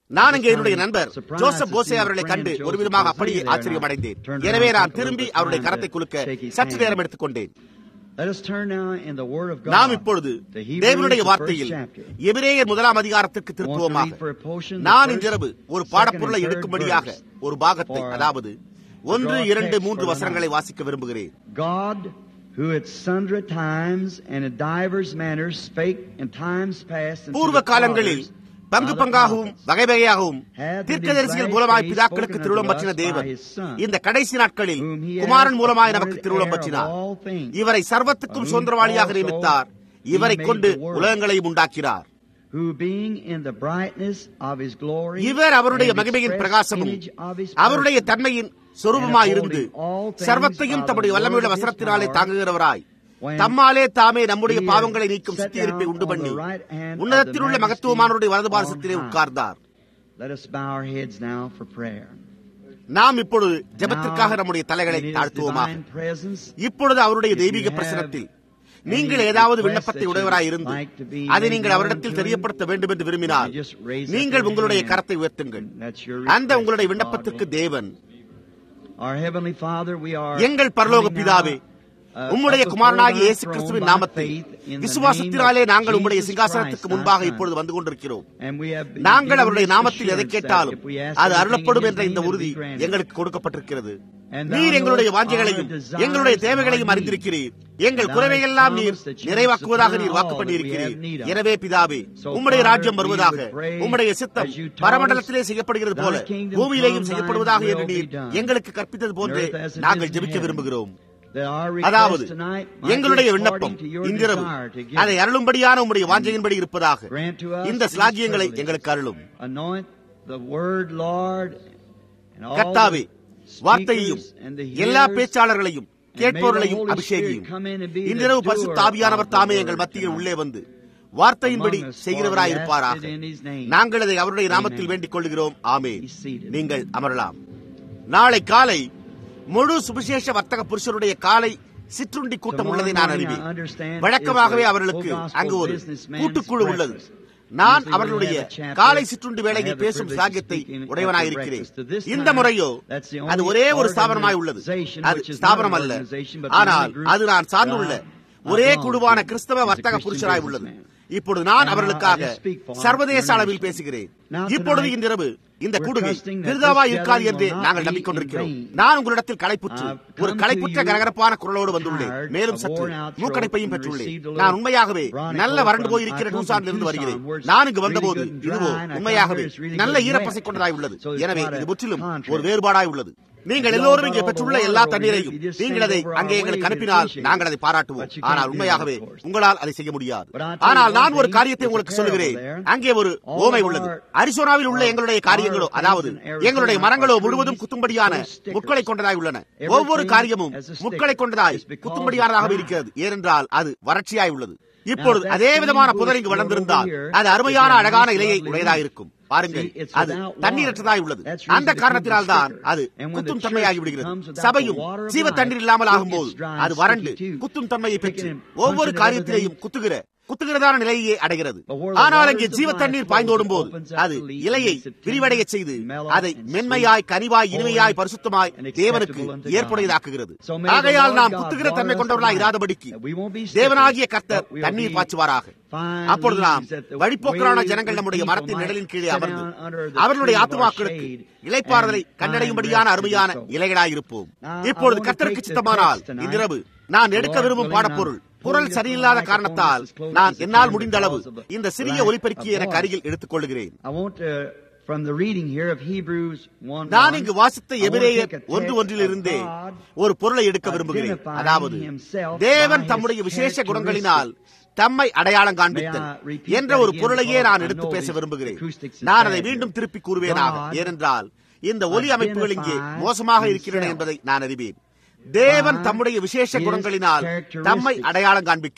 நான் இங்கே என்னுடைய நண்பர் ஜோசப் போசே அவர்களை கண்டு ஒரு விதமாக அப்படியே ஆச்சரியம் அடைந்தேன் எனவே நான் திரும்பி அவருடைய கரத்தை குலுக்க சற்று நேரம் எடுத்துக்கொண்டேன் நாம் இப்பொழுது தேவனுடைய வார்த்தையில் எபிரேயர் முதலாம் அதிகாரத்திற்கு திருப்புவோமாக நான் இன்றிரவு ஒரு பாடப்பொருளை எடுக்கும்படியாக ஒரு பாகத்தை அதாவது ஒன்று இரண்டு மூன்று வசனங்களை வாசிக்க விரும்புகிறேன் God who at sundry times and in divers manners spake in times past unto பூர்வ the காலங்களில் fathers பங்கு by the பங்காகவும் prophets, வகை வகையாகவும் தீர்க்கதரிசிகள் மூலமாய் பிதாக்களுக்கு திருவுளம் பற்றின தேவன் இந்த கடைசி நாட்களில் குமாரன் மூலமாய் நமக்கு திருவுளம் பற்றினார் இவரை சர்வத்துக்கும் சுதந்திரவாளியாக நியமித்தார் இவரை கொண்டு உலகங்களையும் உண்டாக்கினார் who being in the brightness of his glory இவர் அவருடைய and மகிமையின் express பிரகாசமும் image of his அவருடைய person, தன்மையின் சொரூபமாயிருந்து சர்வத்தையும் தம்முடைய வல்லமையுள்ள வசனத்தினாலே தாங்குகிறவராய் தம்மாலே தாமே நம்முடைய பாவங்களை நீக்கும் சுத்திகரிப்பை உண்டு பண்ணி உன்னதத்தில் உள்ள மகத்துவமானவருடைய வலது பாரசத்திலே உட்கார்ந்தார் Let us bow our heads now for prayer. நாம் இப்பொழுது ஜெபத்திற்காக Now, நம்முடைய தலைகளை in his தாழ்த்துவோமாக divine presence, இப்பொழுது அவருடைய If you தெய்வீக have பிரசனத்தில் any நீங்கள் ஏதாவது request விண்ணப்பத்தை that you உடையவராய் இருந்து like to be அதை made நீங்கள் known அவரிடத்தில் to him, தெரியப்படுத்த வேண்டும் என்று விரும்பினால் you just raise up நீங்கள் your உங்களுடைய hand. கரத்தை உயர்த்துங்கள் That's your அந்த request உங்களுடைய to God. விண்ணப்பத்திற்கு தேவன் Our Heavenly Father, we are எங்கள் பரலோக coming now, பிதாவே uh, உம்முடைய up குமாரனாகிய before இயேசு thy கிறிஸ்துவின் throne by நாமத்தில் faith in the name விசுவாசத்தினாலே of நாங்கள் உம்முடைய Jesus சிங்காசனத்துக்கு Christ, முன்பாக thy இப்பொழுது Son. வந்து கொண்டிருக்கிறோம் And we have been நாங்கள் given அவருடைய this நாமத்தில் எதை assurance கேட்டாலும் that if we ask அது anything அருளப்படும் in என்ற his இந்த name, உறுதி it will be granted. எங்களுக்கு கொடுக்கப்பட்டிருக்கிறது And thou நீர் எங்களுடைய knowest வாஞ்சைகளையும் our desires எங்களுடைய and தேவைகளையும் our அறிந்திருக்கிறீர் எங்கள் Thou குறைவையெல்லாம் hast நீர் promised that you நிறைவாக்குவதாக supply நீர் வாக்கு all that we பண்ணியிருக்கிறீர் have need of. எனவே பிதாவே So, உம்முடைய Father, ராஜ்யம் we வருவதாக would pray உம்முடைய சித்தம் as you taught பரமண்டலத்திலே us, செய்யப்படுகிறது thy போல kingdom பூமியிலேயும் come, செய்யப்படுவதாக thine என்று will be நீர் done. எங்களுக்கு கற்பித்தது போன்றே On earth as it is நாங்கள் in ஜெபிக்க heaven. விரும்புகிறோம் That our அதாவது request tonight might எங்களுடைய be விண்ணப்பம் according to your இன்றிரவு desire to give அதை அருளும்படியான உம்முடைய வாஞ்சையின்படி இருப்பதாக Grant to us இந்த these ஸ்லாகியங்களை privileges. எங்களுக்கு அருளும் Anoint the word, Lord, and all கர்த்தாவே the வார்த்தையையும் speakers and the எல்லா hearers, பேச்சாளர்களையும் and may the கேட்பவர்களையும் Holy அபிஷேகியும் Spirit come in and be the இன்றிரவு doer பரிசுத்த ஆவியானவர் of the தாமே word எங்கள் மத்தியில் tonight. உள்ளே வந்து வார்த்தையின்படி Among us, செய்கிறவராய் for we ask இருப்பாராக it in his name. நாங்கள் அதை அவருடைய நாமத்தில் Amen. வேண்டிக் கொள்கிறோம் ஆமென் Be seated. நீங்கள் அமரலாம் நாளை காலை முழு சுவிசேஷ வர்த்தக புருஷருடைய காலை சிற்றுண்டி கூட்டம் உள்ளதை நான் அறிவேன் வழக்கமாகவே அவர்களுக்கு அங்கு ஒரு கூட்டுக்குழு உள்ளது நான் அவர்களுடைய காலை சிற்றுண்டி வேளையில் பேசும் சாகியத்தை உடையவனாயிருக்கிறேன் இந்த முறையோ அது ஒரே ஒரு ஸ்தாபனமாய் உள்ளது அது ஸ்தாபனம் அல்ல ஆனால் அது நான் சார்ந்துள்ள ஒரே குழுவான கிறிஸ்தவ வர்த்தக புருஷராய் உள்ளது இப்பொழுது நான் அவர்களுக்காக சர்வதேச அளவில் பேசுகிறேன் இப்பொழுது இன்றிரவு இந்த கூடுகை விருதாவா இருக்காது என்று நாங்கள் நம்பிக்கொண்டிருக்கிறோம் நான் உங்களிடத்தில் களைப்புற்று ஒரு களைப்புற்ற கரகரப்பான குரலோடு வந்துள்ளேன் மேலும் சற்று மூக்கடைப்பையும் பெற்றுள்ளேன் நான் உண்மையாகவே நல்ல வறண்டு போய் இருக்கிற டூசானில் இருந்து வருகிறேன் நான் இங்கு வந்தபோது இதுவோ உண்மையாகவே நல்ல ஈரப்பசை கொண்டதாய் உள்ளது எனவே இது முற்றிலும் ஒரு வேறுபாடாய் உள்ளது நீங்கள் எல்லோரும் இங்கே பெற்றுள்ள எல்லா தண்ணீரையும் நீங்கள் அதை அங்கே எங்களுக்கு அனுப்பினால் நாங்கள் அதை பாராட்டுவோம் ஆனால் உண்மையாகவே உங்களால் அதை செய்ய முடியாது ஆனால் நான் ஒரு காரியத்தை உங்களுக்கு சொல்லுகிறேன் அங்கே ஒரு ஓமை உள்ளது அரிசோனாவில் உள்ள எங்களுடைய காரியங்களோ அதாவது எங்களுடைய மரங்களோ முழுவதும் குத்தும்படியான முட்களை கொண்டதாய் உள்ளன ஒவ்வொரு காரியமும் முட்களை கொண்டதாய் குத்தும்படியானதாக இருக்கிறது ஏனென்றால் அது வறட்சியாய் உள்ளது இப்பொழுது அதே விதமான புதர் இங்கு வளர்ந்திருந்தால் அது அருமையான அழகான இலையை உடையதாயிருக்கும் பாருங்கள் அது தண்ணீரற்றதாய் உள்ளது அந்த காரணத்தினால் தான் அது குத்தும் தன்மையாகி விடுகிறது சபையும் ஜீவ தண்ணீர் இல்லாமல் ஆகும்போது அது வறண்டு குத்தும் தன்மையை பெற்று ஒவ்வொரு காரியத்திலேயும் குத்துகிற குத்துகிறதான நிலையை அடைகிறது ஆனால் அங்கே ஜீவ தண்ணீர் பாய்ந்தோடும் போது அது இலையை விரிவடைய செய்து அதை மென்மையாய் கனிவாய் இனிமையாய் பரிசுத்தமாய் தேவனுக்கு ஏற்புடையதாக்குகிறது ஆகையால் நாம் குத்துகிற தன்மை கொண்டவர்களாய் இராதபடிக்கு தேவனாகிய கர்த்தர் தண்ணீர் பாய்ச்சுவாராக அப்பொழுது நாம் வழிபோக்கரான ஜனங்கள் நம்முடைய மரத்தின் நிழலின் கீழே அமர்ந்து அவர்களுடைய ஆத்மாக்களுக்கு இலைப்பாறுதலை கண்டடையும்படியான அருமையான இலைகளாயிருப்போம் இப்பொழுது கர்த்தருக்கு சித்தமானால் இன்றிரவு நான் எடுக்க விரும்பும் பாடப்பொருள் குரல் சரியில்லாத காரணத்தால் நான் என்னால் முடிந்த அளவு இந்த சிறிய ஒலிபெருக்கியை எனக்கு அருகில் எடுத்துக் கொள்கிறேன் From the reading here of Hebrews 1 நான் இங்கு வாசித்த எபிரேயர் ஒன்று ஒன்றிலிருந்தே ஒரு பொருளை எடுக்க விரும்புகிறேன் அதாவது தேவன் தம்முடைய விசேஷ குணங்களினால் தம்மை அடையாளம் காண்பித்தல் என்ற ஒரு பொருளையே நான் எடுத்து பேச விரும்புகிறேன் நான் அதை மீண்டும் திருப்பி கூறுவேனாக ஏனென்றால் இந்த ஒலி அமைப்புகள் இங்கே மோசமாக இருக்கின்றன என்பதை நான் அறிவேன் தேவன் தம்முடைய விசேஷ குணங்களினால் தம்மை அடையாளம் காண்பிக்கிறார்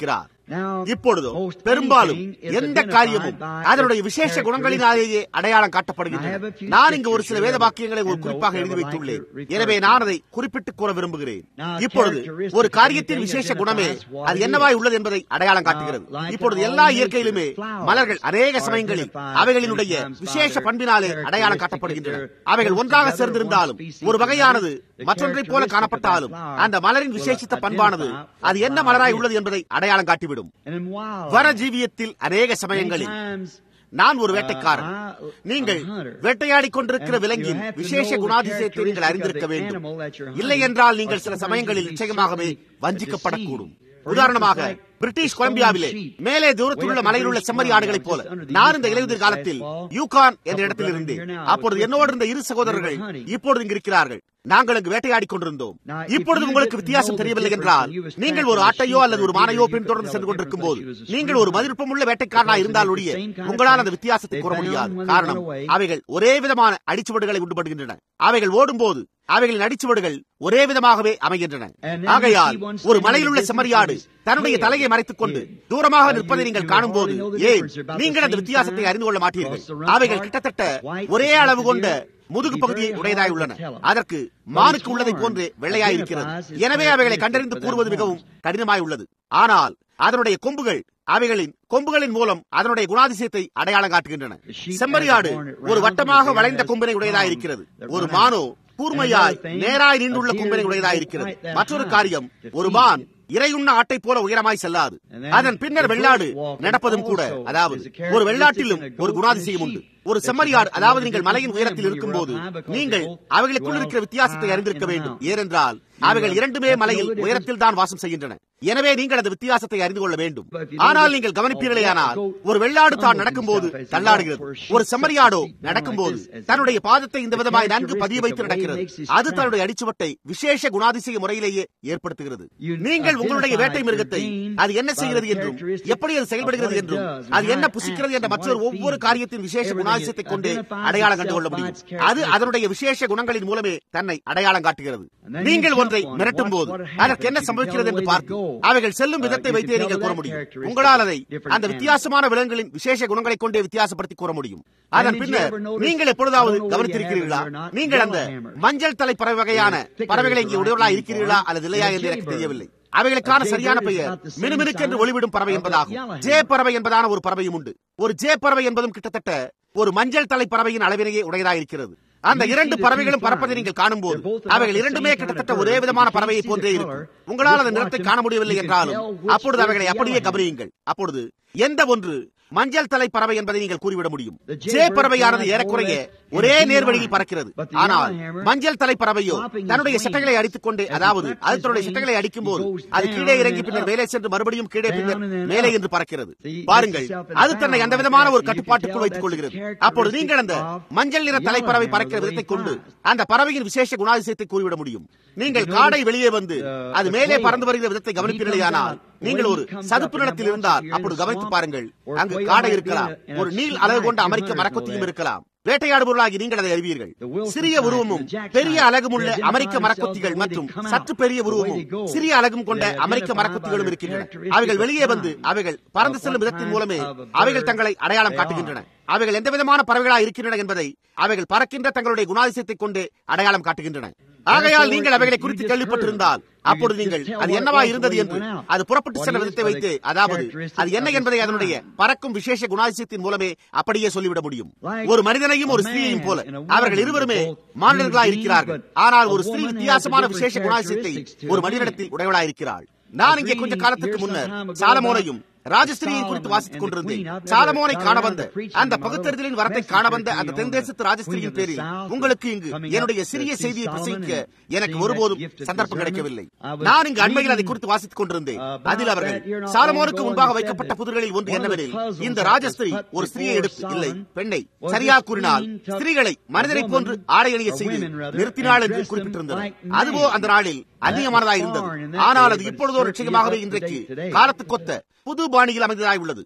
இப்பொழுதோ பெரும்பாலும் எந்த காரியமும் அதனுடைய விசேஷ குணங்களினாலேயே அடையாளம் காட்டப்படுகின்றன நான் இங்கு ஒரு சில வேத வாக்கியங்களை ஒரு குறிப்பாக எழுதி வைத்துள்ளேன் எனவே நான் அதை குறிப்பிட்டு கூற விரும்புகிறேன் இப்பொழுது ஒரு காரியத்தின் விசேஷ குணமே அது என்னவாய் உள்ளது என்பதை அடையாளம் காட்டுகிறது இப்பொழுது எல்லா இயற்கையிலுமே மலர்கள் அநேக சமயங்களில் அவைகளினுடைய விசேஷ பண்பினாலே அடையாளம் காட்டப்படுகின்றன அவைகள் ஒன்றாக சேர்ந்திருந்தாலும் ஒரு வகையானது மற்றொன்றை போல காணப்பட்டாலும் அந்த மலரின் விசேஷித்த பண்பானது அது என்ன மலராய் உள்ளது என்பதை அடையாளம் காட்டிவிடும் வனஜீவியத்தில் அநேக சமயங்களில் நான் ஒரு வேட்டைக்காரன் நீங்கள் வேட்டையாடிக் கொண்டிருக்கிற விலங்கின் விசேஷ குணாதிசயத்தை நீங்கள் அறிந்திருக்க வேண்டும் இல்லை என்றால் நீங்கள் சில சமயங்களில் நிச்சயமாகவே வஞ்சிக்கப்படக்கூடும் உதாரணமாக பிரிட்டிஷ் கொலம்பியாவிலே மேலே தூரத்தில் உள்ள மலையில் உள்ள செம்மறி ஆடுகளைப் போல நான் இந்த இலையுதிர் காலத்தில் யூகான் என்ற இடத்தில் இருந்தேன் அப்பொழுது என்னோடு இருந்த இரு சகோதரர்கள் இப்பொழுது இங்கு இருக்கிறார்கள் நாங்கள் அங்கு வேட்டையாடிக் கொண்டிருந்தோம் இப்பொழுது உங்களுக்கு வித்தியாசம் தெரியவில்லை என்றால் நீங்கள் ஒரு ஆட்டையோ அல்லது ஒரு மானையோ பின்தொடர்ந்து சென்று கொண்டிருக்கும் போது நீங்கள் ஒரு மதிப்பமுள்ள வேட்டைக்காரனா இருந்தால் ஒழிய உங்களால் அந்த வித்தியாசத்தை கூற முடியாது காரணம் அவைகள் ஒரே விதமான அடிச்சுவடுகளை உண்டுபடுகின்றன அவைகள் ஓடும்போது அவைகளின் அடிச்சுவடுகள் ஒரே விதமாகவே அமைகின்றன ஆகையால் ஒரு மலையில் உள்ள செம்மறியாடு தன்னுடைய தலையை மறைத்துக் கொண்டு தூரமாக நிற்பதை நீங்கள் காணும் போது ஏன் நீங்கள் அந்த வித்தியாசத்தை அறிந்து கொள்ள மாட்டீர்கள் அவைகள் கிட்டத்தட்ட ஒரே அளவு கொண்ட முதுகு பகுதியை உடையதாய் உள்ளன அதற்கு மானுக்கு உள்ளதை போன்று வெள்ளையாய் இருக்கிறது எனவே அவைகளை கண்டறிந்து கூறுவது மிகவும் கடினமாய் உள்ளது ஆனால் அதனுடைய கொம்புகள் அவைகளின் கொம்புகளின் மூலம் அதனுடைய குணாதிசயத்தை அடையாளம் காட்டுகின்றன செம்மறியாடு ஒரு வட்டமாக வளைந்த கொம்பினை உடையதாய் இருக்கிறது ஒரு மானோ கூர்மையாய் நேராய் நின்றுள்ள கொம்பினை உடையதாய் இருக்கிறது மற்றொரு காரியம் ஒரு மான் இறையுண்ண ஆட்டை போல உயரமாய் செல்லாது அதன் பின்னர் வெள்ளாடு நடப்பதும் கூட அதாவது ஒரு வெள்ளாட்டிலும் ஒரு குணாதிசயம் உண்டு ஒரு செம்மறியாடு அதாவது நீங்கள் மலையின் உயரத்தில் இருக்கும் போது நீங்கள் அவைகளுக்குள் இருக்கிற வித்தியாசத்தை அறிந்திருக்க வேண்டும் ஏனென்றால் அவைகள் இரண்டுமே மலையில் உயரத்தில் தான் வாசம் செய்கின்றன எனவே நீங்கள் அந்த வித்தியாசத்தை அறிந்து கொள்ள வேண்டும் ஆனால் நீங்கள் கவனிப்பீர்களேயானால் ஒரு வெள்ளாடு தான் நடக்கும்போது தள்ளாடுகிறது ஒரு செம்மறியாடோ நடக்கும்போது தன்னுடைய பாதத்தை இந்த விதமாய் நன்கு பதிய வைத்து நடக்கிறது அது தன்னுடைய அடிச்சுவட்டை விசேஷ குணாதிசய முறையிலேயே ஏற்படுத்துகிறது நீங்கள் உங்களுடைய வேட்டை மிருகத்தை அது என்ன செய்கிறது என்றும் எப்படி அது செயல்படுகிறது என்றும் அது என்ன புசிக்கிறது என்ற மற்றொரு ஒவ்வொரு காரியத்தின் விசேஷ குணாதிசயத்தை கொண்டு அடையாளம் கண்டு கொள்ள முடியும் அது அதனுடைய விசேஷ குணங்களின் மூலமே தன்னை அடையாளம் காட்டுகிறது நீங்கள் ஒன்றை மிரட்டும் போது அதற்கு என்ன சம்பவிக்கிறது என்று பார்த்து அவைகள் செல்லும் விதத்தை வைத்தே நீங்கள் கூற முடியும் உங்களால் அதை அந்த வித்தியாசமான விலங்குகளின் விசேஷ குணங்களை கொண்டே வித்தியாசப்படுத்தி கூற முடியும் அதன் பின்னர் நீங்கள் எப்பொழுதாவது கவனித்திருக்கிறீர்களா நீங்கள் அந்த மஞ்சள் தலை பறவை வகையான பறவைகளை இங்கே உடையவர்களா இருக்கிறீர்களா அல்லது இல்லையா என்று எனக்கு தெரியவில்லை அவைகளுக்கான சரியான பெயர் மினுமினுக்கு என்று ஒளிவிடும் பறவை என்பதாகும் ஜே பறவை என்பதான ஒரு பறவையும் உண்டு ஒரு ஜே பறவை என்பதும் கிட்டத்தட்ட ஒரு மஞ்சள் தலை பறவையின் அளவிலேயே உடையதாயிருக்கிறது அந்த இரண்டு பறவைகளும் பறப்பதை நீங்கள் காணும் போது அவைகள் இரண்டுமே கிட்டத்தட்ட ஒரே விதமான பறவையை போன்றே இருக்கும் உங்களால் அந்த நிறத்தை காண முடியவில்லை என்றாலும் அப்பொழுது அவைகளை அப்படியே கவனியுங்கள் அப்பொழுது எந்த ஒன்று மஞ்சள் தலை பறவை என்பதை நீங்கள் கூறிவிட முடியும் ஜே பறவையானது ஏறக்குறைய ஒரே நேர்வழியில் பறக்கிறது ஆனால் மஞ்சள் தலை பறவையோ தன்னுடைய சட்டைகளை அடித்துக் கொண்டே அதாவது அது தன்னுடைய சட்டைகளை அடிக்கும் போது அது கீழே இறங்கி பின்னர் மேலே சென்று மறுபடியும் கீழே பின்னர் மேலே என்று பறக்கிறது பாருங்கள் அது தன்னை அந்த விதமான ஒரு கட்டுப்பாட்டுக்குள் வைத்துக் கொள்கிறது அப்பொழுது நீங்கள் அந்த மஞ்சள் நிற தலைப்பறவை பறக்கிற விதத்தை கொண்டு அந்த பறவையின் விசேஷ குணாதிசயத்தை கூறிவிட முடியும் நீங்கள் காடை வெளியே வந்து அது மேலே பறந்து வருகிற விதத்தை கவனிப்பீர்களேயானால் நீங்கள் ஒரு சதுப்பு நிலத்தில் இருந்தால் அப்பொழுது கவனித்து பாருங்கள் அங்கு காடை இருக்கலாம் ஒரு நீள் அழகு கொண்ட அமெரிக்க மரக்கொத்தியும் இருக்கலாம் வேட்டையாடுபவர்களாகி நீங்கள் அதை அறிவீர்கள் சிறிய உருவமும் பெரிய அழகும் உள்ள அமெரிக்க மரக்கொத்திகள் மற்றும் சற்று பெரிய உருவமும் சிறிய அழகும் கொண்ட அமெரிக்க மரக்கொத்திகளும் இருக்கின்றன அவைகள் வெளியே வந்து அவைகள் பறந்து செல்லும் விதத்தின் மூலமே அவைகள் தங்களை அடையாளம் காட்டுகின்றன அவைகள் எந்த விதமான பறவைகளாக இருக்கின்றன என்பதை அவைகள் பறக்கின்ற தங்களுடைய குணாதிசயத்தை கொண்டு அடையாளம் காட்டுகின்றன ஆகையால் நீங்கள் அவைகளை குறித்து கேள்விப்பட்டிருந்தால் அப்பொழுது நீங்கள் அது என்னவா இருந்தது என்று அது புறப்பட்டு சென்ற விதத்தை வைத்து அதாவது அது என்ன என்பதை அதனுடைய பறக்கும் விசேஷ குணாதிசயத்தின் மூலமே அப்படியே சொல்லிவிட முடியும் ஒரு மனிதனையும் ஒரு ஸ்திரீயையும் போல அவர்கள் இருவருமே மாநிலர்களா இருக்கிறார்கள் ஆனால் ஒரு ஸ்திரீ வித்தியாசமான விசேஷ குணாதிசயத்தை ஒரு மனிதனிடத்தில் உடையவளா இருக்கிறாள் நான் இங்கே கொஞ்ச காலத்துக்கு முன்னர் சாலமோனையும் ராஜஸ்திரியை குறித்து வாசித்துக் கொண்டிருந்தேன் சாலமோனை காண வந்த அந்த பகுத்தறிதலின் வரத்தை காண வந்த அந்த தென்தேசத்து ராஜஸ்திரியின் பேரில் உங்களுக்கு இங்கு என்னுடைய சிறிய செய்தியை பிரசங்கிக்க எனக்கு ஒருபோதும் சந்தர்ப்பம் கிடைக்கவில்லை நான் இங்கு அண்மையில் அதை குறித்து வாசித்துக் கொண்டிருந்தேன் அதில் அவர்கள் சாலமோனுக்கு முன்பாக வைக்கப்பட்ட புதிர்களில் ஒன்று என்னவெனில் இந்த ராஜஸ்திரி ஒரு ஸ்திரியை எடுத்து இல்லை பெண்ணை சரியா கூறினால் ஸ்திரீகளை மனிதரை போன்று ஆடை அணிய செய்து நிறுத்தினாள் என்று குறிப்பிட்டிருந்தது அதுவோ அந்த நாளில் அந்நியமானதாக இருந்தது ஆனால் அது இப்பொழுதோ நிச்சயமாகவே இன்றைக்கு காலத்துக்கொத்த புது பாணியில் அமைந்ததாய் உள்ளது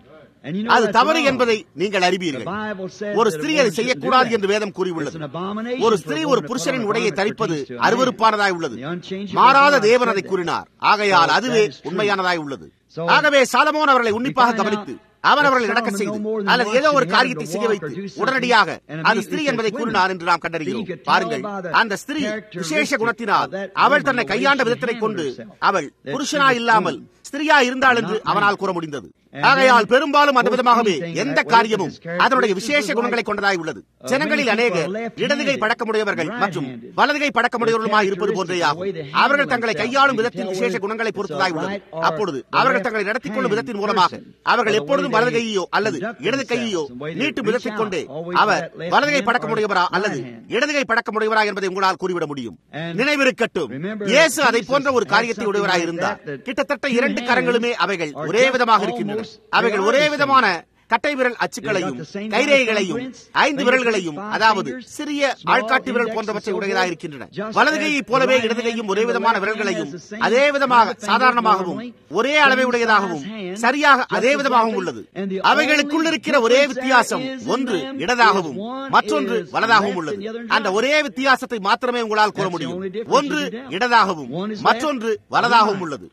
அது தவறு என்பதை நீங்கள் அறிவீர்கள் ஒரு ஸ்திரீ அதை செய்யக்கூடாது என்று வேதம் கூறியுள்ளது ஒரு ஸ்திரீ ஒரு புருஷனின் உடையை தரிப்பது அருவறுப்பானதாய் உள்ளது மாறாத தேவன் அதை கூறினார் ஆகையால் அதுவே உண்மையானதாய் உள்ளது ஆகவே சாலமோன் அவர்களை உன்னிப்பாக கவனித்து அவன் அவர்களை நடக்க செய்து அல்லது ஏதோ ஒரு காரியத்தை செய்ய வைத்து உடனடியாக அந்த ஸ்திரீ என்பதை கூறினார் என்று நாம் கண்டறிகிறோம் பாருங்கள் அந்த ஸ்திரீ விசேஷ குணத்தினால் அவள் தன்னை கையாண்ட விதத்தினை கொண்டு அவள் புருஷனா இல்லாமல் ஸ்திரியா இருந்தாள் என்று அவனால் கூற முடிந்தது ஆகையால் பெரும்பாலும் அந்த விதமாகவே எந்த காரியமும் அதனுடைய விசேஷ குணங்களை கொண்டதாய் உள்ளது ஜனங்களில் அநேகர் இடதுகை பழக்கமுடையவர்கள் மற்றும் வலதுகை பழக்கமுடையவர்களுமாய் இருப்பது போன்றே ஆகும் அவர்கள் தங்களை கையாளும் விதத்தின் விசேஷ குணங்களை பொறுத்ததாய் உள்ளது அப்பொழுது அவர்கள் தங்களை நடத்திக் கொள்ளும் விதத்தின் மூலமாக அவர்கள் எப்பொழுதும் வலது கையோ அல்லது இடது கையோ நீட்டும் விதத்தைக் கொண்டே அவர் வலதுகை பழக்கமுடையவரா அல்லது இடதுகை பழக்கமுடையவரா என்பதை உங்களால் கூறிவிட முடியும் நினைவிருக்கட்டும் இயேசு அதை போன்ற ஒரு காரியத்தை உடையவராய் இருந்தார் கிட்டத்தட்ட இரண்டு கரங்களுமே அவைகள் ஒரே விதமாக இருக்கின்றன அவைகள் ஒரே விதமான கட்டை விரல் அச்சுக்களையும் கைரேகைகளையும் ஐந்து விரல்களையும் அதாவது சிறிய ஆள்காட்டி விரல் போன்றவற்றை உடையதாக இருக்கின்றன வலதுகையை போலவே இடதுகையும் ஒரே விதமான விரல்களையும் அதே விதமாக சாதாரணமாகவும் ஒரே அளவை உடையதாகவும் சரியாக அதே விதமாகவும் உள்ளது அவைகளுக்குள் இருக்கிற ஒரே வித்தியாசம் ஒன்று இடதாகவும் மற்றொன்று வலதாகவும் உள்ளது அந்த ஒரே வித்தியாசத்தை மாத்திரமே உங்களால் கூற முடியும் ஒன்று இடதாகவும் மற்றொன்று வலதாகவும் உள்ளது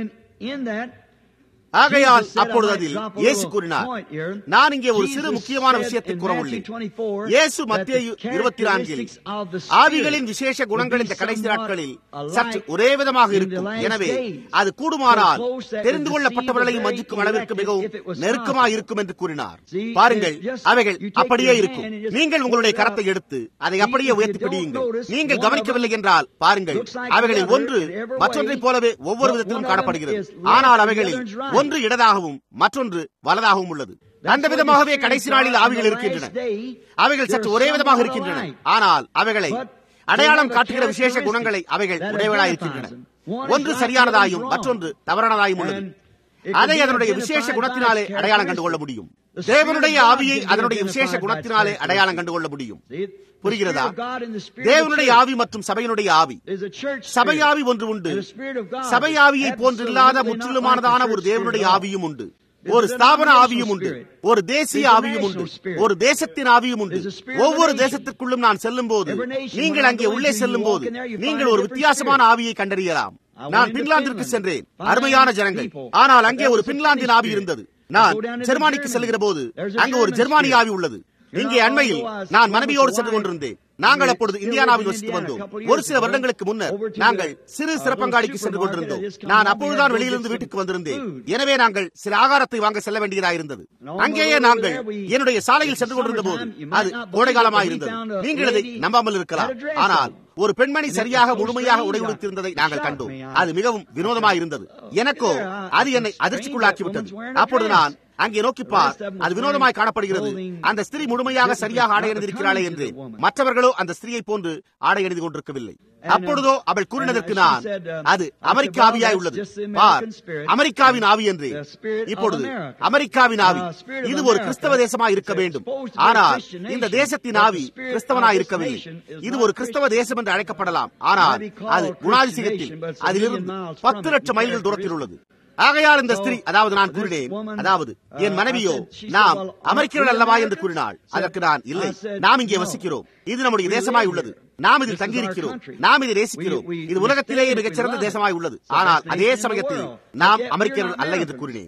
ஆகையால் அப்பொழுது அதில் இயேசு கூறினார் நான் இங்கே ஒரு சிறு முக்கியமான விஷயத்தை கூறவுள்ளேன் இயேசு மத்திய இருபத்தி நான்கில் ஆவிகளின் விசேஷ குணங்கள் இந்த கடைசி நாட்களில் சற்று ஒரே விதமாக இருக்கும் எனவே அது கூடுமானால் தெரிந்து கொள்ளப்பட்டவர்களையும் மஞ்சிக்கும் அளவிற்கு மிகவும் நெருக்கமாக இருக்கும் என்று கூறினார் பாருங்கள் அவைகள் அப்படியே இருக்கும் நீங்கள் உங்களுடைய கரத்தை எடுத்து அதை அப்படியே உயர்த்தி பிடியுங்கள் நீங்கள் கவனிக்கவில்லை என்றால் பாருங்கள் அவைகளில் ஒன்று மற்றொன்றை போலவே ஒவ்வொரு விதத்திலும் காணப்படுகிறது ஆனால் அவைகளில் ஒன்று இடதாகவும் மற்றொன்று வலதாகவும் உள்ளது அந்த விதமாகவே கடைசி நாளில் ஆவிகள் இருக்கின்றன அவைகள் சற்று ஒரே விதமாக இருக்கின்றன ஆனால் அவைகளை அடையாளம் காட்டுகிற விசேஷ குணங்களை அவைகள் உடையவளாய் இருக்கின்றன ஒன்று சரியானதாயும் மற்றொன்று தவறானதாயும் உள்ளது அதை அதனுடைய விசேஷ குணத்தினாலே அடையாளம் கண்டுகொள்ள முடியும் தேவனுடைய ஆவியை அதனுடைய விசேஷ குணத்தினாலே அடையாளம் கண்டுகொள்ள முடியும் புரிகிறதா தேவனுடைய ஆவி மற்றும் சபையினுடைய ஆவி சபை ஆவி ஒன்று உண்டு சபை ஆவியை போன்றில்லாத முற்றிலுமானதான ஒரு தேவனுடைய ஆவியும் உண்டு ஒரு ஸ்தாபன ஆவியும் உண்டு ஒரு தேசிய ஆவியும் உண்டு ஒரு தேசத்தின் ஆவியும் உண்டு ஒவ்வொரு தேசத்திற்குள்ளும் நான் செல்லும் போது நீங்கள் அங்கே உள்ளே செல்லும் போது நீங்கள் ஒரு வித்தியாசமான ஆவியை கண்டறியலாம் நான் பின்லாந்திற்கு சென்றேன் அருமையான ஜனங்கள் ஆனால் அங்கே ஒரு பின்லாந்தின் ஆவி இருந்தது நான் ஜெர்மானிக்கு செல்கிற போது அங்கு ஒரு ஜெர்மானி ஆவி உள்ளது இங்கே அண்மையில் நான் மனைவியோடு சென்று கொண்டிருந்தேன் நாங்கள் அப்பொழுது இந்தியானாவில் வசித்து வந்தோம் ஒரு சில வருடங்களுக்கு முன்னர் நாங்கள் சிறு சிறப்பங்காடிக்கு சென்று கொண்டிருந்தோம் நான் அப்பொழுதுதான் வெளியிலிருந்து வீட்டுக்கு வந்திருந்தேன் எனவே நாங்கள் சில ஆகாரத்தை வாங்க செல்ல வேண்டியதாக இருந்தது அங்கேயே நாங்கள் என்னுடைய சாலையில் சென்று கொண்டிருந்த போது அது கோடை காலமாக இருந்தது நீங்கள் இதை நம்பாமல் இருக்கலாம் ஆனால் ஒரு பெண்மணி சரியாக முழுமையாக உடை உடுத்திருந்ததை நாங்கள் கண்டோம் அது மிகவும் வினோதமாக இருந்தது எனக்கோ அது என்னை அதிர்ச்சிக்குள்ளாக்கி விட்டது அப்பொழுது நான் அங்கே நோக்கி பார் அது வினோதமாய் காணப்படுகிறது அந்த ஸ்திரீ முழுமையாக சரியாக ஆடை அணிந்திருக்கிறாளே என்று மற்றவர்களோ அந்த ஸ்திரீயை போன்று ஆடை அணிந்து கொண்டிருக்கவில்லை அப்பொழுதோ அவள் கூறினதற்கு நான் அது அமெரிக்க ஆவியாய் உள்ளது பார் அமெரிக்காவின் ஆவி என்று இப்பொழுது அமெரிக்காவின் ஆவி இது ஒரு கிறிஸ்தவ தேசமாய் இருக்க வேண்டும் ஆனால் இந்த தேசத்தின் ஆவி கிறிஸ்தவனாய் இருக்கவில்லை இது ஒரு கிறிஸ்தவ தேசம் என்று அழைக்கப்படலாம் ஆனால் அது குணாதிசயத்தில் அதிலிருந்து பத்து லட்சம் மைல்கள் தூரத்தில் உள்ளது ஆகையால் இந்த ஸ்திரீ அதாவது நான் கூறினேன் அதாவது என் மனைவியோ நாம் அமெரிக்கர்கள் அல்லவா என்று கூறினாள் அதற்கு நான் இல்லை நாம் இங்கே வசிக்கிறோம் இது நம்முடைய தேசமாய் உள்ளது நாம் இதில் தங்கியிருக்கிறோம் நாம் இதை நேசிக்கிறோம் இது உலகத்திலேயே மிகச்சிறந்த தேசமாய் உள்ளது ஆனால் அதே சமயத்தில் நாம் அமெரிக்கர்கள் அல்ல என்று கூறினேன்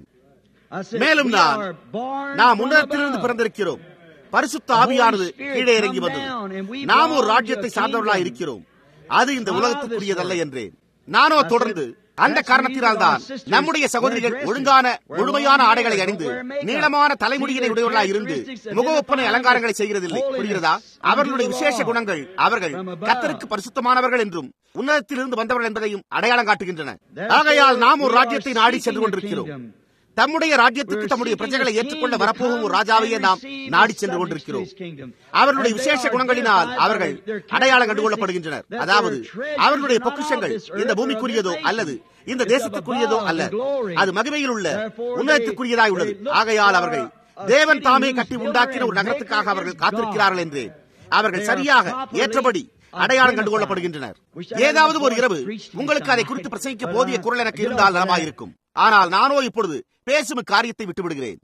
மேலும் நான் நாம் உன்னதத்திலிருந்து பிறந்திருக்கிறோம் பரிசுத்த ஆவியானது கீழே இறங்கி வந்தது நாம் ஒரு ராஜ்யத்தை சார்ந்தவர்களாக இருக்கிறோம் அது இந்த உலகத்துக்குரியதல்ல என்றேன் நானோ தொடர்ந்து அந்த காரணத்தினால் தான் நம்முடைய சகோதரிகள் ஒழுங்கான முழுமையான ஆடைகளை அணிந்து நீளமான தலைமுடியினை உடையவர்களாக இருந்து முக ஒப்பனை அலங்காரங்களை செய்கிறதில்லை புரிகிறதா அவர்களுடைய விசேஷ குணங்கள் அவர்கள் கத்தருக்கு பரிசுத்தமானவர்கள் என்றும் உன்னதத்திலிருந்து வந்தவர்கள் என்பதையும் அடையாளம் காட்டுகின்றன ஆகையால் நாம் ஒரு ராஜ்யத்தை நாடி சென்று கொண்டிருக்கிறோம் தம்முடைய ராஜ்யத்துக்கு தம்முடைய பிரஜைகளை ஏற்றுக்கொள்ள வரப்போகும் ஒரு ராஜாவையே நாம் நாடி சென்று கொண்டிருக்கிறோம் அவர்களுடைய விசேஷ குணங்களினால் அவர்கள் அடையாளம் கண்டுகொள்ளப்படுகின்றனர் அதாவது அவர்களுடைய பொக்கிஷங்கள் இந்த பூமிக்குரியதோ அல்லது இந்த தேசத்துக்குரியதோ அல்ல அது மகிமையில் உள்ள உன்னதத்துக்குரியதாய் உள்ளது ஆகையால் அவர்கள் தேவன் தாமே கட்டி உண்டாக்கின ஒரு நகரத்துக்காக அவர்கள் காத்திருக்கிறார்கள் என்று அவர்கள் சரியாக ஏற்றபடி அடையாளம் கண்டுகொள்ளப்படுகின்றனர் ஏதாவது ஒரு இரவு உங்களுக்கு அதை குறித்து பிரசங்கிக்க போதிய குரல் எனக்கு இருந்தால் நலமாயிருக்கும் ஆனால் நானோ இப்பொழுது பேசும் காரியத்தை விட்டுவிடுகிறேன்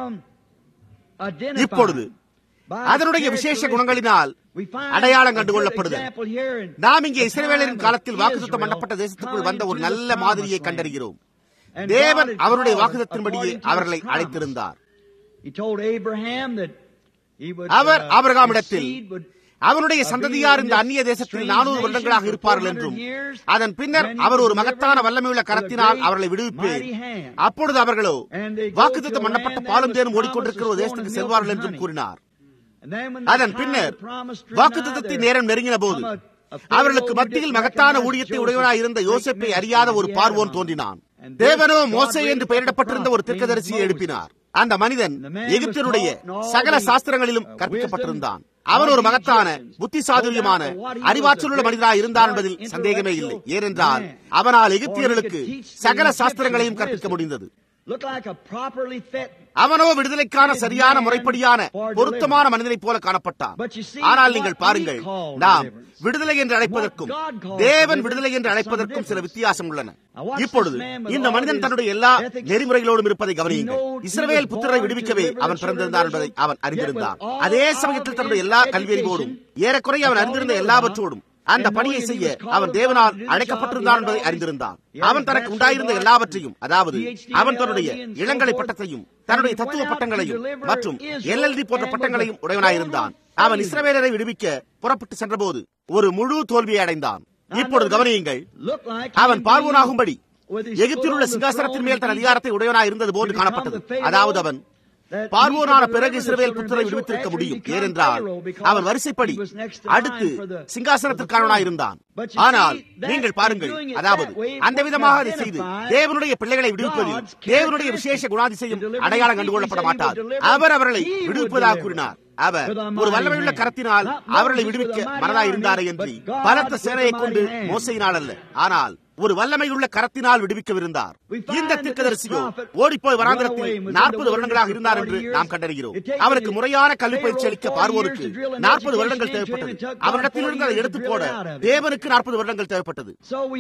இப்பொழுது அதனுடைய விசேஷ குணங்களினால் அடையாளம் கண்டுகொள்ளப்படுதல் நாம் இங்கே இஸ்ரேவேலரின் காலத்தில் வாக்குத்தம் பண்ணப்பட்ட தேசத்துக்குள் வந்த ஒரு நல்ல மாதிரியை கண்டறிகிறோம் தேவன் அவருடைய வாக்குதத்தின்படியே அவர்களை அழைத்திருந்தார் அவர் ஆபிரகாமிடத்தில் அவனுடைய சந்ததியார் இந்த அந்நிய தேசத்தில் நானூறு வருடங்களாக இருப்பார்கள் என்றும் அதன் பின்னர் அவர் ஒரு மகத்தான வல்லமையுள்ள கரத்தினால் அவர்களை விடுவிப்பேன் அப்பொழுது அவர்களோ வாக்குத்தம் பண்ணப்பட்ட பாலும் தேனும் ஓடிக்கொண்டிருக்கிற ஒரு தேசத்துக்கு செல்வார்கள் என்றும் கூறினார் அதன் பின்னர் வாக்குத்தத்தின் நேரம் நெருங்கின போது அவர்களுக்கு மத்தியில் மகத்தான ஊழியத்தை உடையவனாய் இருந்த யோசிப்பை அறியாத ஒரு பார்வோன் தோன்றினான் தேவனோ மோசே என்று பெயரிடப்பட்டிருந்த ஒரு திருக்கதரிசியை எழுப்பினார் அந்த மனிதன் எகிப்தினுடைய சகல சாஸ்திரங்களிலும் கற்பிக்கப்பட்டிருந்தான் அவன் ஒரு மகத்தான புத்தி சாதுரியமான அறிவாற்றலுள்ள மனிதனாக இருந்தான் என்பதில் சந்தேகமே இல்லை ஏனென்றால் அவனால் எகிப்தியர்களுக்கு சகல சாஸ்திரங்களையும் கற்பிக்க முடிந்தது அவனோ விடுதலைக்கான சரியான முறைப்படியான பொருத்தமான மனிதனைப் போல காணப்பட்டான் ஆனால் நீங்கள் பாருங்கள் நாம் விடுதலை என்று அழைப்பதற்கும் தேவன் விடுதலை என்று அழைப்பதற்கும் சில வித்தியாசம் உள்ளன இப்பொழுது இந்த மனிதன் தன்னுடைய எல்லா நெறிமுறைகளோடும் இருப்பதை கவனியுங்கள் இஸ்ரவேல் புத்திரரை விடுவிக்கவே அவன் பிறந்திருந்தான் என்பதை அவன் அறிந்திருந்தான் அதே சமயத்தில் தன்னுடைய எல்லா கல்வியறிவோடும் ஏறக்குறைய அவன் அறிந்திருந்த எல்லாவற்றோடும் அந்த பணியை செய்ய அவன் தேவனால் அழைக்கப்பட்டிருந்தான் என்பதை அறிந்திருந்தான் அவன் தனக்கு உண்டாயிருந்த எல்லாவற்றையும் அதாவது அவன் தன்னுடைய இளங்கலை பட்டத்தையும் தன்னுடைய தத்துவ பட்டங்களையும் மற்றும் எல்எல்டி போன்ற பட்டங்களையும் உடையவனாயிருந்தான் அவன் இஸ்ரவேலரை விடுவிக்க புறப்பட்டு சென்றபோது ஒரு முழு தோல்வியை அடைந்தான் இப்பொழுது கவனியுங்கள் அவன் பார்வோனாகும்படி எகிப்தில் உள்ள சிங்காசனத்தின் மேல் தன் அதிகாரத்தை உடையவனாய் இருந்தது போன்று காணப்பட்டது அதாவது அவன் பார்வோனான பிறகு இஸ்ரவேல் புத்திரை விடுவித்திருக்க முடியும் ஏனென்றால் அவன் வரிசைப்படி அடுத்து சிங்காசனத்திற்கானவனாய் இருந்தான் ஆனால் நீங்கள் பாருங்கள் அதாவது அந்த விதமாக அதை செய்து தேவனுடைய பிள்ளைகளை விடுவிப்பதில் தேவனுடைய விசேஷ குணாதிசயம் அடையாளம் கண்டுகொள்ளப்பட மாட்டார் அவர் அவர்களை விடுவிப்பதாக கூறினார் அவர் ஒரு வல்லமையுள்ள கரத்தினால் அவர்களை விடுவிக்க மனதாய் இருந்தாரே என்று பலத்த சேனையை கொண்டு மோசையினால் அல்ல ஆனால் ஒரு வல்லமையுள்ள கரத்தினால் விடுவிக்கவிருந்தார் இந்த தீர்க்கதரிசியோ ஓடிப்போய் வராந்திரத்தில் நாற்பது வருடங்களாக இருந்தார் என்று நாம் கண்டறிகிறோம் அவருக்கு முறையான கல்வி பயிற்சி அளிக்க பார்வோருக்கு நாற்பது வருடங்கள் தேவைப்பட்டது அவரிடத்தில் இருந்து அதை எடுத்து போட தேவனுக்கு நாற்பது வருடங்கள் தேவைப்பட்டது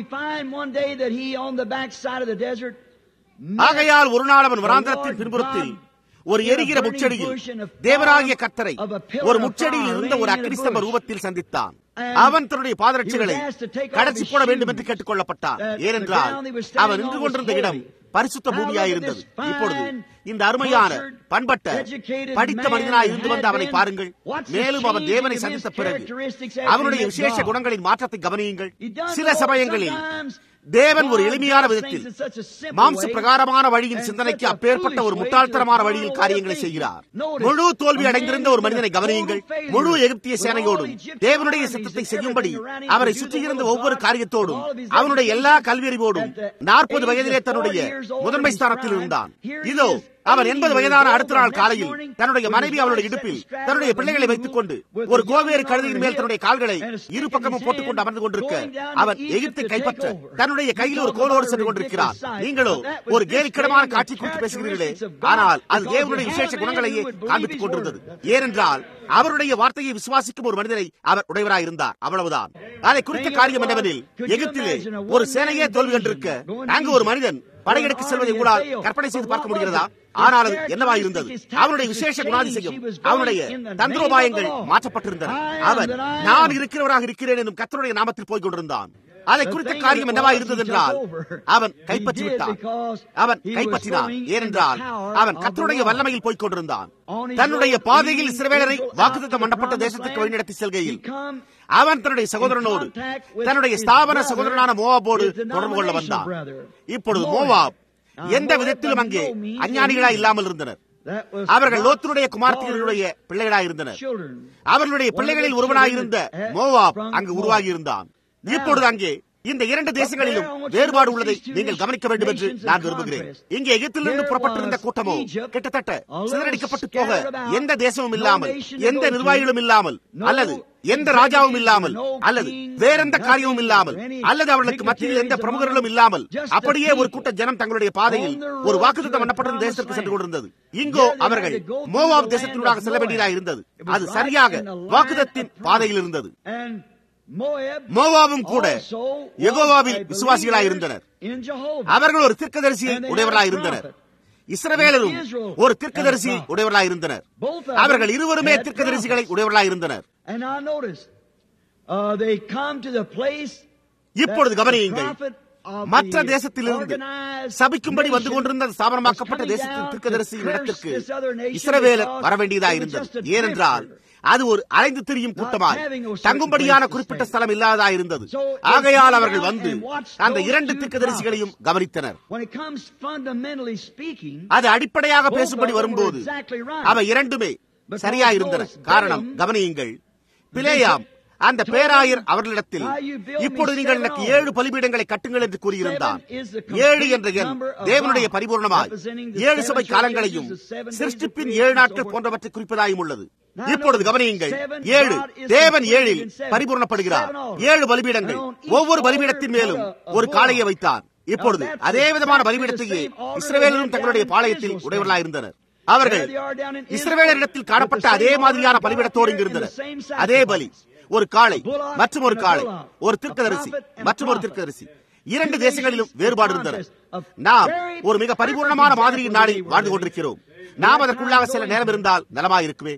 ஆகையால் ஒரு நாள் அவன் வராந்திரத்தின் பின்புறத்தில் ஒரு எரிகிற முச்செடியில் தேவராகிய கத்தரை ஒரு முச்செடியில் இருந்த ஒரு அக்னிஸ்தம்ப ரூபத்தில் சந்தித்தான் அவன் தன்னுடைய பாதரட்சிகளை கடைசி போட வேண்டும் என்று கேட்டுக் கொள்ளப்பட்டான் ஏனென்றால் அவன் நின்று கொண்டிருந்த இடம் பரிசுத்த பூமியாய் இருந்தது இப்பொழுது இந்த அருமையான பண்பட்ட படித்த மனிதனாய் இருந்து வந்த அவனை பாருங்கள் மேலும் அவன் தேவனை சந்தித்த பிறகு அவனுடைய விசேஷ குணங்களின் மாற்றத்தை கவனியுங்கள் சில சமயங்களில் தேவன் ஒரு எளிமையான விதத்தில் மாம்ச பிரகாரமான வழியின் சிந்தனைக்கு அப்பேற்பட்ட ஒரு முட்டாள்தனமான வழியில் காரியங்களை செய்கிறார் முழு தோல்வி அடைந்திருந்த ஒரு மனிதனை கவனியுங்கள் முழு எகிப்திய சேனையோடும் தேவனுடைய சித்தத்தை செய்யும்படி அவரை சுற்றியிருந்த ஒவ்வொரு காரியத்தோடும் அவனுடைய எல்லா கல்வியறிவோடும் நாற்பது வயதிலே தன்னுடைய முதன்மை ஸ்தானத்தில் இருந்தான் இதோ அவன் எண்பது வயதான அடுத்த நாள் காலையில் தன்னுடைய மனைவி அவளுடைய இடுப்பில் தன்னுடைய பிள்ளைகளை வைத்துக் கொண்டு ஒரு கோவேறு கழுதையின் மேல் தன்னுடைய கால்களை இரு பக்கமும் போட்டுக் கொண்டு அமர்ந்து கொண்டிருக்க அவன் எகிப்தை கைப்பற்ற தன்னுடைய கையில் ஒரு கோலோடு சென்று கொண்டிருக்கிறார் நீங்களோ ஒரு கேலிக்கிடமான காட்சி குறித்து பேசுகிறீர்களே ஆனால் அது தேவனுடைய விசேஷ குணங்களையே காண்பித்துக் கொண்டிருந்தது ஏனென்றால் அவருடைய வார்த்தையை விசுவாசிக்கும் ஒரு மனிதனை அவர் உடையவராய் இருந்தார் அவ்வளவுதான் அதை குறித்த காரியம் என்னவெனில் எகிப்திலே ஒரு சேனையே தோல்வி கண்டிருக்க அங்கு ஒரு மனிதன் படையெடுக்க செல்வதை உங்களால் கற்பனை செய்து பார்க்க முடிகிறதா ஆனால் அது என்னவா இருந்தது அவனுடைய விசேஷ குணாதிசயம் அவனுடைய தந்திரோபாயங்கள் மாற்றப்பட்டிருந்தன அவன் நான் இருக்கிறவராக இருக்கிறேன் என்னும் கத்தருடைய நாமத்தில் போய் கொண்டிருந்தான் அதை குறித்த காரியம் என்னவா இருந்தது என்றால் அவன் கைப்பற்றி விட்டான் அவன் கைப்பற்றினான் ஏனென்றால் அவன் கத்தருடைய வல்லமையில் போய்க் கொண்டிருந்தான் தன்னுடைய பாதையில் இஸ்ரவேலரை வாக்குத்தம் பண்ணப்பட்ட தேசத்துக்கு வழிநடத்தி செல்கையில் அவன் தன்னுடைய சகோதரனோடு தன்னுடைய ஸ்தாபன சகோதரனான மோவாபோடு தொடர்பு கொள்ள வந்தான் இப்பொழுது மோவாப் எந்த விதத்திலும் அங்கே அஞ்ஞானிகளா இல்லாமல் இருந்தனர் அவர்கள் லோத்தருடைய குமார்த்திகளுடைய பிள்ளைகளாய் இருந்தனர் அவர்களுடைய பிள்ளைகளில் ஒருவனாயிருந்த மோவாப் அங்கு உருவாகி இருந்தான் இப்பொழுது அங்கே இந்த இரண்டு தேசங்களிலும் வேறுபாடு உள்ளதை நீங்கள் கவனிக்க வேண்டும் என்று நான் விரும்புகிறேன் இங்கே எகிப்திலிருந்து புறப்பட்டிருந்த கூட்டமோ கிட்டத்தட்ட சிதறடிக்கப்பட்டு போக எந்த தேசமும் இல்லாமல் எந்த நிர்வாகிகளும் இல்லாமல் அல்லது எந்த ராஜாவும் இல்லாமல் அல்லது வேறெந்த காரியமும் இல்லாமல் அல்லது அவர்களுக்கு மத்தியில் எந்த பிரமுகர்களும் இல்லாமல் அப்படியே ஒரு கூட்ட ஜனம் தங்களுடைய பாதையில் ஒரு வாக்குத்தம் பண்ணப்பட்டிருந்த தேசத்திற்கு சென்று கொண்டிருந்தது இங்கோ அவர்கள் மோவாப் தேசத்தினூடாக செல்ல வேண்டியதாக இருந்தது அது சரியாக வாக்குதத்தின் பாதையில் இருந்தது மோவாவும் கூட யெகோவாவில் விசுவாசிகளாய் இருந்தனர் அவர்கள் ஒரு தீர்க்கதரிசியை உடையவர்களாய் இருந்தனர் இஸ்ரவேலரும் ஒரு தீர்க்கதரிசி உடையவர்களாய் இருந்தனர் அவர்கள் இருவருமே தீர்க்கதரிசிகளை உடையவர்களாய் இருந்தனர் இப்பொழுது கவனியுங்கள் மற்ற தேசத்திலிருந்து சபிக்கும்படி வந்து கொண்டிருந்த ஸ்தாபனமாக்கப்பட்ட தேசத்தின் தீர்க்கதரிசியின் இடத்திற்கு இஸ்ரவேலர் வரவேண்டியதாக இருந்தது ஏனென்றால் அது ஒரு அலைந்து திரியும் கூட்டமாய் தங்கும்படியான குறிப்பிட்ட ஸ்தலம் இல்லாததா இருந்தது ஆகையால் அவர்கள் வந்து அந்த இரண்டு தீர்க்கதரிசிகளையும் கவனித்தனர் அது அடிப்படையாக பேசும்படி வரும்போது அவை இரண்டுமே சரியா இருந்தன காரணம் கவனியுங்கள் பிளேயாம் அந்த பேராயர் அவர்களிடத்தில் இப்பொழுது நீங்கள் எனக்கு ஏழு பலிபீடங்களை கட்டுங்கள் என்று கூறியிருந்தார் ஏழு என்ற எண் தேவனுடைய பரிபூர்ணமாய் ஏழு சபை காலங்களையும் சிருஷ்டிப்பின் ஏழு நாட்கள் போன்றவற்றை குறிப்பதாயும் உள்ளது இப்பொழுது கவனியுங்கள் ஏழு தேவன் ஏழில் பரிபூர்ணப்படுகிறார் ஏழு பலிபீடங்கள் ஒவ்வொரு பலிபீடத்தின் மேலும் ஒரு காளையை வைத்தார் இப்பொழுது அதே விதமான பலிபீடத்தையே இஸ்ரவேலரும் தங்களுடைய பாளையத்தில் உடையவர்களாயிருந்தனர் அவர்கள் இஸ்ரவேலரிடத்தில் காணப்பட்ட அதே மாதிரியான பலிபீடத்தோடு இங்கிருந்தனர் அதே பலி ஒரு காளை மற்றும் ஒரு காளை ஒரு திருக்கதரிசி மற்றும் ஒரு திருக்கதரிசி இரண்டு தேசங்களிலும் வேறுபாடு இருந்தன நாம் ஒரு மிக பரிபூர்ணமான மாதிரியின் நாளில் வாழ்ந்து கொண்டிருக்கிறோம் நாம் அதற்குள்ளாக சில நேரம் இருந்தால் நலமாயிருக்குமே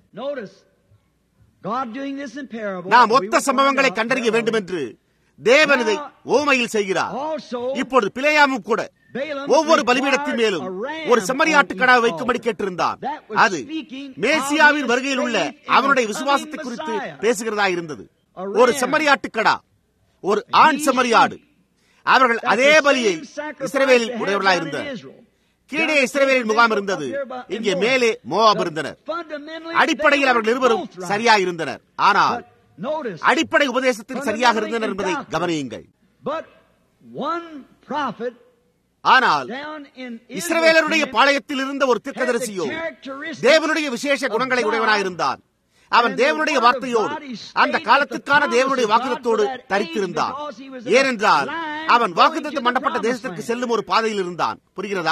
நாம் ஒத்த சம்பவங்களை கண்டறிய வேண்டும் என்று தேவன் இதை ஓமையில் செய்கிறார் இப்பொழுது பிழையாமும் கூட ஒவ்வொரு பலிபீடத்தின் மேலும் ஒரு செம்மறியாட்டு கடாவை வைக்கும்படி கேட்டிருந்தான் அது மேசியாவின் வருகையில் உள்ள அவனுடைய விசுவாசத்தை குறித்து பேசுகிறதா இருந்தது ஒரு செம்மறியாட்டு கடா ஒரு ஆண் செம்மறியாடு அவர்கள் அதே பலியை இஸ்ரவேலில் உடையவர்களாக இருந்தனர் கீழே இஸ்ரவேலின் முகாம் இருந்தது இங்கே மேலே மோவாப் இருந்தனர் அடிப்படையில் அவர்கள் இருவரும் சரியாக இருந்தனர் ஆனால் அடிப்படை உபதேசத்தில் சரியாக இருந்தனர் என்பதை கவனியுங்கள் ஆனால் இஸ்ரவேலருடைய பாளையத்தில் இருந்த ஒரு தீர்க்கதரிசியோ தேவனுடைய விசேஷ குணங்களை உடையவனாயிருந்தான் அவன் தேவனுடைய வார்த்தையோடு அந்த காலத்துக்கான தேவனுடைய வாக்குதத்தோடு தரித்திருந்தான் ஏனென்றால் அவன் வாக்குத்தம் மண்டப்பட்ட தேசத்திற்கு செல்லும் ஒரு பாதையில் இருந்தான் புரிகிறதா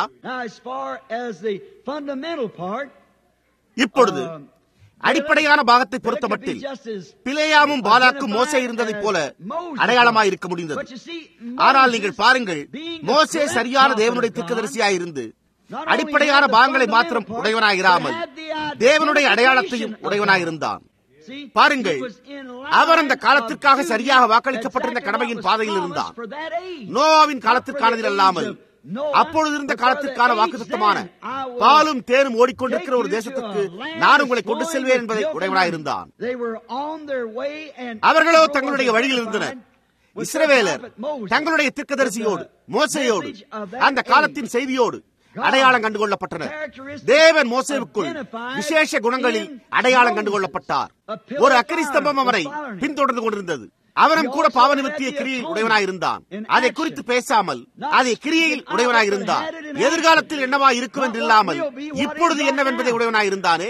இப்பொழுது அடிப்படையான பாகத்தை பொறுத்த மட்டில் பிளேயாமும் பாலாக்கும் மோசே இருந்ததைப் போல அடையாளமாக இருக்க முடிந்தது ஆனால் நீங்கள் பாருங்கள் மோசே சரியான தேவனுடைய திக்கதரிசியாயிருந்து அடிப்படையான பாகங்களை மாத்திரம் உடையவனாயிராமல் தேவனுடைய அடையாளத்தையும் உடையவனாயிருந்தான் பாருங்கள் அவர் அந்த காலத்திற்காக சரியாக வாக்களிக்கப்பட்டிருந்த கடமையின் பாதையில் இருந்தார் நோவாவின் காலத்திற்கானதில் அல்லாமல் அப்பொழுது இருந்த காலத்திற்கான வாக்குத்தமான பாலும் தேனும் ஓடிக்கொண்டிருக்கிற ஒரு தேசத்துக்கு நான் உங்களை கொண்டு செல்வேன் என்பதை உடையவனாயிருந்தான் அவர்களோ தங்களுடைய வழியில் இருந்தனர் இஸ்ரவேலர் தங்களுடைய திர்க்கதரிசியோடு மோசையோடு அந்த காலத்தின் செய்தியோடு அடையாளம் கண்டுகொள்ளப்பட்டனர் தேவன் மோசேவுக்குள் விசேஷ குணங்களில் அடையாளம் கண்டுகொள்ளப்பட்டார் ஒரு அக்கரிஸ்தம்பம் அவனை பின்தொடர்ந்து கொண்டிருந்தது அவனும் கூட பாவ நிமித்திய கிரியில் உடையவனாயிருந்தான் அதை குறித்து பேசாமல் அதை கிரியையில் உடையவனாயிருந்தான் எதிர்காலத்தில் என்னவா இருக்கும் என்று இல்லாமல் இப்பொழுது என்னவென்பதை உடையவனாயிருந்தானே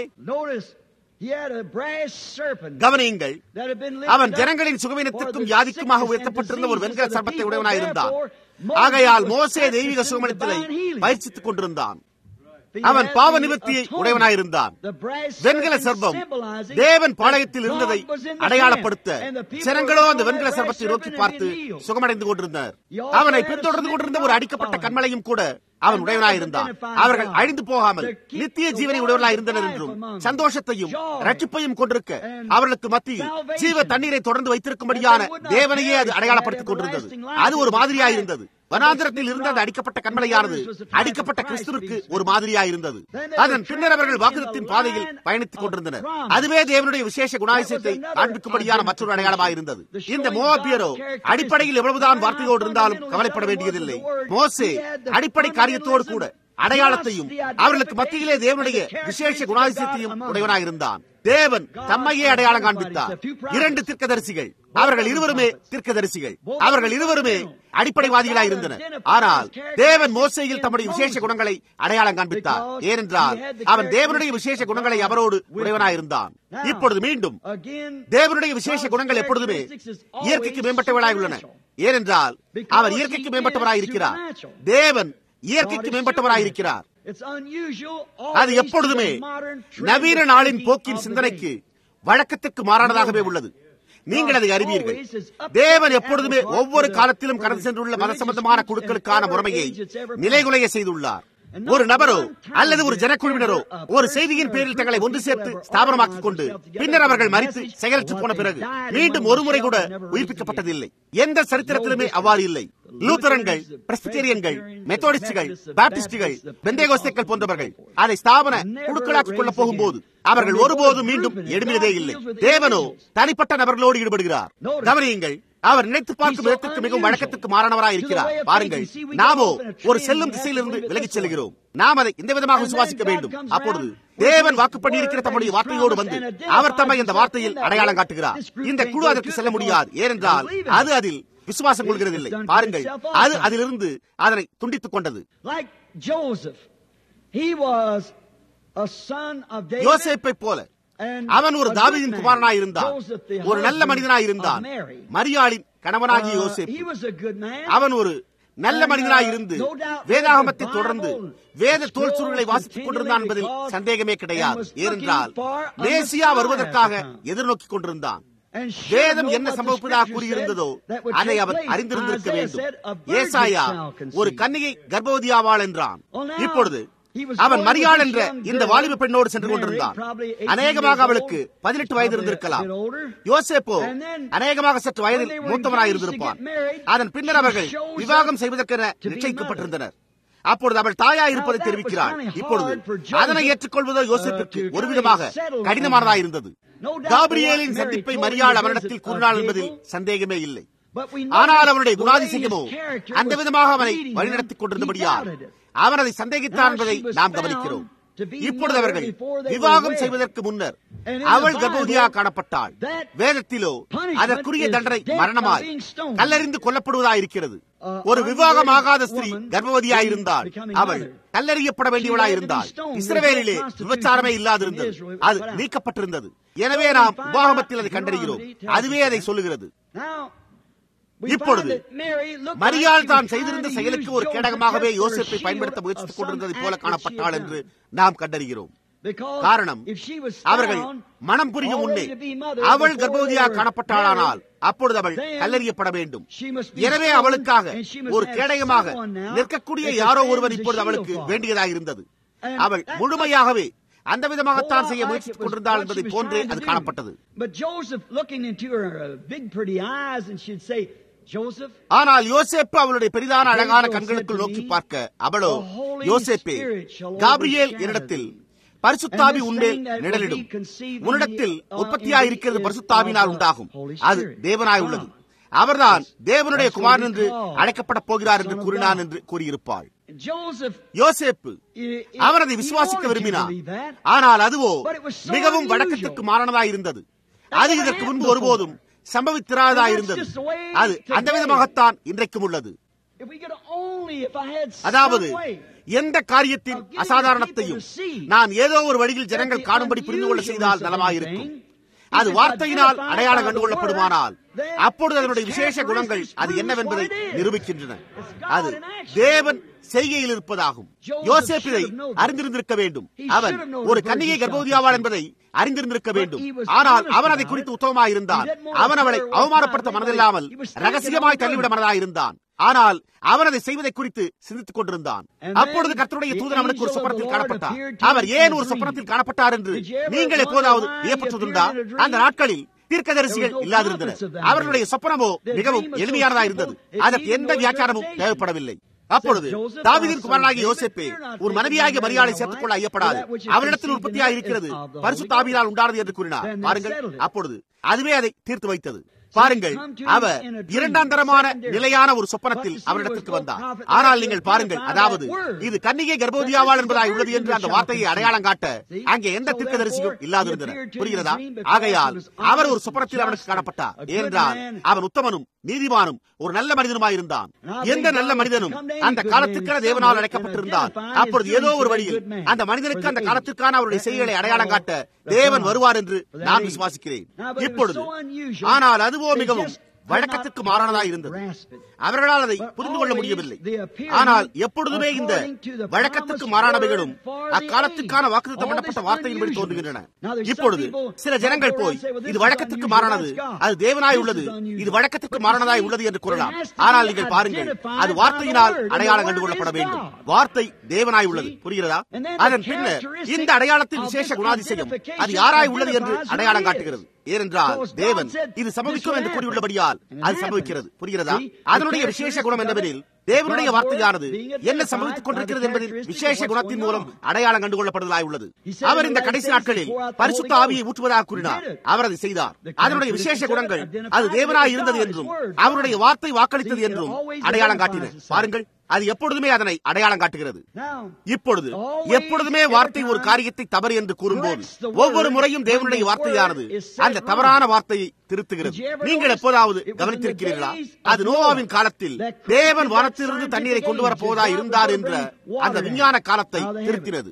கவனியுங்கள் அவன் ஜனங்களின் சுகவீனத்திற்கும் யாதிக்குமாக உயர்த்தப்பட்டிருந்த ஒரு வெண்கல சர்ப்பத்தை உடையவனாயிருந்தான் ஆகையால் மோசே தெய்வீக சுகமளித்தலை பயிற்சித்துக் கொண்டிருந்தான் அவன் பாவ நிவர்த்தியை உடையவனாயிருந்தான் வெண்கல சர்ப்பம் தேவன் பாளையத்தில் இருந்ததை அடையாளப்படுத்த ஜனங்களோ அந்த வெண்கல சர்ப்பத்தை நோக்கி பார்த்து சுகமடைந்து கொண்டிருந்தனர் அவனை பின்தொடர்ந்து கொண்டிருந்த ஒரு அடிக்கப்பட்ட கண்மலையும் கூட அவன் உடையவனாயிருந்தான் அவர்கள் அழிந்து போகாமல் நித்திய ஜீவனை உடையவர்களாக இருந்தனர் என்றும் சந்தோஷத்தையும் ரட்சிப்பையும் கொண்டிருக்க அவர்களுக்கு மத்தியில் ஜீவ தண்ணீரை தொடர்ந்து வைத்திருக்கும்படியான தேவனையே அது அடையாளப்படுத்திக் கொண்டிருந்தது அது ஒரு மாதிரியாயிருந்தது வனாந்திரத்தில் இருந்த அந்த அடிக்கப்பட்ட கண்மலையானது அடிக்கப்பட்ட கிறிஸ்துவிற்கு ஒரு மாதிரியாயிருந்தது அதன் பின்னர் அவர்கள் வாக்குதத்தின் பாதையில் பயணித்துக் கொண்டிருந்தனர் அதுவே தேவனுடைய விசேஷ குணாதிசயத்தை காண்பிக்கும்படியான மற்றொரு அடையாளமாயிருந்தது இந்த மோபியரோ அடிப்படையில் எவ்வளவுதான் வார்த்தையோடு இருந்தாலும் கவலைப்பட வேண்டியதில்லை மோசே அடிப்படை காரியத்தோடு கூட அடையாளத்தையும் அவர்களுக்கு மத்தியிலே தேவனுடைய விசேஷ குணாதிசயத்தையும் உடையவனாயிருந்தான் தேவன் தம்மையே அடையாளம் காண்பித்தார் இரண்டு தீர்க்கதரிசிகள் அவர்கள் இருவருமே தீர்க்கதரிசிகள் அவர்கள் இருவருமே அடிப்படைவாதிகளாக இருந்தனர் ஆனால் தேவன் மோசையில் தம்முடைய விசேஷ குணங்களை அடையாளம் காண்பித்தார் ஏனென்றால் அவன் தேவனுடைய விசேஷ குணங்களை அவரோடு உடையவனாயிருந்தான் இப்பொழுது மீண்டும் தேவனுடைய விசேஷ குணங்கள் எப்பொழுதுமே இயற்கைக்கு மேம்பட்டவர்களாக உள்ளன ஏனென்றால் அவர் இயற்கைக்கு மேம்பட்டவராக இருக்கிறார் தேவன் இயற்கைக்கு மேம்பட்டவராயிருக்கிறார் அது எப்பொழுதுமே நவீன நாளின் போக்கின் சிந்தனைக்கு வழக்கத்திற்கு மாறானதாகவே உள்ளது நீங்கள் அதை அறிவீர்கள் தேவன் எப்பொழுதுமே ஒவ்வொரு காலத்திலும் கடந்து சென்றுள்ள மத சம்பந்தமான குழுக்களுக்கான முறைமையை நிலைகுலைய செய்துள்ளார் ஒரு நபரோ அல்லது ஒரு ஜனக்குழுவினரோ ஒரு செய்தியின் பேரில் தங்களை ஒன்று சேர்த்து ஸ்தாபனமாக்கிக் கொண்டு பின்னர் அவர்கள் மறித்து செயலற்று போன பிறகு மீண்டும் ஒரு முறை கூட உயிர்ப்பிக்கப்பட்டதில்லை எந்த சரித்திரத்திலுமே அவ்வாறு இல்லை லூத்தரன்கள் பிரஸ்பிட்டேரியன்கள் மெத்தோடிஸ்டுகள் பாப்டிஸ்டுகள் பெந்தேகோஸ்தேக்கள் போன்றவர்கள் அதை ஸ்தாபன குழுக்களாக்கிக் கொள்ளப் போகும்போது அவர்கள் ஒருபோதும் மீண்டும் எழுமினதே இல்லை தேவனோ தனிப்பட்ட நபர்களோடு ஈடுபடுகிறார் கவனியுங்கள் அவர் நினைத்து பார்க்கும் விதத்திற்கு மிகவும் வழக்கத்துக்கு மாறானவராய் இருக்கிறார் பாருங்கள் நாமோ ஒரு செல்லும் திசையிலிருந்து விலகிச் செல்கிறோம் நாம் அதை இந்த விதமாக விசுவாசிக்க வேண்டும் அப்பொழுது தேவன் வாக்கு பண்ணியிருக்கிற தம்முடைய வார்த்தையோடு வந்து அவர் தம்மை இந்த வார்த்தையில் அடையாளம் காட்டுகிறார் இந்த குழு அதற்கு செல்ல முடியாது ஏனென்றால் அது அதில் விசுவாசம் கொள்கிறதில்லை பாருங்கள் அது அதிலிருந்து அதனை துண்டித்துக் கொண்டது யோசேப்பை போல அவன் ஒரு தாவிதின் குமாரனாய் இருந்தான் ஒரு நல்ல மனிதனாய் இருந்தான் மரியாளின் கணவனாகிய யோசேப்பு அவன் ஒரு நல்ல மனிதனாய் இருந்து வேதாகமத்தை தொடர்ந்து வேத தோல் சுருள்களை வாசித்துக் கொண்டிருந்தான் என்பதில் சந்தேகமே கிடையாது ஏனென்றால் மேசியா வருவதற்காக எதிர்நோக்கிக் கொண்டிருந்தான் வேதம் என்ன சம்பவிப்பதாக கூறியிருந்ததோ அதை அவன் அறிந்திருந்திருக்க வேண்டும் ஏசாயா ஒரு கன்னிகை கர்ப்பவதியாவாள் என்றான் இப்பொழுது அவன் மரியாள் என்ற இந்த வாலிப பெண்ணோடு சென்று கொண்டிருந்தான் அநேகமாக அவளுக்கு பதினெட்டு வயது இருந்திருக்கலாம் யோசேப்போ அநேகமாக சற்று வயதில் மூத்தவனாய் இருந்திருப்பான் அதன் பின்னர் அவர்கள் விவாகம் செய்வதற்கென நிச்சயிக்கப்பட்டிருந்தனர் அப்பொழுது அவள் தாயா இருப்பதை தெரிவிக்கிறாள் இப்பொழுது அதனை ஏற்றுக்கொள்வதோ யோசிப்பிற்கு ஒரு விதமாக கடினமானதாக இருந்தது காபிரியலின் சந்திப்பை மரியாள் அவனிடத்தில் கூறினாள் என்பதில் சந்தேகமே இல்லை ஆனால் அவனுடைய குணாதிசயமோ அந்த விதமாக அவனை வழிநடத்திக் கொண்டிருந்தபடியால் அவன் அதை சந்தேகித்தான் என்பதை நாம் கவனிக்கிறோம் இப்பொழுது அவர்கள் விவாகம் செய்வதற்கு முன்னர் அவள் கர்ப்பவதியாக காணப்பட்டாள் வேதத்திலோ அதற்குரிய தண்டனை மரணமாய் கல்லறிந்து கொல்லப்படுவதாயிருக்கிறது ஒரு விவாகம் ஆகாத ஸ்திரீ கர்ப்பவதியாயிருந்தாள் அவள் கல்லறியப்பட வேண்டியவளாயிருந்தாள் இஸ்ரவேலிலே விபச்சாரமே இல்லாதிருந்தது அது நீக்கப்பட்டிருந்தது எனவே நாம் உபாகமத்தில் அதை கண்டறிகிறோம் அதுவே அதை சொல்லுகிறது இப்பொழுது மரியாள் தான் செய்திருந்த செயலுக்கு ஒரு கேடகமாகவே யோசிப்பை பயன்படுத்த முயற்சித்துக் கொண்டிருந்ததை போல காணப்பட்டாள் என்று நாம் கண்டறிகிறோம் காரணம் அவர்கள் மனம் புரியும் முன்னே அவள் கர்ப்பவதியாக காணப்பட்டாளானால் அப்பொழுது அவள் கல்லறியப்பட வேண்டும் எனவே அவளுக்காக ஒரு கேடயமாக நிற்கக்கூடிய யாரோ ஒருவர் இப்பொழுது அவளுக்கு வேண்டியதாக இருந்தது அவள் முழுமையாகவே அந்த விதமாகத்தான் செய்ய முயற்சித்துக் கொண்டிருந்தாள் என்பதை போன்றே அது காணப்பட்டது ஆனால் யோசேப்பு அவளுடைய பெரிதான அழகான கண்களுக்குள் நோக்கி பார்க்க அவளோ யோசேப்பே காபிரியேல் என்னிடத்தில் பரிசுத்தாவி உன்மேல் நிழலிடும் உன்னிடத்தில் உற்பத்தியாயிருக்கிறது பரிசுத்தாவினால் உண்டாகும் அது தேவனாய் உள்ளது அவர்தான் தேவனுடைய குமாரன் என்று அழைக்கப்பட போகிறார் என்று கூறினான் என்று கூறியிருப்பாள் யோசேப்பு அவர் அதை விசுவாசிக்க விரும்பினார் ஆனால் அதுவோ மிகவும் வழக்கத்திற்கு மாறானதாக இருந்தது அது இதற்கு முன்பு ஒருபோதும் சம்பவித்திராததா இருந்தது அது அந்த விதமாகத்தான் இன்றைக்கும் உள்ளது அதாவது எந்த காரியத்தின் அசாதாரணத்தையும் நான் ஏதோ ஒரு வழியில் ஜனங்கள் காணும்படி புரிந்து கொள்ள செய்தால் நலமாயிருக்கும் அது வார்த்தையினால் அடையாளம் கண்டுகொள்ளப்படுமானால் அப்பொழுது அதனுடைய விசேஷ குணங்கள் அது என்னவென்பதை நிரூபிக்கின்றன அது தேவன் செய்கையில் இருப்பதாகும் யோசேப் இதை அறிந்திருந்திருக்க வேண்டும் அவன் ஒரு கன்னிகை கர்ப்பவதியாவாள் என்பதை அறிந்திருந்திருக்க வேண்டும் ஆனால் அவன் அதை குறித்து உத்தமமாக இருந்தான் அவன் அவளை அவமானப்படுத்த மனதில்லாமல் ரகசியமாய் தள்ளிவிட மனதாக இருந்தான் ஆனால் அவன் அதை செய்வதை குறித்து சிந்தித்துக் கொண்டிருந்தான் அப்பொழுது கர்த்தருடைய தூதன் அவனுக்கு ஒரு சொப்பனத்தில் காணப்பட்டார் அவர் ஏன் ஒரு சொப்பனத்தில் காணப்பட்டார் என்று நீங்கள் எப்போதாவது வியப்பற்றதுண்டா அந்த நாட்களில் தீர்க்கதரிசிகள் இல்லாதிருந்தனர் அவர்களுடைய சொப்பனமோ மிகவும் எளிமையானதா இருந்தது அதற்கு எந்த வியாக்கியானமும் தேவைப்படவில்லை அப்பொழுது தாவிதின் குமாரனாகிய யோசேப்பே ஒரு மனைவியாகிய மரியாதை சேர்த்துக் கொள்ள ஐயப்படாது அவரிடத்தில் உற்பத்தியாக இருக்கிறது பரிசு தாவினால் உண்டானது என்று கூறினார் பாருங்கள் அப்பொழுது அதுவே அதை தீர்த்து வைத்தது பாருங்கள் அவர் இரண்டாம் தரமான நிலையான ஒரு சொப்பனத்தில் அவரிடத்திற்கு வந்தார் ஆனால் நீங்கள் பாருங்கள் அதாவது இது கன்னிகை கர்ப்பவதியாவாள் என்பதாய் உள்ளது என்று அந்த வார்த்தையை அடையாளம் காட்ட அங்கே எந்த திர்க்கதரிசியும் இல்லாதிருந்தனர் புரிகிறதா ஆகையால் அவர் ஒரு சொப்பனத்தில் அவனுக்கு காணப்பட்டார் ஏனென்றால் அவன் உத்தமனும் நீதிமானும் ஒரு நல்ல மனிதனுமாயிருந்தான் எந்த நல்ல மனிதனும் அந்த காலத்துக்கான தேவனால் அழைக்கப்பட்டிருந்தால் அப்பொழுது ஏதோ ஒரு வழியில் அந்த மனிதனுக்கு அந்த காலத்திற்கான அவருடைய செய்திகளை அடையாளம் காட்ட தேவன் வருவார் என்று நான் விசுவாசிக்கிறேன் இப்பொழுது ஆனால் அதுவோ மிகவும் வழக்கத்துக்கு மாறானதாக இருந்தது அவர்களால் அதை புரிந்து கொள்ள முடியவில்லை ஆனால் எப்பொழுதுமே இந்த வழக்கத்துக்கு மாறானவைகளும் அக்காலத்துக்கான வாக்குத்தம் பண்ணப்பட்ட வார்த்தையின்படி தோன்றுகின்றன இப்பொழுது சில ஜனங்கள் போய் இது வழக்கத்துக்கு மாறானது அது தேவனாய் உள்ளது இது வழக்கத்துக்கு மாறானதாய் உள்ளது என்று கூறலாம் ஆனால் நீங்கள் பாருங்கள் அது வார்த்தையினால் அடையாளம் கண்டுகொள்ளப்பட வேண்டும் வார்த்தை தேவனாய் உள்ளது புரிகிறதா அதன் பின்னர் இந்த அடையாளத்தின் விசேஷ குணாதிசயம் அது யாராய் உள்ளது என்று அடையாளம் காட்டுகிறது ஏனென்றால் தேவன் இது சம்பவிக்கும் என்று கூறியுள்ளபடியால் அது சம்பவிக்கிறது புரிகிறதா அதனுடைய விசேஷ குணம் என்னவெனில் தேவனுடைய வார்த்தையானது என்ன சம்பவித்துக் கொண்டிருக்கிறது என்பதில் விசேஷ குணத்தின் மூலம் அடையாளம் கண்டுகொள்ளப்படுவதாய் உள்ளது அவர் இந்த கடைசி நாட்களில் பரிசுத்த ஆவியை ஊற்றுவதாக கூறினார் அவர் அதை செய்தார் அதனுடைய விசேஷ குணங்கள் அது தேவனாய் இருந்தது என்றும் அவருடைய வார்த்தை வாக்களித்தது என்றும் அடையாளம் காட்டின பாருங்கள் அது எப்பொழுதுமே அதனை அடையாளம் காட்டுகிறது இப்பொழுது எப்பொழுதுமே வார்த்தை ஒரு காரியத்தை தவறு என்று கூறும்போது ஒவ்வொரு முறையும் தேவனுடைய வார்த்தையானது அந்த தவறான வார்த்தையை திருத்துகிறது நீங்கள் எப்போதாவது கவனித்திருக்கிறீர்களா அது நோவாவின் காலத்தில் தேவன் வானத்திலிருந்து தண்ணீரை கொண்டு வரப்போவதா இருந்தார் என்ற அந்த விஞ்ஞான காலத்தை திருத்தினது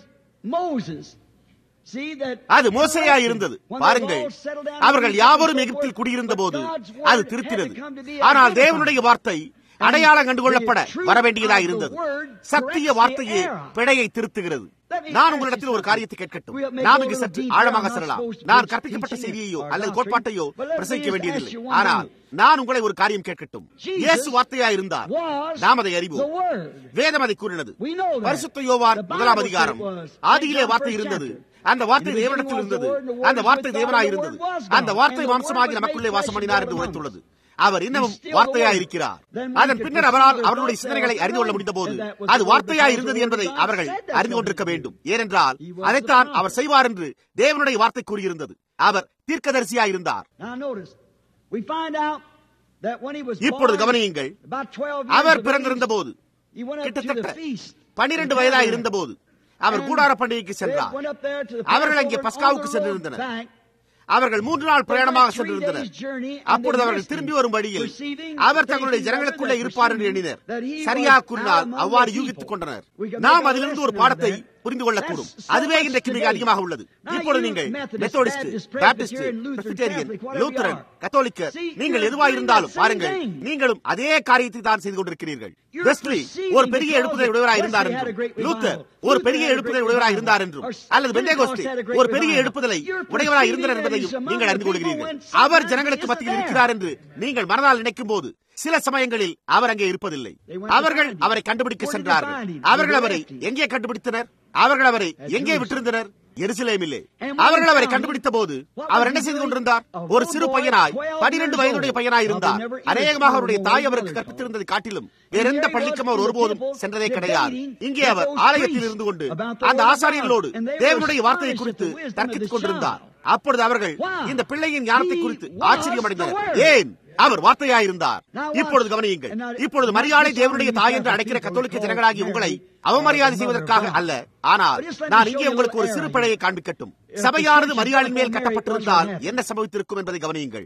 அது மோசையா இருந்தது பாருங்கள் அவர்கள் யாவரும் எகிப்தில் குடியிருந்த போது அது திருத்தினது ஆனால் தேவனுடைய வார்த்தை அடையாளம் கண்டுகொள்ளப்பட வரவேண்டியதாக இருந்தது சத்திய வார்த்தையே பிழையை திருத்துகிறது நான் உங்களிடத்தில் ஒரு காரியத்தை கேட்கட்டும் நாம் இங்கு சற்று ஆழமாக செல்லலாம் நான் கற்பிக்கப்பட்ட செய்தியையோ அல்லது கோட்பாட்டையோ பிரசவிக்க வேண்டியதில்லை ஆனால் நான் உங்களை ஒரு காரியம் கேட்கட்டும் இயேசு வார்த்தையா இருந்தார் நாம் அதை அறிவோம் வேதம் அதை கூறினது பரிசுத்த யோவான் முதலாம் அதிகாரம் ஆதியிலே வார்த்தை இருந்தது அந்த வார்த்தை தேவனிடத்தில் இருந்தது அந்த வார்த்தை தேவனாய் இருந்தது அந்த வார்த்தை மாம்சமாகி நமக்குள்ளே வாசம் பண்ணினார் என்று உரைத்துள்ளது அவர் இன்னமும் வார்த்தையா இருக்கிறார் அதன் பின்னர் அவரால் அவர்களுடைய சிந்தனைகளை அறிந்து கொள்ள முடிந்த போது அது வார்த்தையா இருந்தது என்பதை அவர்கள் அறிந்து கொண்டிருக்க வேண்டும் ஏனென்றால் அதைத்தான் அவர் செய்வார் என்று தேவனுடைய வார்த்தை கூறியிருந்தது அவர் தீர்க்கதரிசியா இருந்தார் இப்பொழுது கவனியுங்கள் அவர் பிறந்திருந்த போது கிட்டத்தட்ட பனிரெண்டு வயதாக இருந்த போது அவர் கூடார பண்டிகைக்கு சென்றார் அவர்கள் அங்கே பஸ்காவுக்கு சென்றிருந்தனர் அவர்கள் மூன்று நாள் பிரயாணமாக சென்றிருந்தனர் அப்பொழுது அவர்கள் திரும்பி வரும் வழியில் அவர் தங்களுடைய ஜனங்களுக்குள்ளே இருப்பார் என்று எண்ணினர் சரியாக கூறினால் அவ்வாறு யூகித்துக் கொண்டனர் நாம் அதிலிருந்து ஒரு பாடத்தை புரிந்து கொள்ளக்கூடும் அதுவே இன்றைக்கு மிக அதிகமாக உள்ளது இப்பொழுது நீங்கள் மெத்தோடிஸ்ட் பாப்டிஸ்ட் பிரெஸ்பிட்டேரியன் லூத்தரன் கத்தோலிக்க நீங்கள் எதுவாக இருந்தாலும் பாருங்கள் நீங்களும் அதே காரியத்தை தான் செய்து கொண்டிருக்கிறீர்கள் வெஸ்ட்லி ஒரு பெரிய எழுப்புதலை உடையவராக இருந்தார் என்றும் லூத்தர் ஒரு பெரிய எழுப்புதலை உடையவராக இருந்தார் என்றும் அல்லது பெந்தேகோஸ்டி ஒரு பெரிய எழுப்புதலை உடையவராக இருந்தார் என்பதையும் நீங்கள் அறிந்து கொள்கிறீர்கள் அவர் ஜனங்களுக்கு மத்தியில் இருக்கிறார் என்று நீங்கள் மனதால் நினைக்கும் போது சில சமயங்களில் அவர் அங்கே இருப்பதில்லை அவர்கள் அவரை கண்டுபிடிக்க சென்றார்கள் அவர்கள் அவரை எங்கே கண்டுபிடித்தனர் அவர்கள் அவரை எங்கே விட்டிருந்தனர் எருசலேமிலே அவர்கள் அவரை கண்டுபிடித்த போது அவர் என்ன செய்து கொண்டிருந்தார் ஒரு சிறு பையனாய் பனிரெண்டு வயதுடைய பையனாய் இருந்தார் அநேகமாக அவருடைய தாய் அவருக்கு கற்பித்திருந்ததை காட்டிலும் வேற எந்த பள்ளிக்கும் அவர் ஒருபோதும் சென்றதே கிடையாது இங்கே அவர் ஆலயத்தில் இருந்து கொண்டு அந்த ஆசாரியர்களோடு தேவனுடைய வார்த்தையை குறித்து தர்க்கித்துக் கொண்டிருந்தார் அப்பொழுது அவர்கள் இந்த பிள்ளையின் ஞானத்தை குறித்து ஆச்சரியம் அடைந்தனர் ஏன் அவர் வார்த்தையாயிருந்தார் இப்பொழுது கவனியுங்கள் இப்பொழுது மரியாதை தேவனுடைய தாய் என்று அழைக்கிற கத்தோலிக்க ஜனங்களாகி உங்களை அவமரியாதை செய்வதற்காக அல்ல ஆனால் நான் இங்கே உங்களுக்கு ஒரு சிறு பிழையை காண்பிக்கட்டும் சபையானது மரியாளின் மேல் கட்டப்பட்டிருந்தால் என்ன சம்பவித்திருக்கும் என்பதை கவனியுங்கள்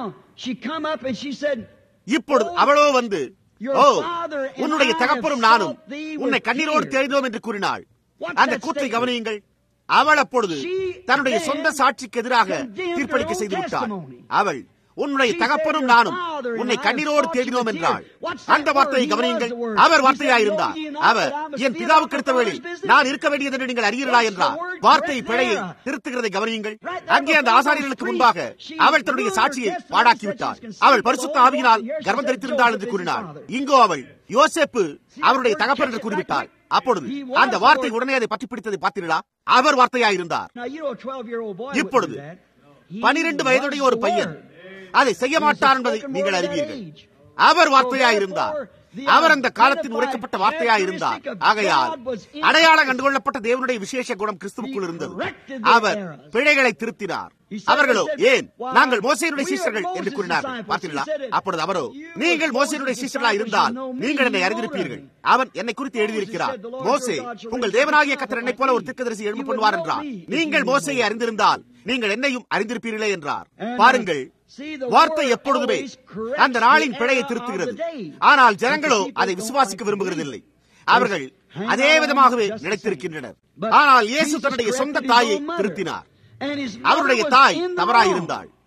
இப்பொழுது அவளோ வந்து ஓ உன்னுடைய தகப்பனும் நானும் உன்னை கண்ணீரோடு தேடினோம் என்று கூறினாள் அந்த கூற்றை கவனியுங்கள் அவள் அப்பொழுது தன்னுடைய சொந்த சாட்சிக்கு எதிராக தீர்ப்பளிக்க செய்து விட்டாள் அவள் உன்னுடைய தகப்பனும் நானும் உன்னை கண்ணீரோடு தேடினோம் என்றாள் அந்த வார்த்தையை கவனியுங்கள் அவர் வார்த்தையாயிருந்தார் அவர் என் பிதாவுக்கு அடுத்த வேளையில் நான் இருக்க வேண்டியது என்று நீங்கள் அறியீர்களா என்றார் வார்த்தை பிழையை திருத்துகிறதை கவனியுங்கள் அங்கே அந்த ஆசாரியர்களுக்கு முன்பாக அவள் தன்னுடைய சாட்சியை பாடாக்கிவிட்டாள் அவள் பரிசுத்த ஆவியினால் கர்ப்பம் தரித்திருந்தாள் என்று கூறினாள் இங்கோ அவள் யோசேப்பு அவருடைய தகப்பன் என்று கூறிவிட்டாள் அப்பொழுது அந்த வார்த்தை உடனே அதை பற்றி பிடித்ததை பார்த்தீர்களா அவர் வார்த்தையாயிருந்தார் இப்பொழுது பனிரெண்டு வயதுடைய ஒரு பையன் அதை செய்ய மாட்டார் என்பதை நீங்கள் அறிவீர்கள் அவர் வார்த்தையாயிருந்தார் அவர் அந்த காலத்தில் உரைக்கப்பட்ட வார்த்தையாயிருந்தார் ஆகையால் அடையாளம் கண்டுகொள்ளப்பட்ட தேவனுடைய விசேஷ குணம் கிறிஸ்துவுக்குள் இருந்தது அவர் பிழைகளை திருத்தினார் அவர்களோ ஏன் நாங்கள் மோசையினுடைய சீசர்கள் என்று கூறினார் பார்த்தீர்களா அப்பொழுது அவரோ நீங்கள் மோசையினுடைய சீசர்களா இருந்தால் நீங்கள் என்னை அறிந்திருப்பீர்கள் அவன் என்னை குறித்து எழுதியிருக்கிறார் மோசே உங்கள் தேவனாகிய கத்தர் என்னை போல ஒரு திருக்கதரிசி எழுப்பு பண்ணுவார் என்றார் நீங்கள் மோசையை அறிந்திருந்தால் நீங்கள் என்னையும் அறிந்திருப்பீர்களே என்றார் பாருங்கள் வார்த்தை எப்பொழுதுமே அந்த நாளின் பிழையை திருத்துகிறது ஆனால் ஜனங்களோ அதை விசுவாசிக்க விரும்புகிறதில்லை அவர்கள் அதே விதமாகவே நினைத்திருக்கின்றனர் ஆனால் இயேசு தன்னுடைய சொந்த தாயை திருத்தினார் அவருடைய தாய் தவறாயிருந்தாள்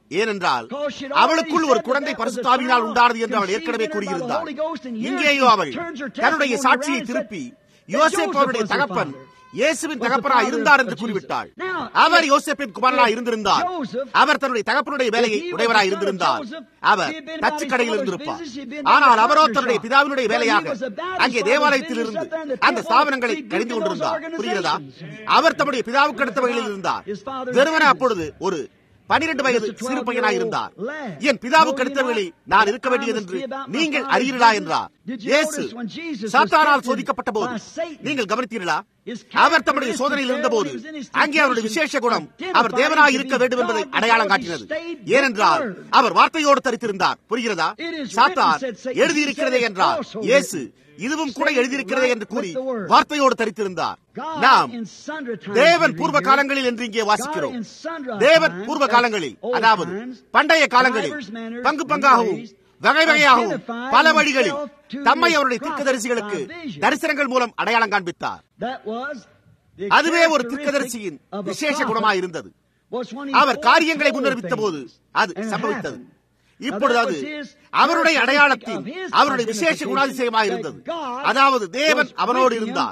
ஏனென்றால் அவளுக்குள் ஒரு குழந்தை பரிசுத்தாவினால் உண்டானது என்று அவள் ஏற்கனவே கூறியிருந்தாள் இங்கேயோ அவள் தன்னுடைய சாட்சியை திருப்பி யோசேப் அவருடைய தகப்பன் இயேசுவின் தகப்பனா இருந்தார் என்று கூறிவிட்டாள் அவர் யோசேப்பின் குமாரனா இருந்திருந்தார் அவர் தன்னுடைய தகப்பனுடைய வேலையை உடையவராய் இருந்திருந்தார் அவர் தச்சு கடையில் இருந்திருப்பார் ஆனால் அவரோ தன்னுடைய பிதாவினுடைய வேலையாக அங்கே தேவாலயத்தில் இருந்து அந்த ஸ்தாபனங்களை கழிந்து கொண்டிருந்தார் புரிகிறதா அவர் தம்முடைய பிதாவுக்கு அடுத்த வகையில் இருந்தார் வெறுமனே அப்பொழுது ஒரு பனிரெண்டு வயது சிறு பையனாய் இருந்தார் என் பிதாவுக்கு அடுத்தவர்களை நான் இருக்க வேண்டியது என்று நீங்கள் அறியீர்களா என்றார் இயேசு சாத்தானால் சோதிக்கப்பட்ட போது நீங்கள் கவனித்தீர்களா அவர் தம்முடைய சோதனையில் இருந்தபோது அங்கே அவருடைய விசேஷ குணம் அவர் தேவனாய் இருக்க வேண்டும் என்பதை அடையாளம் காட்டினது ஏனென்றால் அவர் வார்த்தையோடு தரித்திருந்தார் புரிகிறதா சாத்தான் எழுதியிருக்கிறதே என்றார் இயேசு இதுவும் கூட எழுதியிருக்கிறதே என்று கூறி வார்த்தையோடு தரித்திருந்தார் நாம் தேவன் பூர்வ காலங்களில் என்று இங்கே வாசிக்கிறோம் தேவன் பூர்வ காலங்களில் அதாவது பண்டைய காலங்களில் பங்கு பங்காகவும் வகை வகையாகவும் பல வழிகளில் தம்மை அவருடைய தீர்க்கதரிசிகளுக்கு தரிசனங்கள் மூலம் அடையாளம் காண்பித்தார் அதுவே ஒரு தீர்க்கதரிசியின் விசேஷ குணமாக இருந்தது அவர் காரியங்களை முன்னறிவித்த போது அது சம்பவித்தது இப்பொழுது அது அவருடைய அடையாளத்தின் அவருடைய விசேஷ குணாதிசயமாக இருந்தது அதாவது தேவன் அவனோடு இருந்தார்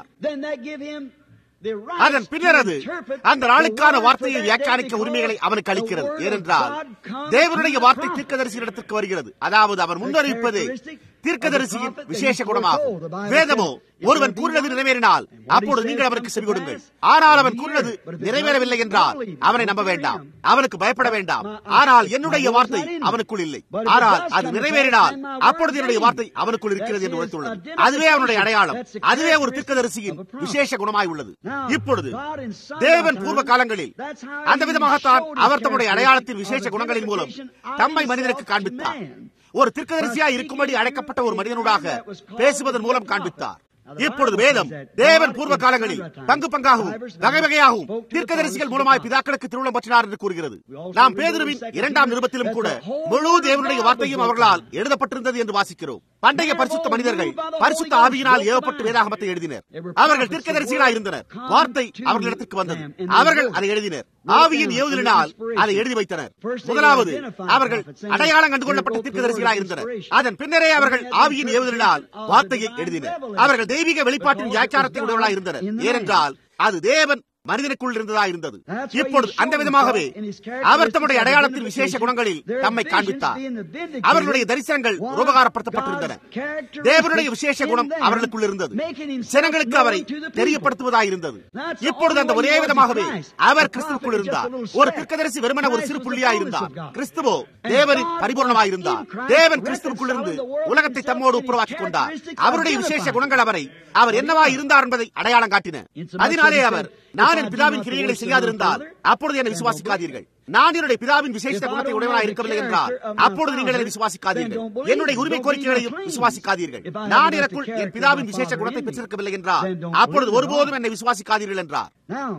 அதன் பின்னர் அது அந்த நாளுக்கான வார்த்தையை வியாக்கியானிக்க உரிமைகளை அவனுக்கு அளிக்கிறது ஏனென்றால் தேவனுடைய வார்த்தை தீர்க்கதரிசியிடத்திற்கு வருகிறது அதாவது அவர் முன்னறிவிப்பது தீர்க்கதரிசியின் விசேஷ குணமாகும் வேதமோ ஒருவன் கூறினது நிறைவேறினால் அப்பொழுது நீங்கள் அவனுக்கு செவி கொடுங்கள் ஆனால் அவன் கூறினது நிறைவேறவில்லை என்றால் அவனை நம்ப வேண்டாம் அவனுக்கு பயப்பட வேண்டாம் ஆனால் என்னுடைய வார்த்தை அவனுக்குள் இல்லை ஆனால் அது நிறைவேறினால் அப்பொழுது என்னுடைய வார்த்தை அவனுக்குள் இருக்கிறது என்று உழைத்துள்ளது அதுவே அவனுடைய அடையாளம் அதுவே ஒரு தீர்க்கதரிசியின் விசேஷ குணமாய் உள்ளது இப்பொழுது தேவன் பூர்வ காலங்களில் அந்த விதமாகத்தான் அவர் தம்முடைய அடையாளத்தின் விசேஷ குணங்களின் மூலம் தம்மை மனிதனுக்கு காண்பித்தார் ஒரு திருக்கதரிசியா இருக்கும்படி அழைக்கப்பட்ட ஒரு மனிதனுடாக பேசுவதன் மூலம் காண்பித்தார் இப்பொழுது வேதம் தேவன் பூர்வ காலங்களில் பங்கு பங்காகவும் வகை வகையாகவும் தீர்க்கதரிசிகள் மூலமாய் பிதாக்களுக்கு திருவிழம் பற்றினார் என்று கூறுகிறது நாம் பேதுருவின் இரண்டாம் நிருபத்திலும் கூட முழு தேவனுடைய வார்த்தையும் அவர்களால் எழுதப்பட்டிருந்தது என்று வாசிக்கிறோம் பண்டைய பரிசுத்த மனிதர்கள் பரிசுத்த ஆவியினால் ஏவப்பட்டு வேதாகமத்தை எழுதினர் அவர்கள் தீர்க்கதரிசிகளாக இருந்தனர் வார்த்தை அவர்களிடத்திற்கு வந்தது அவர்கள் அதை எழுதினர் ஆவியின் ஏவுதலினால் அதை எழுதி வைத்தனர் முதலாவது அவர்கள் அடையாளம் கண்டுகொள்ளப்பட்ட தீர்க்கதரிசிகளாக இருந்தனர் அதன் பின்னரே அவர்கள் ஆவியின் ஏவுதலினால் வார்த்தையை எழுதினர் அவர்கள் தெய்வீக வெளிப்பாட்டின் வியாக்கியானத்தை உடையவர்களாக இருந்தனர் ஏனென்றால் அது தேவன் மனிதனுக்குள் இருந்ததா இருந்தது இப்பொழுது அந்த விதமாகவே அவர் தம்முடைய அடையாளத்தின் விசேஷ குணங்களில் தம்மை காண்பித்தார் அவர்களுடைய தரிசனங்கள் உபகாரப்படுத்தப்பட்டிருந்தன தேவனுடைய விசேஷ குணம் அவர்களுக்குள் இருந்தது ஜனங்களுக்கு அவரை தெரியப்படுத்துவதாக இருந்தது இப்பொழுது அந்த ஒரே விதமாகவே அவர் கிறிஸ்துக்குள் இருந்தார் ஒரு திருக்கதரிசி வெறுமன ஒரு சிறு புள்ளியா இருந்தார் கிறிஸ்துவோ தேவனின் பரிபூர்ணமாக இருந்தார் தேவன் கிறிஸ்துவுக்குள் இருந்து உலகத்தை தம்மோடு உப்புரவாக்கிக் கொண்டார் அவருடைய விசேஷ குணங்கள் அவரை அவர் என்னவா இருந்தார் என்பதை அடையாளம் காட்டின அதனாலே அவர் நான் என் பிதாவின் கிரியைகளை செய்யாதிருந்தால் அப்பொழுது என்னை விசுவாசிக்காதீர்கள் நான் என்னுடைய பிதாவின் விசேஷ குணத்தை உடையவனாக இருக்கவில்லை என்றால் அப்பொழுது நீங்கள் என்னை விசுவாசிக்காதீர்கள் என்னுடைய உரிமை கோரிக்கைகளையும் விசுவாசிக்காதீர்கள் நான் எனக்குள் என் பிதாவின் விசேஷ குணத்தை பெற்றிருக்கவில்லை என்றால் அப்பொழுது ஒருபோதும் என்னை விசுவாசிக்காதீர்கள் என்றார்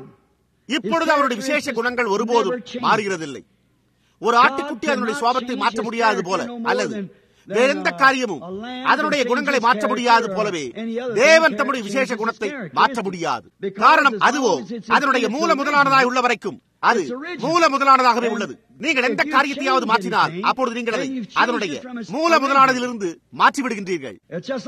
இப்பொழுது அவருடைய விசேஷ குணங்கள் ஒருபோதும் மாறுகிறதில்லை ஒரு ஆட்டுக்குட்டி அதனுடைய சுவாபத்தை மாற்ற முடியாது போல அல்லது வேற எந்த காரியமும் அதனுடைய குணங்களை மாற்ற முடியாது போலவே தேவன் தம்முடைய விசேஷ குணத்தை மாற்ற முடியாது காரணம் அதுவோ அதனுடைய மூல முதலானதாய் உள்ள வரைக்கும் அது மூல முதலானதாகவே உள்ளது நீங்கள் எந்த காரியத்தையாவது மாற்றினால் அப்பொழுது நீங்கள் அதை அதனுடைய மூல முதலானதிலிருந்து மாற்றி விடுகின்றீர்கள்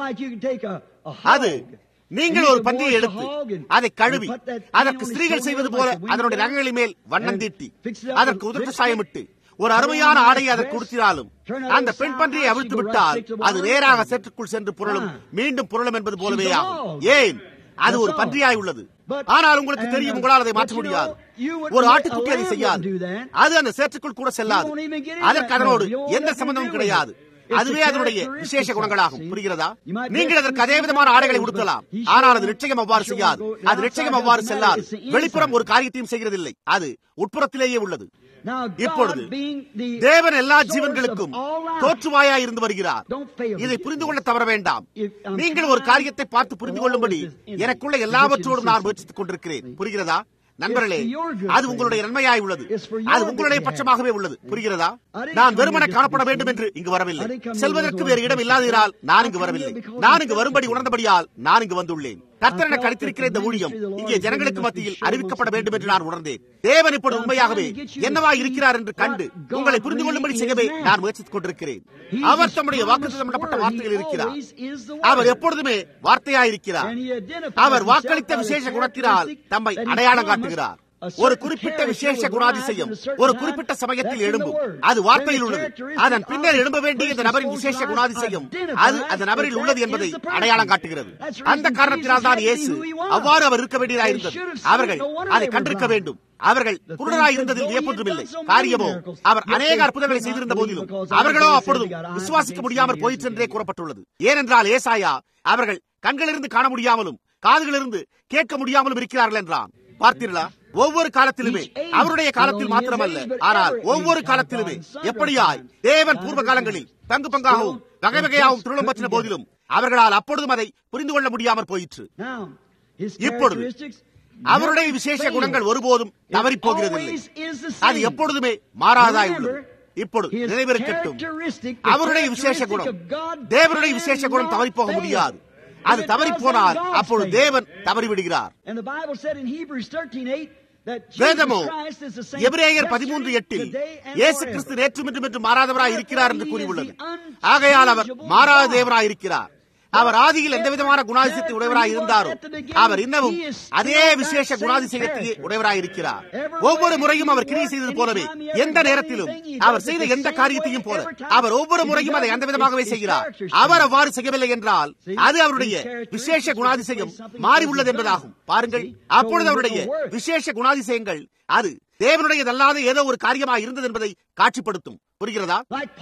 அது நீங்கள் ஒரு பந்தியை எடுத்து அதை கழுவி அதற்கு ஸ்திரீகள் செய்வது போல அதனுடைய நகங்களின் மேல் வண்ணம் தீட்டி அதற்கு உதட்டு சாயமிட்டு ஒரு அருமையான ஆடையை அதற்கு உடுத்தினாலும் அந்த பெண் பன்றியை அவிழ்த்து விட்டால் அது நேராக சேற்றுக்குள் சென்று புரளும் மீண்டும் புரளும் என்பது போலவே ஆகும் ஏன் அது ஒரு பன்றியாய் உள்ளது ஆனால் உங்களுக்கு தெரியும் உங்களால் அதை மாற்ற முடியாது ஒரு ஆட்டுக்குட்டி அதை செய்யாது அது அந்த சேற்றுக்குள் கூட செல்லாது அதற்கு அதனோடு எந்த சம்பந்தமும் கிடையாது அதுவே அதனுடைய விசேஷ குணங்களாகும் புரிகிறதா நீங்கள் அதற்கு அதே விதமான ஆடைகளை உடுத்தலாம் ஆனால் அது நிச்சயம் அவ்வாறு செய்யாது அது நிச்சயம் அவ்வாறு செல்லாது வெளிப்புறம் ஒரு காரியத்தையும் செய்கிறதில்லை அது உட்புறத்திலேயே உள்ளது இப்பொழுது தேவன் எல்லா ஜீவன்களுக்கும் தோற்றுவாயா இருந்து வருகிறார் இதை புரிந்து கொள்ள தவற வேண்டாம் நீங்கள் ஒரு காரியத்தை பார்த்து புரிந்து கொள்ளும்படி எனக்குள்ள எல்லாவற்றோடும் நான் முயற்சித்துக் கொண்டிருக்கிறேன் புரிகிறதா நண்பர்களே அது உங்களுடைய நன்மையாய் உள்ளது அது உங்களுடைய பட்சமாகவே உள்ளது புரிகிறதா நான் வெறுமன காணப்பட வேண்டும் என்று இங்கு வரவில்லை செல்வதற்கு வேறு இடம் இல்லாததால் நான் இங்கு வரவில்லை நான் இங்கு வரும்படி உணர்ந்தபடியால் நான் இங்கு வந்துள்ளேன் கர்த்தர் எனக்கு அளித்திருக்கிற இந்த ஊழியம் இங்கே ஜனங்களுக்கு மத்தியில் அறிவிக்கப்பட வேண்டும் என்று நான் உணர்ந்தேன் தேவன் இப்பொழுது உண்மையாகவே என்னவா இருக்கிறார் என்று கண்டு உங்களை புரிந்து கொள்ளும்படி செய்யவே நான் முயற்சித்துக் கொண்டிருக்கிறேன் அவர் தம்முடைய வாக்குத்தமிடப்பட்ட வார்த்தையில் இருக்கிறார் அவர் எப்பொழுதுமே வார்த்தையாயிருக்கிறார் அவர் வாக்களித்த விசேஷ குணத்தினால் தம்மை அடையாளம் காட்டுகிறார் ஒரு குறிப்பிட்ட விசேஷ குணாதிசயம் ஒரு குறிப்பிட்ட சமயத்தில் எழும்பும் அது வார்த்தையில் உள்ளது அதன் பின்னர் எழும்ப வேண்டிய இந்த நபரின் விசேஷ குணாதிசயம் அது அந்த நபரில் உள்ளது என்பதை அடையாளம் காட்டுகிறது அந்த காரணத்தினால் தான் இயேசு அவ்வாறு அவர் இருக்க வேண்டியதாயிருந்தது அவர்கள் அதை கண்டிருக்க வேண்டும் அவர்கள் குருடராய் இருந்ததில் வியப்பொன்றுமில்லை காரியமோ அவர் அநேக அற்புதங்களை செய்திருந்த போதிலும் அவர்களோ அப்பொழுதும் விசுவாசிக்க முடியாமல் போயிற்று என்றே கூறப்பட்டுள்ளது ஏனென்றால் ஏசாயா அவர்கள் கண்களிலிருந்து காண முடியாமலும் காதுகளிலிருந்து கேட்க முடியாமலும் இருக்கிறார்கள் என்றான் பார்த்தீர்களா ஒவ்வொரு காலத்திலுமே அவருடைய காலத்தில் மாத்திரமல்ல ஆனால் ஒவ்வொரு காலத்திலுமே எப்படியாய் தேவன் பூர்வ காலங்களில் பங்கு பங்காகவும் வகை வகையாகவும் திருளம் பற்றின போதிலும் அவர்களால் அப்பொழுதும் அதை புரிந்து கொள்ள முடியாமல் போயிற்று இப்பொழுது அவருடைய விசேஷ குணங்கள் ஒருபோதும் தவறி போகிறதில்லை அது எப்பொழுதுமே மாறாதாய் உள்ளது இப்பொழுது நினைவிருக்கட்டும் அவருடைய விசேஷ குணம் தேவனுடைய விசேஷ குணம் தவறி போக முடியாது அது தவறி போனால் அப்பொழுது தேவன் தவறிவிடுகிறார் வேதமோ எபிரேயர் பதிமூன்று எட்டில் இயேசு கிறிஸ்து நேற்று மற்றும் என்று மாறாதவராய் இருக்கிறார் என்று கூறியுள்ளது ஆகையால் அவர் மாறாத தேவராய் இருக்கிறார் அவர் ஆதியில் எந்த விதமான குணாதிசயத்தை உடையவராய் இருந்தாரோ அவர் இன்னமும் அதே விசேஷ குணாதிசயத்தையே உடையவராய் இருக்கிறார் ஒவ்வொரு முறையும் அவர் கிரியை செய்தது போலவே எந்த நேரத்திலும் அவர் செய்த எந்த காரியத்தையும் போல அவர் ஒவ்வொரு முறையும் அதை அந்த விதமாகவே செய்கிறார் அவர் அவ்வாறு செய்யவில்லை என்றால் அது அவருடைய விசேஷ குணாதிசயம் மாறி உள்ளது என்பதாகும் பாருங்கள் அப்பொழுது அவருடைய விசேஷ குணாதிசயங்கள் அது தேவனுடையதல்லாத ஏதோ ஒரு காரியமாக இருந்தது என்பதை காட்சிப்படுத்தும் புரிகிறதா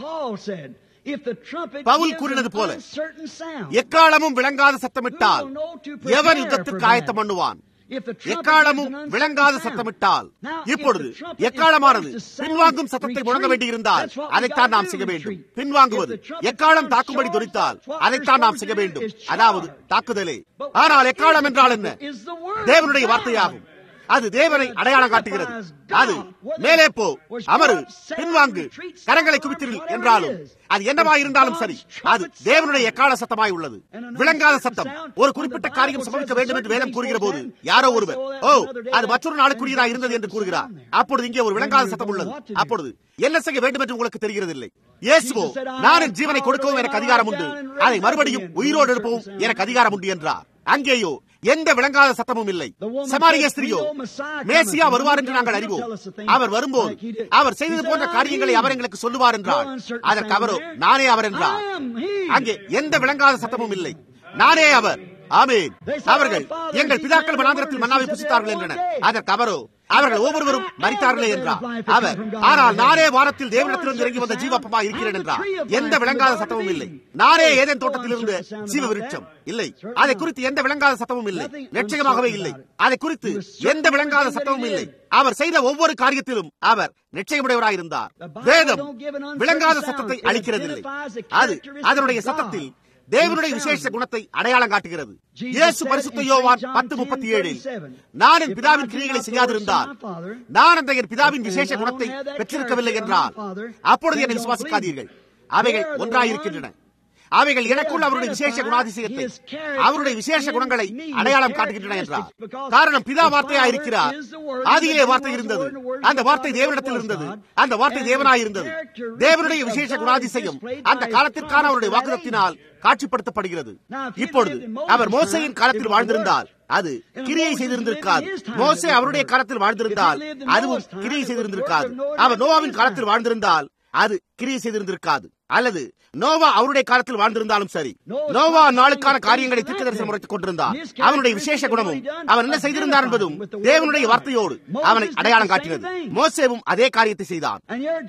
பவுல் கூறினது போல எக்காலமும் விளங்காத சத்தமிட்டால் எவன் யுத்தத்திற்கு ஆயத்தம் பண்ணுவான் எக்காலமும் விளங்காத சத்தமிட்டால் இப்பொழுது எக்காலமானது பின்வாங்கும் சத்தத்தை முழங்க வேண்டியிருந்தால் அதைத்தான் நாம் செய்ய வேண்டும் பின்வாங்குவது எக்காலம் தாக்கும்படி துரித்தால் அதைத்தான் நாம் செய்ய வேண்டும் அதாவது தாக்குதலே ஆனால் எக்காலம் என்றால் என்ன தேவனுடைய வார்த்தையாகும் அது தேவனை அடையாளம் காட்டுகிறது அது மேலே போ அமரு பின்வாங்கு கரங்களை குவித்திரு என்றாலும் அது என்னவாய் இருந்தாலும் சரி அது தேவனுடைய எக்கால சத்தமாய் உள்ளது விளங்காத சத்தம் ஒரு குறிப்பிட்ட காரியம் சம்பவிக்க வேண்டும் என்று வேதம் கூறுகிற போது யாரோ ஒருவர் ஓ அது மற்றொரு நாளுக்குரியதாக இருந்தது என்று கூறுகிறார் அப்பொழுது இங்கே ஒரு விளங்காத சத்தம் உள்ளது அப்பொழுது என்ன செய்ய வேண்டும் என்று உங்களுக்கு தெரிகிறதில்லை இயேசுவோ நான் என் ஜீவனை கொடுக்கவும் எனக்கு அதிகாரம் உண்டு அதை மறுபடியும் உயிரோடு எழுப்பவும் எனக்கு அதிகாரம் உண்டு என்றார் அங்கேயோ எந்த விளங்காத சத்தமும் இல்லை சமாரிய ஸ்திரியோ மேசியா வருவார் என்று நாங்கள் அறிவோம் அவர் வரும்போது அவர் செய்தது போன்ற காரியங்களை அவர் எங்களுக்கு சொல்லுவார் என்றார் அதற்கு அவரோ நானே அவர் என்றார் அங்கே எந்த விளங்காத சத்தமும் இல்லை நானே அவர் ஆமேன் அவர்கள் எங்கள் பிதாக்கள் மனாந்திரத்தில் மன்னாவை புசித்தார்கள் என்றனர் அதற்கு அவரோ அவர்கள் ஒவ்வொருவரும் மறித்தார்களே என்றார் அவர் ஆனால் நானே வானத்தில் தேவனிடத்திலிருந்து இறங்கி வந்த ஜீவப்பமா இருக்கிறேன் என்றார் எந்த விளங்காத சத்தமும் இல்லை நானே ஏதேன் தோட்டத்தில் இருந்து ஜீவ விருட்சம் இல்லை அதை குறித்து எந்த விளங்காத சத்தமும் இல்லை நிச்சயமாகவே இல்லை அதை குறித்து எந்த விளங்காத சத்தமும் இல்லை அவர் செய்த ஒவ்வொரு காரியத்திலும் அவர் நிச்சயமுடையவராக இருந்தார் வேதம் விளங்காத சத்தத்தை அளிக்கிறதில்லை அது அதனுடைய சத்தத்தில் தேவனுடைய விசேஷ குணத்தை அடையாளம் காட்டுகிறது இயேசு பரிசுத்த யோவான் பத்து முப்பத்தி ஏழில் நான் என் பிதாவின் கிரியைகளை செய்யாதிருந்தால் நான் அந்த என் பிதாவின் விசேஷ குணத்தை பெற்றிருக்கவில்லை என்றால் அப்பொழுது என்னை விசுவாசிக்காதீர்கள் அவைகள் ஒன்றாயிருக்கின்றன அவைகள் எனக்குள் அவருடைய விசேஷ குணாதிசயத்தை அவருடைய விசேஷ குணங்களை அடையாளம் காட்டுகின்றன என்றார் காரணம் பிதா வார்த்தையா இருக்கிறார் ஆதியிலே வார்த்தை இருந்தது அந்த வார்த்தை தேவனிடத்தில் இருந்தது அந்த வார்த்தை தேவனாய் இருந்தது தேவனுடைய விசேஷ குணாதிசயம் அந்த காலத்திற்கான அவருடைய வாக்குதத்தினால் காட்சிப்படுத்தப்படுகிறது இப்பொழுது அவர் மோசையின் காலத்தில் வாழ்ந்திருந்தால் அது கிரியை செய்திருந்திருக்காது மோசே அவருடைய காலத்தில் வாழ்ந்திருந்தால் அதுவும் கிரியை செய்திருந்திருக்காது அவர் நோவாவின் காலத்தில் வாழ்ந்திருந்தால் அது கிரியை செய்திருந்திருக்காது அல்லது நோவா அவருடைய காலத்தில் வாழ்ந்திருந்தாலும் சரி நோவா நாளுக்கான காரியங்களை திட்ட தரிசனம் உரைத்துக் கொண்டிருந்தார் அவனுடைய விசேஷ குணமும் அவன் என்ன செய்திருந்தார் என்பதும் தேவனுடைய வார்த்தையோடு அவனை அடையாளம் காட்டினது மோசேவும் அதே காரியத்தை செய்தான்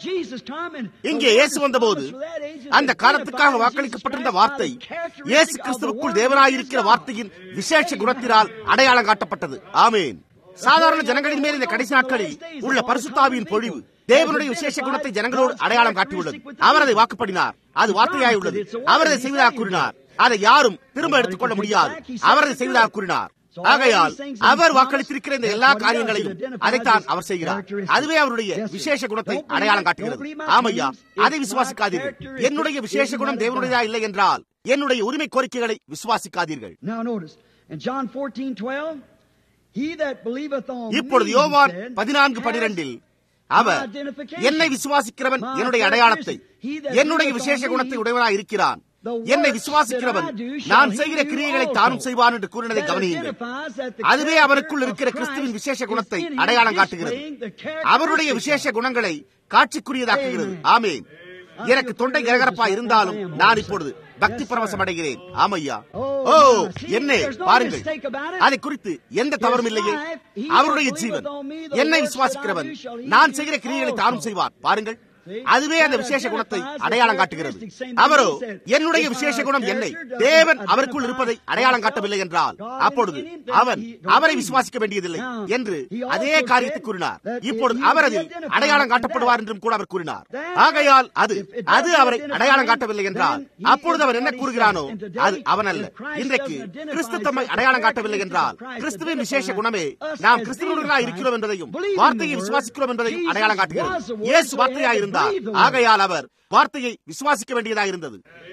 இங்கே இயேசு வந்தபோது அந்த காலத்துக்காக வாக்களிக்கப்பட்டிருந்த வார்த்தை இயேசு கிறிஸ்துவுக்குள் தேவனாயிருக்கிற வார்த்தையின் விசேஷ குணத்தினால் அடையாளம் காட்டப்பட்டது ஆமேன் சாதாரண ஜனங்களின் மேல் இந்த கடைசி நாட்களில் உள்ள பரிசுத்தாவியின் பொழிவு தேவனுடைய விசேஷ குணத்தை ஜனங்களோடு அடையாளம் காட்டியுள்ளது அவர் அதை வாக்குப்படினார் அது வார்த்தையாய் உள்ளது அவர் அதை செய்வதாக கூறினார் அதை யாரும் திரும்ப எடுத்துக்கொள்ள முடியாது அவர் அதை செய்வதாக கூறினார் ஆகையால் அவர் வாக்களித்திருக்கிற இந்த எல்லா காரியங்களையும் அதைத்தான் அவர் செய்கிறார் அதுவே அவருடைய விசேஷ குணத்தை அடையாளம் காட்டுகிறது ஆமையா அதை விசுவாசிக்காதீர்கள் என்னுடைய விசேஷ குணம் தேவனுடையதா இல்லை என்றால் என்னுடைய உரிமை கோரிக்கைகளை விசுவாசிக்காதீர்கள் In John 14:12, he that believeth on இப்பொழுது me, he யோவான் said, பதினான்கு has பனிரெண்டில் அவர் என்னை விசுவாசிக்கிறவன் என்னுடைய அடையாளத்தை என்னுடைய விசேஷ குணத்தை உடையவனாய் இருக்கிறான் என்னை விசுவாசிக்கிறவன் நான் செய்கிற கிரியைகளை தானும் செய்வான் என்று கூறினதை கவனியுங்கள் அதுவே அவனுக்குள் இருக்கிற கிறிஸ்துவின் விசேஷ குணத்தை அடையாளம் காட்டுகிறது அவருடைய விசேஷ குணங்களை காட்சிக்குரியதாக்குகிறது ஆமேன் எனக்கு தொண்டை கரகரப்பா இருந்தாலும் நான் இப்பொழுது பக்தி பரவசம் அடைகிறேன் ஆமையா ஓ என்ன பாருங்கள் அதை குறித்து எந்த தவறும் இல்லையே அவருடைய ஜீவன் என்னை விசுவாசிக்கிறவன் நான் செய்கிற கிரியைகளை தானும் செய்வான் பாருங்கள் அதுவே அந்த விசேஷ குணத்தை அடையாளம் காட்டுகிறது அவரோ என்னுடைய விசேஷ குணம் என்னை தேவன் அவருக்குள் இருப்பதை அடையாளம் காட்டவில்லை என்றால் அப்பொழுது அவன் அவரை விசுவாசிக்க வேண்டியதில்லை என்று அதே காரியத்தை கூறினார் இப்பொழுது அவர் அதில் அடையாளம் காட்டப்படுவார் என்றும் கூட அவர் கூறினார் ஆகையால் அது அது அவரை அடையாளம் காட்டவில்லை என்றால் அப்பொழுது அவர் என்ன கூறுகிறானோ அது அவன் அல்ல இன்றைக்கு கிறிஸ்து தம்மை அடையாளம் காட்டவில்லை என்றால் கிறிஸ்துவின் விசேஷ குணமே நாம் கிறிஸ்துவர்களாக இருக்கிறோம் என்பதையும் வார்த்தையை விசுவாசிக்கிறோம் என்பதையும் அடையாளம் காட்டுகிறது இயேசு வார்த்தையாக இருந்தார் ஆகையால் அவர் வார்த்தையை விசுவாசிக்க வேண்டியதாக இருந்தது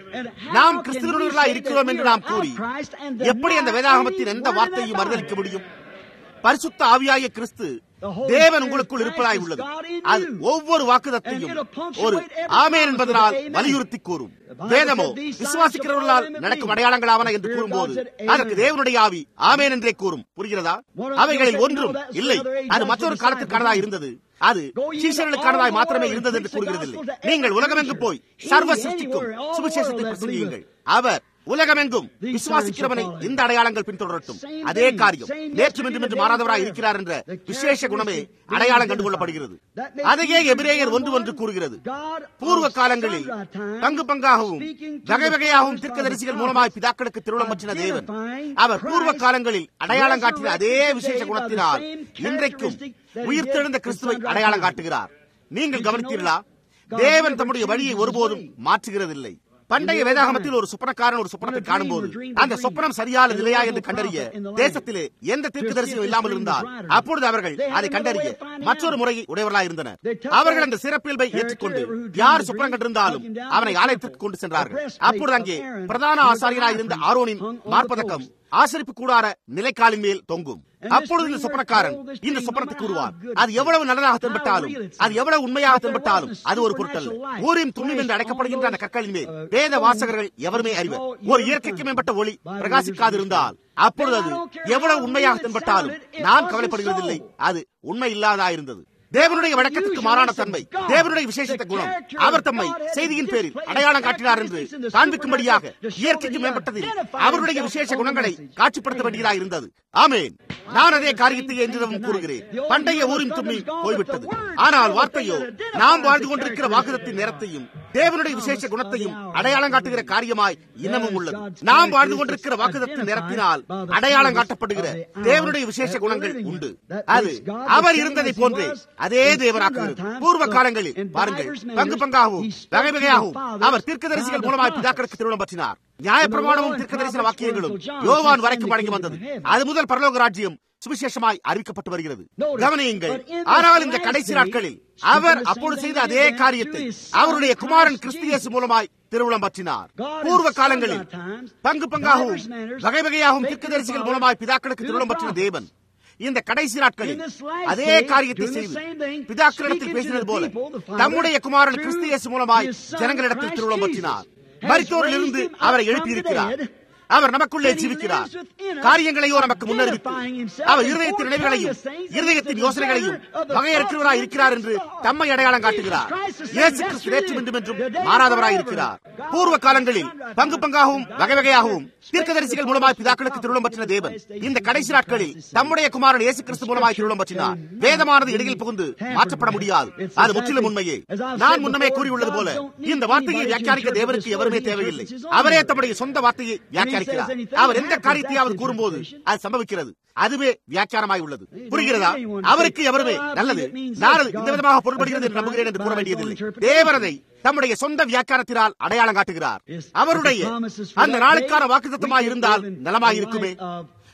நாம் கிறிஸ்துவர்களாக இருக்கிறோம் என்று நாம் கூறி எப்படி அந்த வேதாகமத்தின் எந்த வார்த்தையும் மறுதளிக்க முடியும் பரிசுத்த ஆவியாய கிறிஸ்து தேவன் உங்களுக்குள் இருப்பதாய் உள்ளது அது ஒவ்வொரு வாக்குதத்தையும் ஒரு ஆமேன் என்பதனால் வலியுறுத்தி கூறும் வேதமோ விசுவாசிக்கிறவர்களால் நடக்கும் அடையாளங்களாவன என்று கூறும்போது அதற்கு தேவனுடைய ஆவி ஆமேன் என்றே கூறும் புரிகிறதா அவைகளில் ஒன்றும் இல்லை அது மற்றொரு காலத்திற்கானதாய் இருந்தது அது சீசர்களுக்கானதாய் மாத்திரமே இருந்தது என்று கூறுகிறதில்லை நீங்கள் உலகமெங்கு போய் சர்வ சிருஷ்டிக்கும் சுவிசேஷத்தை பிரசங்கியுங்கள் அவர் உலகமெங்கும் விசுவாசிக்கிறவனை இந்த அடையாளங்கள் பின்தொடரட்டும் அதே காரியம் நேற்று இன்றும் என்று மாறாதவராய் இருக்கிறார் என்ற விசேஷ குணமே அடையாளம் கண்டுகொள்ளப்படுகிறது அதையே எபிரேயர் ஒன்று ஒன்று கூறுகிறது பூர்வ காலங்களில் பங்கு பங்காகவும் வகை வகையாகவும் தீர்க்கதரிசிகள் மூலமாய் பிதாக்களுக்கு திருவிழம் பற்றின தேவன் அவர் பூர்வ காலங்களில் அடையாளம் காட்டின அதே விசேஷ குணத்தினால் இன்றைக்கும் உயிர்த்தெழுந்த கிறிஸ்துவை அடையாளம் காட்டுகிறார் நீங்கள் கவனித்தீர்களா தேவன் தம்முடைய வழியை ஒருபோதும் மாற்றுகிறதில்லை பண்டைய வேதாகமத்தில் ஒரு சுப்பனக்காரன் ஒரு சுப்பனத்தை காணும்போது அந்த சொப்பனம் சரியான நிலையா என்று கண்டறிய தேசத்திலே எந்த தீர்க்கு தரிசனம் இல்லாமல் இருந்தால் அப்பொழுது அவர்கள் அதை கண்டறிய மற்றொரு முறையை உடையவர்களாக இருந்தனர் அவர்கள் அந்த சிறப்பியல்பை ஏற்றுக்கொண்டு யார் சுப்பனம் கண்டிருந்தாலும் அவனை ஆலயத்திற்கு கொண்டு சென்றார்கள் அப்பொழுது அங்கே பிரதான ஆசாரியராக இருந்த ஆரோனின் மார்பதக்கம் ஆசரிப்பு கூடார நிலைக்காலின் மேல் தொங்கும் அப்பொழுது இந்த சொப்பனக்காரன் இந்த சொப்பனத்தை கூறுவார் அது எவ்வளவு நல்லதாக தென்பட்டாலும் அது எவ்வளவு உண்மையாக தென்பட்டாலும் அது ஒரு பொருட்டல்ல ஊரின் துணிம் என்று அழைக்கப்படுகின்ற அந்த கற்களின் மேல் வேத வாசகர்கள் எவருமே அறிவர் ஒரு இயற்கைக்கு மேம்பட்ட ஒளி பிரகாசிக்காதிருந்தால் அப்பொழுது அது எவ்வளவு உண்மையாக தென்பட்டாலும் நான் கவலைப்படுகிறதில்லை அது உண்மை இல்லாதா இருந்தது தேவனுடைய வழக்கத்துக்கு மாறான தன்மை தேவனுடைய விசேஷத்த குணம் அவர் தம்மை செய்தியின் பேரில் அடையாளம் காட்டினார் என்று காண்பிக்கும்படியாக இயற்கைக்கு மேம்பட்டதில் அவருடைய விசேஷ குணங்களை காட்சிப்படுத்த வேண்டியதாக இருந்தது ஆமேன் நான் அதே காரியத்தை என்றும் கூறுகிறேன் பண்டைய ஊரின் தும்மி போய்விட்டது ஆனால் வார்த்தையோ நாம் வாழ்ந்து கொண்டிருக்கிற வாக்குதத்தின் நேரத்தையும் தேவனுடைய விசேஷ குணத்தையும் அடையாளம் காட்டுகிற காரியமாய் இன்னமும் உள்ளது நாம் வாழ்ந்து கொண்டிருக்கிற வாக்குதத்தின் நேரத்தினால் அடையாளம் காட்டப்படுகிற தேவனுடைய விசேஷ குணங்கள் உண்டு அது அவர் இருந்ததை போன்றே அதே தேவனாக்குகிறது பூர்வ காலங்களில் பாருங்கள் பங்கு பங்காகவும் வகை வகையாகவும் அவர் தீர்க்கதரிசிகள் மூலமாய் பிதாக்களுக்கு திருமணம் பற்றினார் நியாயப்பிரமாணமும் தீர்க்கதரிசன வாக்கியங்களும் யோவான் வரைக்கும் வழங்கி வந்தது அது முதல் பரலோக ராஜ்யம் சுவிசேஷமாய் அறிவிக்கப்பட்டு வருகிறது கவனியுங்கள் ஆனால் இந்த கடைசி நாட்களில் அவர் அப்பொழுது செய்த அதே காரியத்தை அவருடைய குமாரன் கிறிஸ்தியஸ் மூலமாய் திருவிழம் பற்றினார் பூர்வ காலங்களில் பங்கு பங்காகவும் வகை வகையாகவும் தீர்க்கதரிசிகள் மூலமாய் பிதாக்களுக்கு திருவிழம் பற்றின தேவன் இந்த கடைசி நாட்களில் அதே காரியத்தை செய்து பிதாக்களிடத்தில் பேசினது போல தம்முடைய குமாரன் கிறிஸ்தியஸ் மூலமாய் ஜனங்களிடத்தில் திருவிழம் பற்றினார் மருத்துவரில் இருந்து அவரை எழுப்பியிருக்கிறார் அவர் நமக்குள்ளே ஜீவிக்கிறார் காரியங்களையோ நமக்கு முன்னறிவித்து அவர் இருதயத்தின் நினைவுகளையும் இருதயத்தின் யோசனைகளையும் வகையறுக்கிறவராய் இருக்கிறார் என்று தம்மை அடையாளம் காட்டுகிறார் இயேசு கிறிஸ்து நேற்றும் இன்றும் என்றும் மாறாதவராய் இருக்கிறார் பூர்வ காலங்களில் பங்கு பங்காகவும் வகை வகையாகவும் தீர்க்கதரிசிகள் மூலமாய் பிதாக்களுக்கு திருவிழம் பற்றின தேவன் இந்த கடைசி நாட்களில் தம்முடைய குமாரன் இயேசு கிறிஸ்து மூலமாய் திருவிழம் பற்றினார் வேதமானது இடையில் புகுந்து மாற்றப்பட முடியாது அது முற்றிலும் உண்மையே நான் முன்னமே கூறியுள்ளது போல இந்த வார்த்தையை வியாக்கியானிக்க தேவனுக்கு எவருமே தேவையில்லை அவரே தம்முடைய சொந்த வார்த்தையை வியாக்கியானிக்கிறார் அவர் எந்த காரியத்தையாவது கூறும்போது அது சம்பவிக்கிறது அதுவே வியாக்கியானமாய் உள்ளது புரிகிறதா அவருக்கு எவருமே நல்லது நான் இந்த விதமாக பொருள்படுகிறது என்று நம்புகிறேன் என்று கூற வேண்டியதில்லை தேவரதை தம்முடைய சொந்த வியாக்கியானத்தினால் அடையாளம் காட்டுகிறார் அவருடைய அந்த நாளுக்கான வாக்குத்தத்தமாய் இருந்தால் நலமாய் இருக்குமே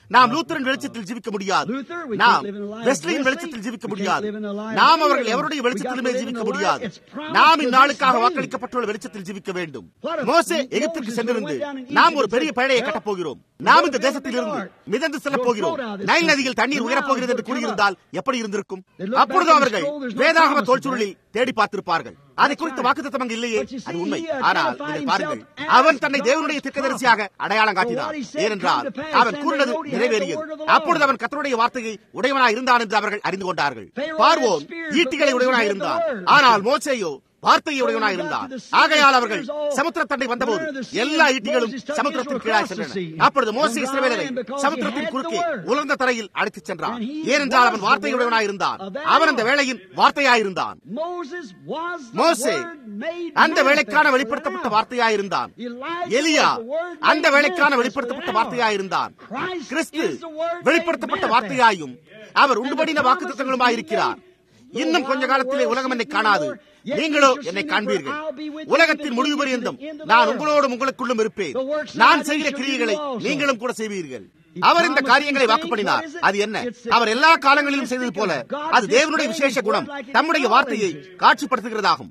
நாம் லூத்தரன் வெளிச்சத்தில் ஜீவிக்க முடியாது நாம் வெஸ்லியின் வெளிச்சத்தில் ஜீவிக்க முடியாது நாம் அவர்கள் எவருடைய வெளிச்சத்திலுமே ஜீவிக்க முடியாது நாம் இந்நாளுக்காக வாக்களிக்கப்பட்டுள்ள வெளிச்சத்தில் ஜீவிக்க வேண்டும் மோசே எகிப்திற்கு சென்றிருந்து நாம் ஒரு பெரிய பேழையை கட்டப் போகிறோம் நாம் இந்த தேசத்தில் இருந்து மிதந்து செல்ல போகிறோம் நைல் நதியில் தண்ணீர் உயரப் போகிறது என்று கூறியிருந்தால் எப்படி இருந்திருக்கும் அப்பொழுது அவர்கள் வேதாகம தோல்சுருளில் தேடி பார்த்திருப்பார்கள் அதை குறித்த வாக்குத்தம் அங்கு இல்லையே அது உண்மை ஆனால் நீங்கள் பாருங்கள் அவன் தன்னை தேவனுடைய திக்கதரிசியாக அடையாளம் காட்டினான் ஏனென்றால் அவன் கூறினது நிறைவேறியது அப்பொழுது அவன் கத்தருடைய வார்த்தையை உடையவனாய் இருந்தான் என்று அவர்கள் அறிந்து கொண்டார்கள் பார்வோன் ஈட்டிகளை உடையவனாய் இருந்தான் ஆனால் மோசேயோ வார்த்தையை உடையவனாய் இருந்தான் ஆகையால் அவர்கள் சமுத்திரத்தண்டை வந்தபோது எல்லா ஈட்டிகளும் சமுத்திரத்தின் கீழாய் சென்றன அப்பொழுது மோசே இஸ்ரவேலரை சமுத்திரத்தின் குறுக்கே உலர்ந்த தரையில் அழைத்துச் சென்றான் ஏனென்றால் அவன் வார்த்தையுடையவனாய் இருந்தான் அவன் அந்த வேளையின் வார்த்தையாயிருந்தான் மோசே அந்த வேலைக்கான வெளிப்படுத்தப்பட்ட வார்த்தையாயிருந்தான் எலியா அந்த வேலைக்கான வெளிப்படுத்தப்பட்ட வார்த்தையாயிருந்தான் கிறிஸ்து வெளிப்படுத்தப்பட்ட வார்த்தையாயும் அவர் உண்டுபடின வாக்குத்தங்களுமாயிருக்கிறார் இன்னும் கொஞ்ச காலத்திலே உலகம் என்னை காணாது நீங்களோ என்னை காண்பீர்கள் உலகத்தின் முடிவு பரியந்தம் நான் உங்களோடும் உங்களுக்குள்ளும் இருப்பேன் நான் செய்கிற கிரியைகளை நீங்களும் கூட செய்வீர்கள் அவர் இந்த காரியங்களை வாக்குப்படினார் அது என்ன அவர் எல்லா காலங்களிலும் செய்தது போல அது தேவனுடைய விசேஷ குணம் தம்முடைய வார்த்தையை காட்சிப்படுத்துகிறதாகும்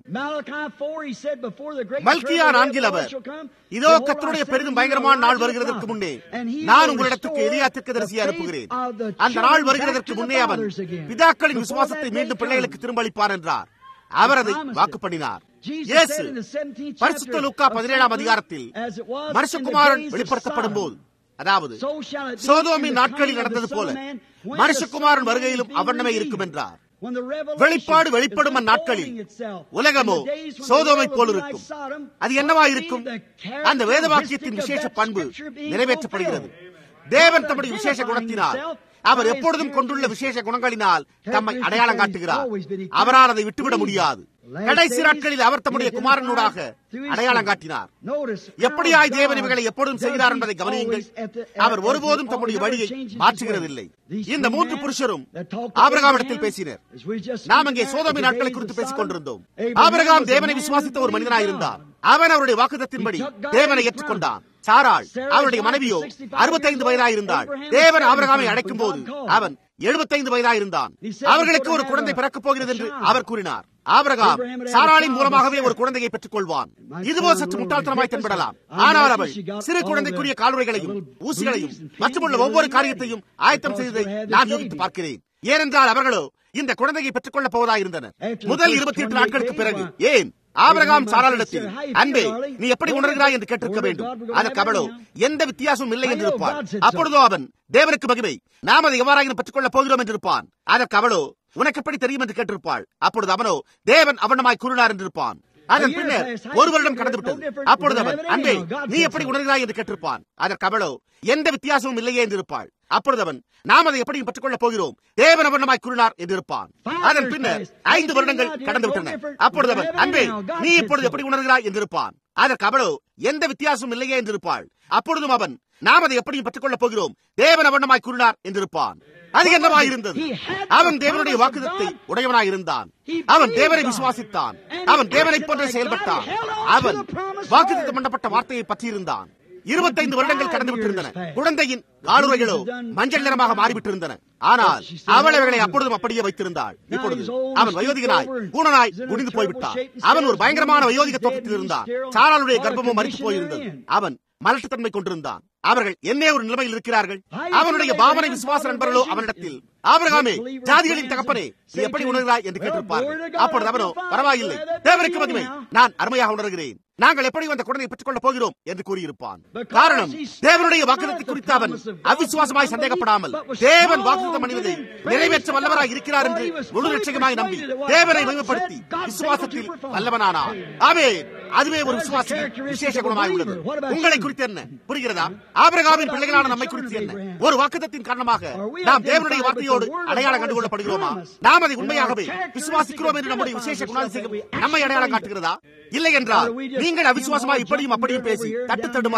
மல்கியா நான்கில் அவர் இதோ கத்தருடைய பெரிதும் பயங்கரமான நாள் வருகிறதற்கு முன்னே நான் உங்களிடத்துக்கு எலியா தரிசியை அனுப்புகிறேன் அந்த நாள் வருகிறதற்கு முன்னே அவன் பிதாக்களின் விசுவாசத்தை மீண்டும் பிள்ளைகளுக்கு திரும்ப அளிப்பார் என்றார் அவர் அதை வாக்கு பண்ணினார் இயேசு பரிசுத்த லூக்கா பதினேழாம் அதிகாரத்தில் மனுஷகுமாரன் வெளிப்படுத்தப்படும் போது அதாவது சோதோமின் நாட்களில் நடந்தது போல மனுஷகுமாரன் வருகையிலும் அவண்ணமே இருக்கும் என்றார் வெளிப்பாடு வெளிப்படும் அந்நாட்களில் உலகமோ சோதோமை போல் இருக்கும் அது என்னவா இருக்கும் அந்த வேத வாக்கியத்தின் விசேஷ பண்பு நிறைவேற்றப்படுகிறது தேவன் தம்முடைய விசேஷ குணத்தினால் அவர் எப்பொழுதும் கொண்டுள்ள விசேஷ குணங்களினால் தம்மை அடையாளம் காட்டுகிறார் அவரால் அதை விட்டுவிட முடியாது கடைசி நாட்களில் அவர் தம்முடைய குமாரனூடாக அடையாளம் காட்டினார் எப்படியாய் தேவன் இவைகளை எப்பொழுதும் செய்கிறார் என்பதை கவனியுங்கள் அவர் ஒருபோதும் தம்முடைய வழியை மாற்றுகிறதில்லை இந்த மூன்று புருஷரும் ஆபிரகாமிடத்தில் பேசினர் நாம் அங்கே சோதமை நாட்களை குறித்து பேசிக் கொண்டிருந்தோம் ஆபிரகாம் தேவனை விசுவாசித்த ஒரு மனிதனாயிருந்தார் அவன் அவருடைய வாக்குதத்தின்படி தேவனை ஏற்றுக்கொண்டான் சாராள் அவருடைய மனைவியோ அறுபத்தைந்து வயதாயிருந்தாள் தேவன் ஆபிரகாமை அழைக்கும் போது அவன் எழுபத்தைந்து வயதாயிருந்தான் அவர்களுக்கு ஒரு குழந்தை பிறக்கப் போகிறது என்று அவர் கூறினார் ஆபிரகாம் சாராளின் மூலமாகவே ஒரு குழந்தையை பெற்றுக் கொள்வான் இதுவோ சற்று முட்டாள்தனமாய் தென்படலாம் ஆனால் அவள் சிறு குழந்தைக்குரிய கால்வரைகளையும் ஊசிகளையும் மற்றுமுள்ள ஒவ்வொரு காரியத்தையும் ஆயத்தம் செய்ததை நான் யோகித்து பார்க்கிறேன் ஏனென்றால் அவர்களோ இந்த குழந்தையை பெற்றுக் கொள்ளப் போவதாயிருந்தனர் முதல் இருபத்தி எட்டு நாட்களுக்கு பிறகு ஏன் ஆபிரகாம் சாராளிடத்தில் அன்பே நீ எப்படி உணர்கிறாய் என்று கேட்டிருக்க வேண்டும் அதற்கு அவளோ எந்த வித்தியாசமும் இல்லை என்று இருப்பான் அப்பொழுதோ அவன் தேவனுக்கு மகிமை நாம் அதை எவ்வாறாயினும் பெற்றுக் கொள்ளப் போகிறோம் என்று இருப்பான் அதற்கு அவளோ உனக்கு எப்படி தெரியும் என்று கேட்டிருப்பாள் அப்பொழுது அவனோ தேவன் அவனமாய் கூறினார் என்று இருப்பான் அதன் பின்னர் ஒரு வருடம் கடந்து விட்டது அப்பொழுது அவன் அன்பே நீ எப்படி உணர்கிறாய் என்று கேட்டிருப்பான் அதற்கு அவளோ எந்த வித்தியாசமும் இல்லையே என்று இருப்பாள் அப்பொழுது அவன் நாம் அதை எப்படி பெற்றுக் கொள்ளப் போகிறோம் தேவன் அவனமாய் கூறினார் என்று இருப்பான் அதன் பின்னர் ஐந்து வருடங்கள் கடந்து விட்டன அப்பொழுது அவன் அன்பே நீ இப்பொழுது எப்படி உணர்கிறாய் என்று இருப்பான் அதற்கு அவளோ எந்த வித்தியாசமும் இல்லையே என்று இருப்பாள் அப்பொழுதும் அவன் நாம் அதை எப்படி பெற்றுக் கொள்ளப் போகிறோம் தேவன் அவனமாய் கூறினார் என்று இருப்பான் அது என்னவாய் இருந்தது அவன் தேவனுடைய வாக்குதத்தை உடையவனாய் இருந்தான் அவன் தேவனை விசுவாசித்தான் அவன் தேவனை போன்ற செயல்பட்டான் அவன் வாக்குத்தம் பண்ணப்பட்ட வார்த்தையை பற்றியிருந்தான் இருபத்தைந்து வருடங்கள் கடந்து விட்டிருந்தன குழந்தையின் காலுரைகளோ மஞ்சள் நிறமாக மாறிவிட்டிருந்தன ஆனால் அவள் அவர்களை அப்பொழுதும் அப்படியே வைத்திருந்தாள் இப்பொழுது அவன் வயோதிகனாய் பூனனாய் குடிந்து போய்விட்டான் அவன் ஒரு பயங்கரமான வயோதிக தோற்றத்தில் இருந்தான் சாராளுடைய கர்ப்பமும் மறித்து போயிருந்தது அவன் மலட்டுத்தன்மை கொண்டிருந்தான் அவர்கள் என்னே ஒரு நிலைமையில் இருக்கிறார்கள் அவனுடைய பாவனை விசுவாச நண்பர்களோ அவனிடத்தில் ஆபிரகாமே ஜாதிகளின் தகப்பனே நீ எப்படி உணர்கிறாய் என்று கேட்டிருப்பார்கள் அப்பொழுது அவனோ பரவாயில்லை தேவனுக்கு மகிமை நான் அருமையாக உணர்கிறேன் நாங்கள் எப்படி அந்த குழந்தையை பெற்றுக் கொள்ளப் போகிறோம் என்று கூறியிருப்பான் காரணம் தேவனுடைய வாக்குதத்தை குறித்து அவன் அவிசுவாசமாய் சந்தேகப்படாமல் தேவன் வாக்குத்தம் அணிவதை நிறைவேற்ற வல்லவராய் இருக்கிறார் என்று முழு லட்சகமாய் நம்பி தேவனை மகிமைப்படுத்தி விசுவாசத்தில் வல்லவனானார் ஆமே அதுவே ஒரு விசுவாசி விசேஷ குணமாய் உள்ளது உங்களை குறித்து என்ன புரிகிறதா ஆபிரகாமின் பிள்ளைகளான நம்மை குறித்து என்ன ஒரு வாக்குத்தத்தின் காரணமாக நாம் தேவனுடைய வார்த்தையோடு அடையாளம் கண்டுகொள்ளப்படுகிறோமா நாம் அதை உண்மையாகவே விசுவாசிக்கிறோம் என்று நம்முடைய விசேஷ குணாதிசயம் நம்மை அடையாளம் காட்டுகிறதா இல்லை என்றால் நீங்கள் அவிசுவாசமா இப்படியும் அப்படியும் பேசி தட்டு தடுமாறி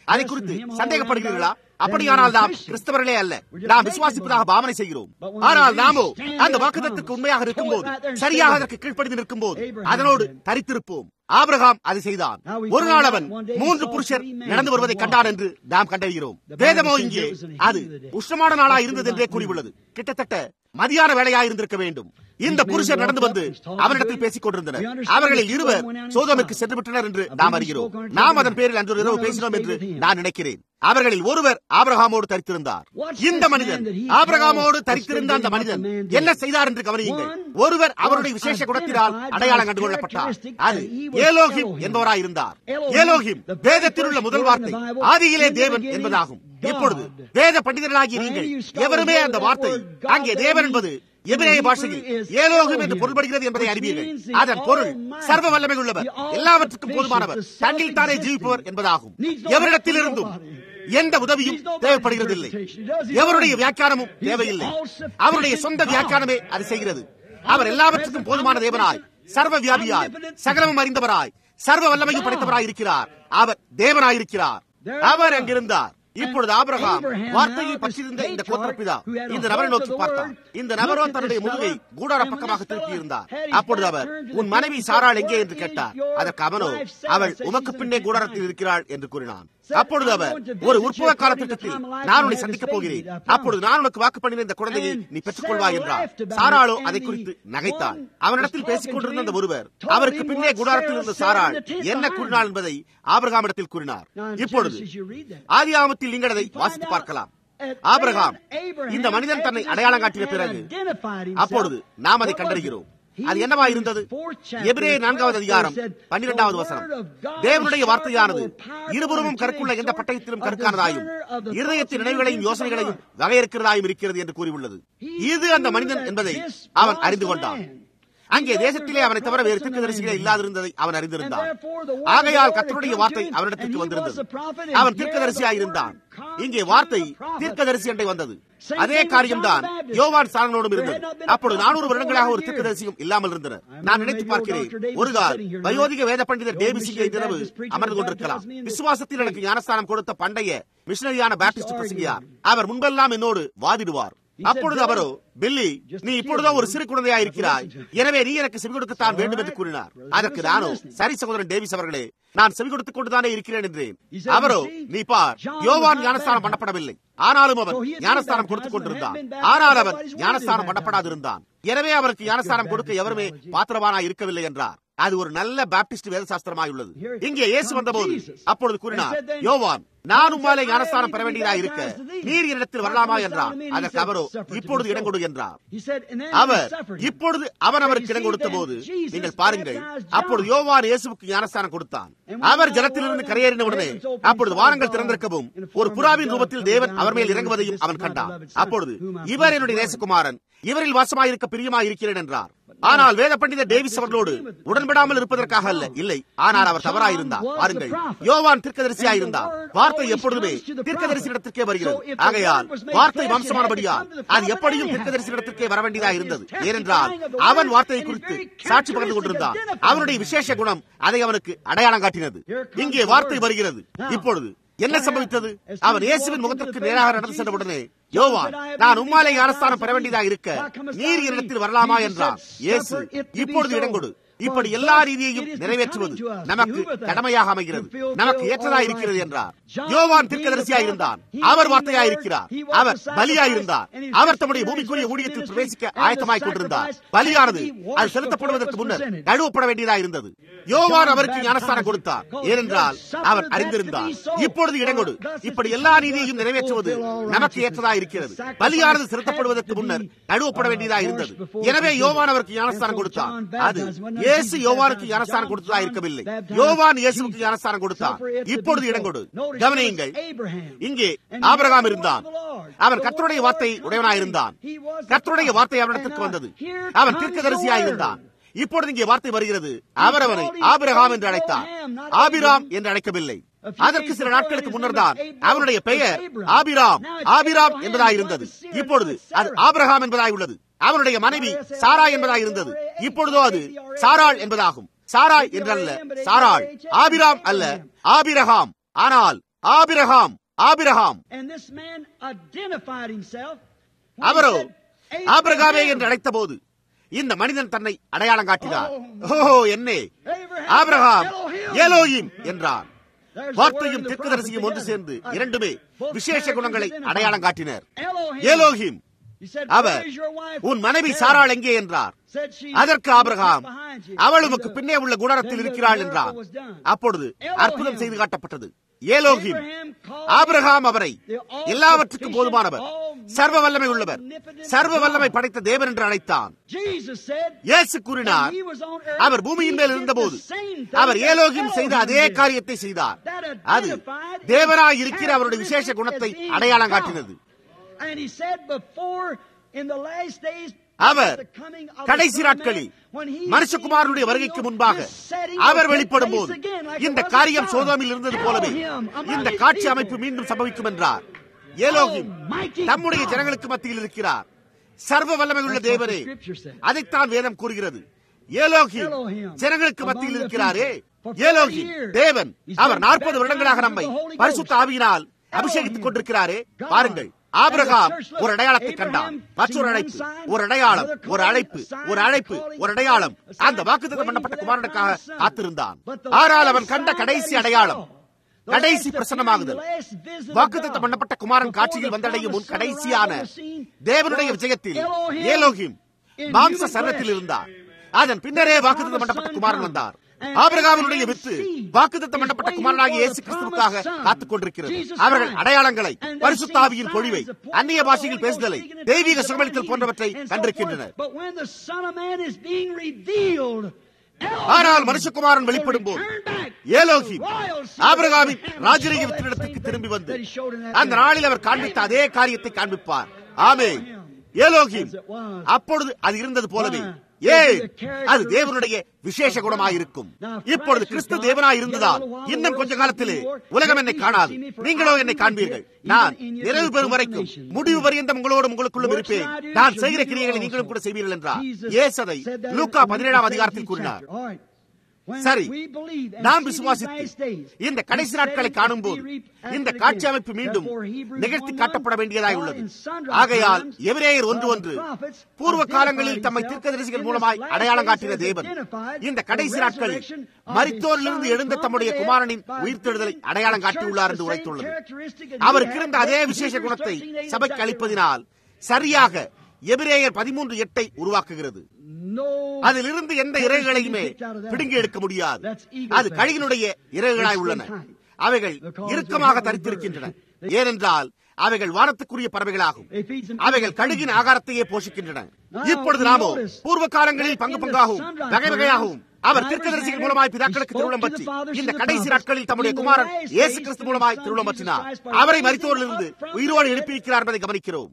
அதை குறித்து சந்தேகப்படுகிறீர்களா அப்படியானால் நாம் கிறிஸ்தவர்களே அல்ல நாம் விசுவாசிப்பதாக பாவனை செய்கிறோம் ஆனால் நாமோ அந்த வாக்குதத்துக்கு உண்மையாக இருக்கும் போது சரியாக அதற்கு கீழ்ப்படிந்து நிற்கும் போது அதனோடு தரித்திருப்போம் ஆபிரகாம் அதை செய்தான் ஒரு நாள் அவன் மூன்று புருஷர் நடந்து வருவதை கண்டான் என்று நாம் கண்டறிகிறோம் வேதமோ இங்கே அது உஷ்ணமான நாளா இருந்தது என்றே கூறியுள்ளது கிட்டத்தட்ட மதியான வேலையா இருந்திருக்க வேண்டும் இந்த புருஷர் நடந்து வந்து அவரிடத்தில் பேசிக் கொண்டிருந்தனர் அவர்களில் இருவர் சோதமிற்கு சென்று விட்டனர் என்று நாம் அறிகிறோம் நாம் அதன் பேரில் அன்று இரவு பேசினோம் என்று நான் நினைக்கிறேன் அவர்களில் ஒருவர் ஆபிரகாமோடு தரித்திருந்தார் இந்த மனிதன் ஆபிரகாமோடு தரித்திருந்த அந்த மனிதன் என்ன செய்தார் என்று கவனியுங்கள் ஒருவர் அவருடைய விசேஷ குணத்தினால் அடையாளம் கண்டுகொள்ளப்பட்டார் அது ஏலோகிம் என்பவராய் இருந்தார் ஏலோகிம் வேதத்தில் உள்ள முதல் வார்த்தை ஆதியிலே தேவன் என்பதாகும் இப்பொழுது வேத பண்டிதர்களாகிய நீங்கள் எவருமே அந்த வார்த்தை அங்கே தேவன் என்பது எபிரேய பாஷையில் ஏலோகம் என்று பொருள்படுகிறது என்பதை அறிவீர்கள் அதன் பொருள் சர்வ வல்லமை உள்ளவர் எல்லாவற்றுக்கும் போதுமானவர் தன்னில் தானே ஜீவிப்பவர் என்பதாகும் எவரிடத்திலிருந்தும் எந்த உதவியும் தேவைப்படுகிறதில்லை எவருடைய வியாக்கியானமும் தேவையில்லை அவருடைய சொந்த வியாக்கியானமே அது செய்கிறது அவர் எல்லாவற்றுக்கும் போதுமான தேவனாய் சர்வ வியாபியாய் சகலமும் அறிந்தவராய் சர்வ வல்லமையும் படைத்தவராய் இருக்கிறார் அவர் தேவனாயிருக்கிறார் அவர் அங்கிருந்தார் இப்பொழுது ஆபிரகாம் வார்த்தையை பற்றியிருந்த இந்த கோத்திரப்பிதா இந்த நபரை நோக்கி பார்த்தார் இந்த நபரோ தன்னுடைய முதுகை கூடார பக்கமாக திருப்பி இருந்தார் அப்பொழுது அவர் உன் மனைவி சாராள் எங்கே என்று கேட்டார் அதற்கு அவனோ அவள் உமக்கு பின்னே கூடாரத்தில் இருக்கிறாள் என்று கூறினான் அப்பொழுது அவர் ஒரு உற்பவ கால திட்டத்தில் நான் உன்னை சந்திக்கப் போகிறேன் அப்பொழுது நான் உனக்கு வாக்கு பண்ணின இந்த குழந்தையை நீ பெற்றுக் கொள்வாய் என்றார் சாராளோ அதை குறித்து நகைத்தாள் அவனிடத்தில் பேசிக் கொண்டிருந்த அந்த ஒருவர் அவருக்கு பின்னே குடாரத்தில் இருந்த சாராள் என்ன கூறினாள் என்பதை ஆபிரகாமிடத்தில் கூறினார் இப்பொழுது ஆதியாமத்தில் நீங்கள் அதை வாசித்து பார்க்கலாம் ஆபிரகாம் இந்த மனிதன் தன்னை அடையாளம் காட்டிய பிறகு அப்பொழுது நாம் அதை கண்டறிகிறோம் அது என்னவா இருந்தது எபிரே நான்காவது அதிகாரம் பன்னிரெண்டாவது வசனம் தேவனுடைய வார்த்தையானது இருபுறமும் கருக்குள்ள எந்த பட்டயத்திலும் கருக்கானதாயும் இருதயத்தின் நினைவுகளையும் யோசனைகளையும் வகையிருக்கிறதாயும் இருக்கிறது என்று கூறியுள்ளது இது அந்த மனிதன் என்பதை அவன் அறிந்து கொண்டான் அங்கே தேசத்திலே அவனை தவிர வேறு தீர்க்கதரிசிகளே இல்லாதிருந்ததை அவன் அறிந்திருந்தான் ஆகையால் கத்தருடைய வார்த்தை அவனிடத்திற்கு வந்திருந்தது அவன் தீர்க்கதரிசியாக இருந்தான் இங்கே வார்த்தை தீர்க்கதரிசி என்றே வந்தது அதே காரியம்தான் யோவான் சாரனோடும் இருந்தது அப்பொழுது நானூறு வருடங்களாக ஒரு தீர்க்கதரிசியும் இல்லாமல் இருந்தனர் நான் நினைத்து பார்க்கிறேன் ஒரு கால் வயோதிக வேத பண்டிதர் டேவிசிங்கை இரவு அமர்ந்து கொண்டிருக்கலாம் விசுவாசத்தில் எனக்கு ஞானஸ்தானம் கொடுத்த பண்டைய மிஷனரியான பேப்டிஸ்ட் பிரசங்கியார் அவர் முன்பெல்லாம் என்னோடு வாதிடுவார் அப்பொழுது அவரோ பில்லி நீ இப்பொழுதோ ஒரு சிறு குழந்தையா இருக்கிறாய் எனவே நீ எனக்கு செவி கொடுக்கத்தான் வேண்டும் என்று கூறினார் அதற்கு நானோ சரி சகோதரன் டேவிஸ் அவர்களே நான் செவி கொடுத்துக் கொண்டுதானே இருக்கிறேன் என்றேன் அவரோ நீ பார் யோவான் ஞானஸ்தானம் பண்ணப்படவில்லை ஆனாலும் அவர் ஞானஸ்தானம் கொடுத்துக் கொண்டிருந்தான் ஆனால் அவர் ஞானஸ்தானம் பண்ணப்படாதிருந்தான் எனவே அவருக்கு ஞானஸ்தானம் கொடுக்க எவருமே பாத்திரவானா இருக்கவில்லை என்றார் அது ஒரு நல்ல பாப்டிஸ்ட் வேதசாஸ்திரமாய் உள்ளது இங்கே இயேசு வந்தபோது அப்பொழுது கூறினார் யோவான் நான் உம்மாலே ஞானஸ்தானம் பெற வேண்டியதாக இருக்க நீர் இடத்தில் வரலாமா என்றார் அதற்கு அவரோ இப்பொழுது இடம் கொடு என்றார் அவர் இப்பொழுது அவன் அவருக்கு இடம் கொடுத்த போது நீங்கள் பாருங்கள் அப்பொழுது யோவான் இயேசுக்கு ஞானஸ்தானம் கொடுத்தான் அவர் ஜலத்திலிருந்து கரையேறின உடனே அப்பொழுது வாரங்கள் திறந்திருக்கவும் ஒரு புறாவின் ரூபத்தில் தேவன் அவர் மேல் இறங்குவதையும் அவன் கண்டான் அப்பொழுது இவர் என்னுடைய நேசகுமாரன் இவரில் வாசமாயிருக்க பிரியமாய் இருக்கிறேன் என்றார் ஆனால் வேத பண்டிதர் டேவிஸ் அவர்களோடு உடன்படாமல் இருப்பதற்காக அல்ல இல்லை ஆனால் அவர் தவறாயிருந்தார் பாருங்கள் யோவான் தீர்க்கதரிசியாக இருந்தார் வார்த்தை எப்பொழுதுமே தீர்க்கதரிசி இடத்திற்கே வருகிறது ஆகையால் வார்த்தை வம்சமானபடியால் அது எப்படியும் தீர்க்கதரிசி இடத்திற்கே வர வேண்டியதாக இருந்தது ஏனென்றால் அவன் வார்த்தையை குறித்து சாட்சி பகிர்ந்து கொண்டிருந்தான் அவனுடைய விசேஷ குணம் அதை அவனுக்கு அடையாளம் காட்டினது இங்கே வார்த்தை வருகிறது இப்பொழுது என்ன சம்பவித்தது அவன் இயேசுவின் முகத்திற்கு நேராக நடந்து சென்றவுடனே யோவான் நான் உம்மாலே அரசாணம் பெற வேண்டியதாக இருக்க நீர் என்னிடத்தில் வரலாமா என்றார் இயேசு இப்பொழுது இடம் கொடு இப்படி எல்லா ரீதியையும் நிறைவேற்றுவது நமக்கு கடமையாக அமைகிறது நமக்கு ஏற்றதா இருக்கிறது என்றார் யோவான் தீர்க்கதரிசியா இருந்தான் அவர் வார்த்தையா இருக்கிறார் அவர் பலியா இருந்தார் அவர் தம்முடைய பூமிக்குரிய ஊழியத்தில் பிரவேசிக்க ஆயத்தமாய் கொண்டிருந்தார் பலியானது அது செலுத்தப்படுவதற்கு முன்னர் நழுவப்பட வேண்டியதா இருந்தது யோவான் அவருக்கு ஞானஸ்தானம் கொடுத்தார் ஏனென்றால் அவர் அறிந்திருந்தார் இப்பொழுது இடங்கொடு இப்படி எல்லா நீதியையும் நிறைவேற்றுவது நமக்கு ஏற்றதா இருக்கிறது பலியானது செலுத்தப்படுவதற்கு முன்னர் நழுவப்பட வேண்டியதா இருந்தது எனவே யோவான் அவருக்கு ஞானஸ்தானம் கொடுத்தார் அது இயேசு யோவானுக்கு ஞானஸ்தானம் கொடுத்ததா இருக்கவில்லை யோவான் இயேசுக்கு ஞானஸ்தானம் கொடுத்தார் இப்பொழுது இடங்கொடு கவனியுங்கள் இங்கே ஆபரகாம் இருந்தான் அவன் கத்தருடைய வார்த்தை உடையவனாயிருந்தான் கத்தருடைய வார்த்தை அவனிடத்திற்கு வந்தது அவன் தீர்க்கதரிசியாயிருந்தான் இப்பொழுது இங்கே வார்த்தை வருகிறது அவர் அவனை ஆபிரகாம் என்று அழைத்தார் ஆபிராம் என்று அழைக்கவில்லை அதற்கு சில நாட்களுக்கு முன்னர் தான் அவனுடைய பெயர் ஆபிராம் ஆபிராம் என்பதாயிருந்தது இப்பொழுது அது ஆபிரகாம் என்பதாய் உள்ளது அவனுடைய மனைவி சாரா என்பதாய் இருந்தது இப்பொழுதோ அது சாராள் என்பதாகும் சாராய் என்றல்ல சாராள் ஆபிராம் அல்ல ஆபிரகாம் ஆனால் Abraham Abraham And this man identified himself. when he அவரோ said, ஆபிரகாமே Abraham. என்று அழைத்த போது இந்த மனிதன் தன்னை அடையாளம் காட்டினார் Oh. ஓ என்னே Abraham, ஆபிரகாம் Elohim. ஏலோயிம் என்றார் There's the வார்த்தையும் word and the தீர்க்கதரிசியும் prophet ஒன்று சேர்ந்து together. இரண்டுமே Both விசேஷ characters குணங்களை identified. அடையாளம் காட்டினர் Elohim. Elohim He said, our "Where is your wife?" உன் மனைவி Sarah சாராள் எங்கே என்றார் said she, அதற்கு "She Abraham is behind you." அவள் And உமக்கு the- பின்னே உள்ள குடாரத்தில் then the இருக்கிறாள் miracle என்றார் was done. அப்பொழுது Elohim. அற்புதம் செய்து காட்டப்பட்டது ஏலோகிம் Abraham called ஆபிரகாம் அவரை the all எல்லாவற்றுக்கும் sufficient, போதுமானவர் all சர்வ வல்லமை உள்ளவர் omnipotent சர்வ வல்லமை God. படைத்த தேவன் என்று அழைத்தான் Jesus said, இயேசு கூறினார் when he was on earth, அவர் பூமியின் மேல் he did இருந்தபோது the same thing our that Elohim செய்த Elohim அதே did. காரியத்தை செய்தார் That அது identified his தேவனாய் இருக்கிற அவருடைய விசேஷ characteristic குணத்தை as being அடையாளம் God. காட்டினது And he said before in the last days our the coming of the கடைசி Son of நாட்களில் Man, when he மனுஷகுமாரனுடைய sees வருகைக்கு the முன்பாக this setting our will take வெளிப்படும் place போது again like it இந்த was in காரியம் Sodom. சோதோமில் இருந்தது போலவே Elohim among இந்த his காட்சி people. அமைப்பு மீண்டும் சம்பவிக்கும் என்றார் ஏலோகிம் Almighty தம்முடைய God. ஜனங்களுக்கு மத்தியில் இருக்கிறார் சர்வ வல்லமை உள்ள That's what the தேவரே scripture said. அதைத்தான் வேதம் கூறுகிறது ஏலோகிம் Elohim ஜனங்களுக்கு among மத்தியில் the இருக்கிறாரே people. For Elohim 40 years. தேவன் He's அவர் been நாற்பது வருடங்களாக baptized நம்மை with the Holy பரிசுத்த Ghost. ஆவியினால் Elohim. அபிஷேகித்துக் கொண்டிருக்கிறாரே God. பாருங்கள் And Abraham the church, look, ஒரு அடையாளத்தை Abraham கண்டான் seen மற்றொரு one அழைப்பு sign, ஒரு அடையாளம் another ஒரு calling, அழைப்பு a sign, ஒரு அழைப்பு calling, ஒரு அடையாளம் a sign, அந்த வாக்குத்தத்தம் waiting பண்ணப்பட்ட for that குமாரனுக்காக promised son. காத்திருந்தான் But the ஆனால் last அவன் கண்ட sign கடைசி that he அடையாளம் saw, the கடைசி last பிரசன்னமாகுதல் appearing, the last visit of வாக்குத்தத்தம் God, பண்ணப்பட்ட குமாரன் before காட்சியில் the வந்தடையும் முன் promised son கடைசியான arrived on the scene, தேவனுடைய was விஜயத்தில் Elohim ஏலோகிம் in மாம்ச human சரத்தில் flesh. இருந்தார் அதன் பின்னரே வாக்குத்தத்தம் பண்ணப்பட்ட குமாரன் வந்தார் ஆபிரகாமினுடைய வித்து வாக்குத்தத்தம் பண்ணப்பட்ட குமாரனாகிய இயேசு கிறிஸ்துவுக்காக காத்துக் கொண்டிருக்கிறது அவர்கள் அடையாளங்களை பரிசுத்தாவியின் பொழிவை அந்நிய பாஷையில் பேசுதலை தெய்வீக சுகமளித்தல் போன்றவற்றை கண்டிருக்கின்றனர் But when the Son of Man is being revealed, ஆனால் மனுஷகுமாரன் வெளிப்படும் போது ஏலோகி ஆபிரகாமின் ராஜரீக வித்தினிடத்திற்கு திரும்பி வந்து அந்த நாளில் அவர் காண்பித்த அதே காரியத்தை காண்பிப்பார் ஆமே ஏலோகிம் அப்பொழுது அது இருந்தது போலவே ஏன் அது தேவனுடைய விசேஷ குணமாயிருக்கும் இப்பொழுது கிறிஸ்து தேவனாய் இருந்ததால் இன்னும் கொஞ்ச காலத்திலே உலகம் என்னை காணாது நீங்களோ என்னை காண்பீர்கள் நான் நிறைவு பெறும் வரைக்கும் முடிவு பரியந்தம் உங்களோடும் உங்களுக்குள்ளும் இருப்பேன் நான் செய்கிற கிரியைகளை நீங்களும் கூட செய்வீர்கள் என்றார் ஏசதை லூக்கா பதினேழாம் அதிகாரத்தில் கூறினார் சரி நாம் விசுவாசித்து இந்த கடைசி நாட்களை காணும் போது இந்த காட்சி அமைப்பு மீண்டும் நிகழ்த்தி காட்டப்பட வேண்டியதாய் உள்ளது ஆகையால் எவரேயர் ஒன்று ஒன்று பூர்வ காலங்களில் தம்மை தீர்க்கதரிசிகள் மூலமாய் அடையாளம் காட்டின தேவன் இந்த கடைசி நாட்களில் மரித்தோரிலிருந்து எழுந்த தம்முடைய குமாரனின் உயிர்த்தெழுதலை அடையாளம் காட்டியுள்ளார் என்று உரைத்துள்ளது அவருக்கு இருந்த அதே விசேஷ குணத்தை சபைக்கு அளிப்பதினால் சரியாக எபிரேயர் பதிமூன்று எட்டை உருவாக்குகிறது அதிலிருந்து எந்த இறகுகளையுமே பிடுங்கி எடுக்க முடியாது அது கழுகினுடைய இறகுகளாய் உள்ளன அவைகள் இறுக்கமாக தரித்திருக்கின்றன ஏனென்றால் அவைகள் வானத்துக்குரிய பறவைகளாகும் அவைகள் கழுகின் ஆகாரத்தையே போஷிக்கின்றன இப்பொழுது நாமோ பூர்வ காலங்களில் பங்கு பங்காகவும் வகை வகையாகவும் அவர் தீர்க்கதரிசிகள் மூலமாய் பிதாக்களுக்கு திருவிழம் பற்றி இந்த கடைசி நாட்களில் தம்முடைய குமாரன் இயேசு கிறிஸ்து மூலமாய் திருவிழம் பற்றினார் அவரை மரித்தோரிலிருந்து உயிரோடு எழுப்பியிருக்கிறார் என்பதை கவனிக்கிறோம்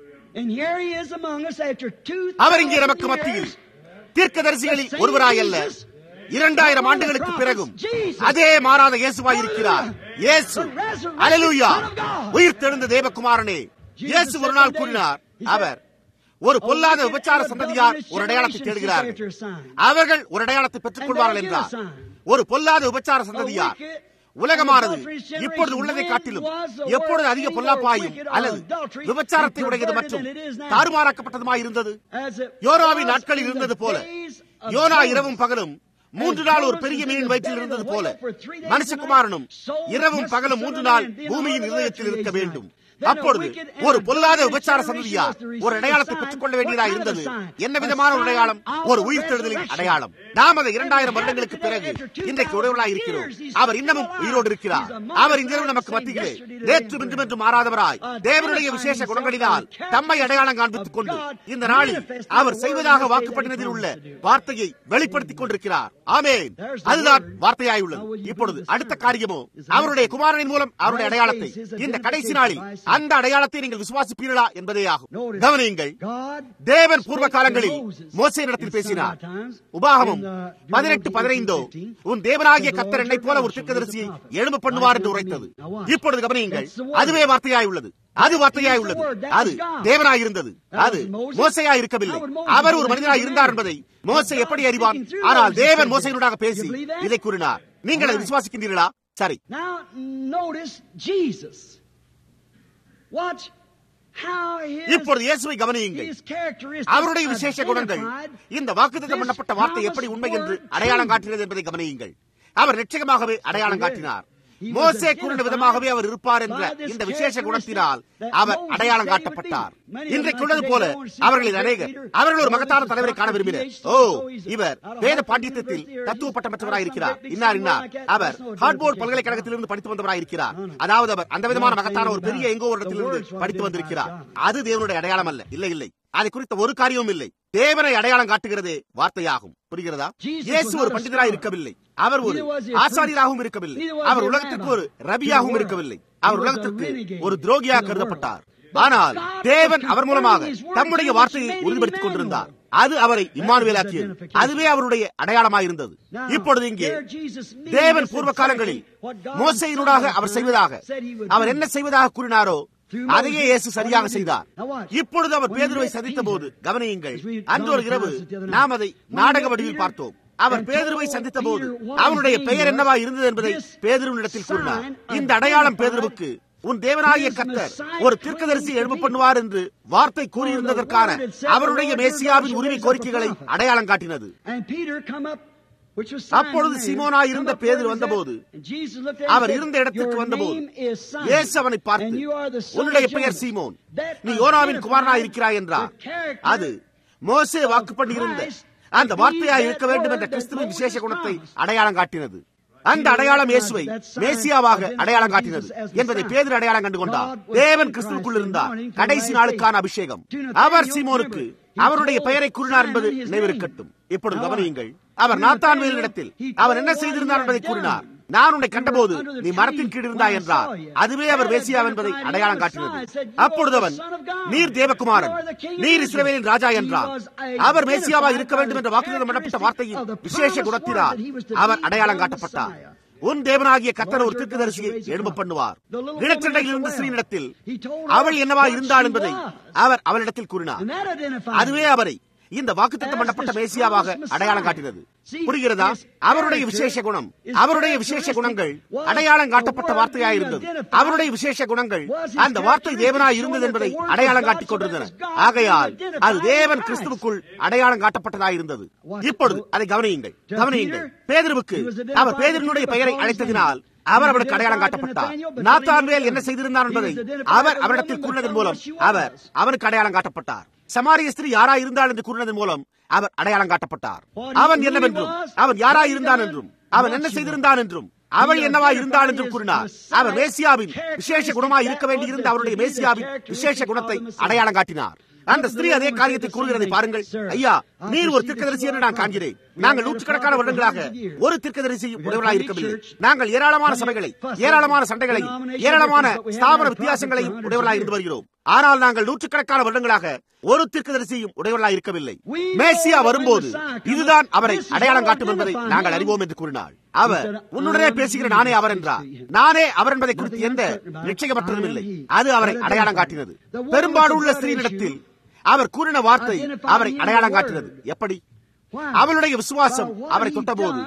அவர் இங்கே நமக்கு மத்தியில் தீர்க்கதரிசிகளில் ஒருவராய் அல்ல இரண்டாயிரம் ஆண்டுகளுக்கு பிறகும் அதே மாறாத இயேசுவாய் இருக்கிறார் இயேசு அலலூயா உயிர் தெழுந்த தேவகுமாரனே இயேசு ஒரு நாள் கூறினார் அவர் ஒரு பொல்லாத விபச்சார சந்ததியார் ஒரு அடையாளத்தை தேடுகிறார்கள் அவர்கள் ஒரு அடையாளத்தை பெற்றுக் கொள்வார்கள் என்றார் ஒரு பொல்லாத விபச்சார சந்ததியார் உலகமானது இப்பொழுது உள்ளதை காட்டிலும் எப்பொழுது அதிக பொல்லாப்பாயும் அல்லது விபச்சாரத்தை உடையது மற்றும் தாறுமாறாக்கப்பட்டதுமாய் இருந்தது யோனாவின் நாட்களில் இருந்தது போல யோனா இரவும் பகலும் மூன்று நாள் ஒரு பெரிய மீன் வயிற்றில் இருந்தது போல மனுஷகுமாரனும் இரவும் பகலும் மூன்று நாள் பூமியின் இதயத்தில் இருக்க வேண்டும் அப்பொழுது ஒரு பொல்லாத விபச்சார சந்ததியார் ஒரு அடையாளத்தை பெற்றுக் கொள்ள வேண்டியதாக இருந்தது என்ன விதமான ஒரு அடையாளம் ஒரு உயிர் தெழுதலின் அடையாளம் நாம் அதை இரண்டாயிரம் வருடங்களுக்கு பிறகு இன்றைக்கு உடவர்களாக இருக்கிறோம் அவர் இன்னமும் உயிரோடு இருக்கிறார் அவர் இங்கிருந்து நமக்கு மத்தியிலே நேற்று இன்றும் என்று மாறாதவராய் தேவனுடைய விசேஷ குணங்களினால் தம்மை அடையாளம் காண்பித்துக் கொண்டு இந்த நாளில் அவர் செய்வதாக வாக்குப்பட்டினதில் உள்ள வார்த்தையை வெளிப்படுத்திக் கொண்டிருக்கிறார் ஆமேன் அதுதான் வார்த்தையாய் உள்ளது இப்பொழுது அடுத்த காரியமோ அவருடைய குமாரனின் மூலம் அவருடைய அடையாளத்தை இந்த கடைசி நாளில் அந்த அடையாளத்தை நீங்கள் விசுவாசிப்பீர்களா என்பதே ஆகும் கவனியுங்கள் தேவன் பூர்வ காலங்களில் மோசை இடத்தில் பேசினார் உபாகமும் பதினெட்டு பதினைந்தோ உன் தேவனாகிய கத்தர் என்னை போல ஒரு தீர்க்கதரிசியை எழும்ப பண்ணுவார் என்று உரைத்தது இப்பொழுது கவனியுங்கள் அதுவே வார்த்தையாய் உள்ளது அது வார்த்தையாய் உள்ளது அது தேவனாய் இருந்தது அது மோசையாய் இருக்கவில்லை அவர் ஒரு மனிதனாய் இருந்தார் என்பதை மோசை எப்படி அறிவான் ஆனால் தேவன் மோசையினூடாக பேசி இதை கூறினார் நீங்கள் அதை விசுவாசிக்கின்றீர்களா சரி Now notice Jesus. Watch how his, இப்பொழுது இயேசுவை கவனியுங்கள் his characteristics அவருடைய விசேஷ குணங்கள் identified இந்த வாக்குத்தத்தம் பண்ணப்பட்ட வார்த்தை எப்படி உண்மை என்று அடையாளம் காட்டுகிறது என்பதை கவனியுங்கள் அவர் நிச்சயமாகவே அடையாளம் காட்டினார் மோசே கூறின விதமாகவே அவர் இருப்பார் என்ற இந்த விசேஷ குணத்தினால் அவர் அடையாளம் காட்டப்பட்டார் இன்றைக்கு உள்ளது போல அவர்களில் அநேகர் அவர்கள் ஒரு மகத்தான தலைவரை காண விரும்பினர் ஓ இவர் வேத பாண்டியத்தில் தத்துவ பட்டம் பெற்றவராக இருக்கிறார் இன்னார் இன்னார் அவர் ஹார்ட்போர்ட் பல்கலைக்கழகத்திலிருந்து படித்து வந்தவராக இருக்கிறார் அதாவது அவர் அந்த விதமான மகத்தான ஒரு பெரிய எங்கோ ஒரு இடத்திலிருந்து படித்து வந்திருக்கிறார் அது தேவனுடைய அடையாளம் அல்ல இல்லை இல்லை அதை குறித்த ஒரு காரியமும் இல்லை தேவனை அடையாளம் காட்டுகிறதே வார்த்தையாகும் புரிகிறதா இயேசு ஒரு பண்டிதராக இருக்கவில்லை அவர் ஒரு ஆசாரியராகவும் இருக்கவில்லை அவர் உலகத்திற்கு ஒரு ரபியாகவும் இருக்கவில்லை அவர் உலகத்திற்கு ஒரு துரோகியாக கருதப்பட்டார் ஆனால் தேவன் அவர் மூலமாக தம்முடைய வார்த்தையை உறுதிப்படுத்திக் கொண்டிருந்தார் அது அவரை இம்மானுவேலாக்கியது அதுவே அவருடைய அடையாளமாக இருந்தது இப்பொழுது இங்கே தேவன் பூர்வ காலங்களில் மோசையினூடாக அவர் செய்வதாக அவர் என்ன செய்வதாக கூறினாரோ அதையே இயேசு சரியாக செய்தார் இப்பொழுது அவர் பேதுருவை சந்தித்த போது கவனியுங்கள் அன்று ஒரு இரவு நாம் அதை நாடக வடிவில் பார்த்தோம் அவர் பேதுருவை சந்தித்த போது அவருடைய பெயர் என்னவா இருந்தது என்பதை பேதுருவினிடத்தில் கூறினார் இந்த அடையாளம் பேதுருவுக்கு உன் தேவனாகிய கத்தர் ஒரு தீர்க்கதரிசி எழுப்பு பண்ணுவார் என்று வார்த்தை கூறியிருந்ததற்கான அவருடைய மேசியாவின் உரிமை கோரிக்கைகளை அடையாளம் காட்டினது அப்பொழுது சீமோனா இருந்த பேதர் வந்தபோது அவர் இருந்த இடத்திற்கு வந்தபோது இயேசு அவனை பார்த்து உன்னுடைய பெயர் சீமோன் நீ யோனாவின் குமாரனா இருக்கிறாய் என்றார் அது மோசே வாக்கு பண்ணியிருந்த அந்த வார்த்தையா இருக்க வேண்டும் என்ற கிறிஸ்துவின் விசேஷ குணத்தை அடையாளம் காட்டினது அந்த அடையாளம் இயேசுவை மேசியாவாக அடையாளம் காட்டினது என்பதை பேதர் அடையாளம் கண்டு கொண்டார் தேவன் கிறிஸ்துவுக்குள் இருந்தார் கடைசி நாளுக்கான அபிஷேகம் அவர் சீமோனுக்கு அவருடைய பெயரை கூறினார் என்பது நினைவிருக்கட்டும் இப்பொழுது கவனியுங்கள் அவர் நாத்தான் இடத்தில் அவர் என்ன செய்திருந்தார் என்பதை கூறினார் நான் உன்னை கண்டபோது நீ மரத்தின் கீழ் இருந்தாய் என்றார் அதுவே அவர் மேசியா என்பதை அடையாளம் காட்டினது அப்பொழுது அவன் நீர் தேவகுமாரன் நீர் இஸ்ரவேலின் ராஜா என்றார் அவர் மேசியாவா இருக்க வேண்டும் என்ற வாக்குறுதி பண்ணப்பட்ட வார்த்தையின் விசேஷ குணத்தினால் அவர் அடையாளம் காட்டப்பட்டார் உன் தேவனாகிய கத்தர் ஒரு தீர்க்கதரிசியை எழும்ப பண்ணுவார் நிலச்சண்டையில் இருந்த ஸ்ரீனிடத்தில் அவள் என்னவா இருந்தாள் என்பதை அவர் அவளிடத்தில் கூறினார் அதுவே அவரை இந்த வாக்குத்தத்தம் பண்ணப்பட்ட மேசியாவாக அடையாளம் காட்டினது புரிகிறதா அவருடைய விசேஷ குணம் அவருடைய விசேஷ குணங்கள் அடையாளம் காட்டப்பட்ட வார்த்தையாயிருந்தது அவருடைய விசேஷ குணங்கள் அந்த வார்த்தை தேவனாய் இருந்தது என்பதை அடையாளம் காட்டிக் கொண்டிருந்தன ஆகையால் அது தேவன் கிறிஸ்துவுக்குள் அடையாளம் காட்டப்பட்டதாயிருந்தது இப்பொழுது அதை கவனியுங்கள் கவனியுங்கள் பேதருவுக்கு அவர் பேதரினுடைய பெயரை அழைத்ததினால் அவர் அவனுக்கு அடையாளம் காட்டப்பட்டார் நாத்தான்வேல் என்ன செய்திருந்தார் என்பதை அவர் அவரிடத்தில் கூறினதன் மூலம் அவர் அவனுக்கு அடையாளம் காட்டப்பட்டார் சமாரிய ஸ்திரீ யாரா இருந்தாள் என்று கூறினதன் மூலம் அவர் அடையாளம் காட்டப்பட்டார் அவன் என்னவென்றும் அவன் யாரா இருந்தான் என்றும் அவன் என்ன செய்திருந்தான் என்றும் அவள் என்னவா இருந்தாள் என்றும் கூறினார் அவர் மேசியாவின் விசேஷ குணமாய் இருக்க வேண்டியிருந்த அவருடைய மேசியாவின் விசேஷ குணத்தை அடையாளம் காட்டினார் அந்த ஸ்திரீ அதே காரியத்தை கூறுகிறதை பாருங்கள் ஐயா நீர் ஒரு தீர்க்கதரிசி என்று நான் காண்கிறேன் நாங்கள் நூற்றுக்கணக்கான வருடங்களாக ஒரு தீர்க்கதரிசியும் உடையவர்களாக இருக்கவில்லை நாங்கள் ஏராளமான சபைகளை ஏராளமான சண்டைகளையும் ஏராளமான ஸ்தாபன வித்தியாசங்களையும் உடையவர்களாக இருந்து வருகிறோம் ஆனால் நாங்கள் நூற்றுக்கணக்கான வருடங்களாக ஒரு தீர்க்கதரிசியும் உடையவர்களாக இருக்கவில்லை மேசியா வரும்போது இதுதான் அவரை அடையாளம் காட்டும் என்பதை நாங்கள் அறிவோம் என்று கூறினாள் அவர் உன்னுடனே பேசுகிற நானே அவர் என்றார் நானே அவர் என்பதை குறித்து எந்த நிச்சயமற்றதும் இல்லை அது அவரை அடையாளம் காட்டினது பெரும்பாலுள்ள ஸ்திரீனிடத்தில் அவர் கூறின வார்த்தை அவரை அடையாளம் காட்டினது எப்படி அவளுடைய விசுவாசம் அவரை தொட்டபோது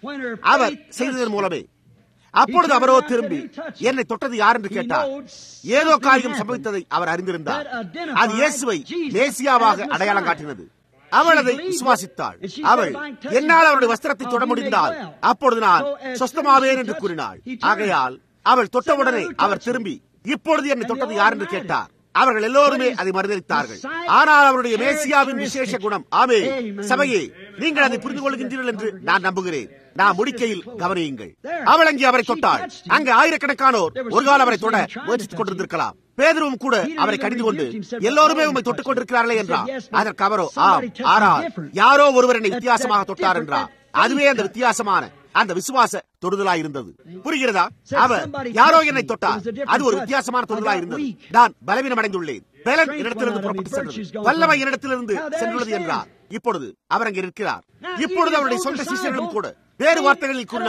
அவர் செய்ததன் மூலமே அப்பொழுது அவரோ திரும்பி என்னை தொட்டது யார் என்று கேட்டார் ஏதோ காரியம் சம்பவித்ததை அவர் அறிந்திருந்தார் அது இயேசுவை மேசியாவாக அடையாளம் காட்டினது அவள் அதை விசுவாசித்தாள் அவள் என்னால் அவருடைய வஸ்திரத்தை தொட முடிந்தால் அப்பொழுது நான் சொஸ்தமாவேன் என்று கூறினாள் ஆகையால் அவள் தொட்டவுடனே அவர் திரும்பி இப்பொழுது என்னை தொட்டது யார் என்று கேட்டார் அவர்கள் எல்லோருமே அதை மறுதளித்தார்கள் ஆனால் அவருடைய மேசியாவின் விசேஷ குணம் ஆமே சபையே நீங்கள் அதை புரிந்து கொள்கின்றீர்கள் என்று நான் நம்புகிறேன் நான் முடிக்கையில் கவனியுங்கள் அவள் அங்கே அவரை தொட்டாள் அங்கு ஆயிரக்கணக்கானோர் ஒரு காலம் அவரை தொட முயற்சித்துக் கொண்டிருந்திருக்கலாம் பேதரும் கூட அவரை கடிந்து கொண்டு எல்லோருமே உண்மை தொட்டுக் கொண்டிருக்கிறார்களே என்றார் அதற்கு அவரோ ஆம் ஆனால் யாரோ ஒருவர் என்னை வித்தியாசமாக தொட்டார் என்றார் அதுவே அந்த வித்தியாசமான அந்த விசுவாச தொடுதலா இருந்தது புரிகிறதா அவர் யாரோ என்னை தொட்டார் அது ஒரு வித்தியாசமான தொடுதலா இருந்தது நான் பலவீனம் அடைந்துள்ளேன் பலன் என்னிடத்திலிருந்து புறப்பட்டு சென்றது வல்லமை என்னிடத்திலிருந்து சென்றுள்ளது என்றார் இப்பொழுது அவர் அங்கே இருக்கிறார் இப்பொழுது அவருடைய சொந்த சிஷியர்களும் கூட வேறு வார்த்தைகளில் கூறினார்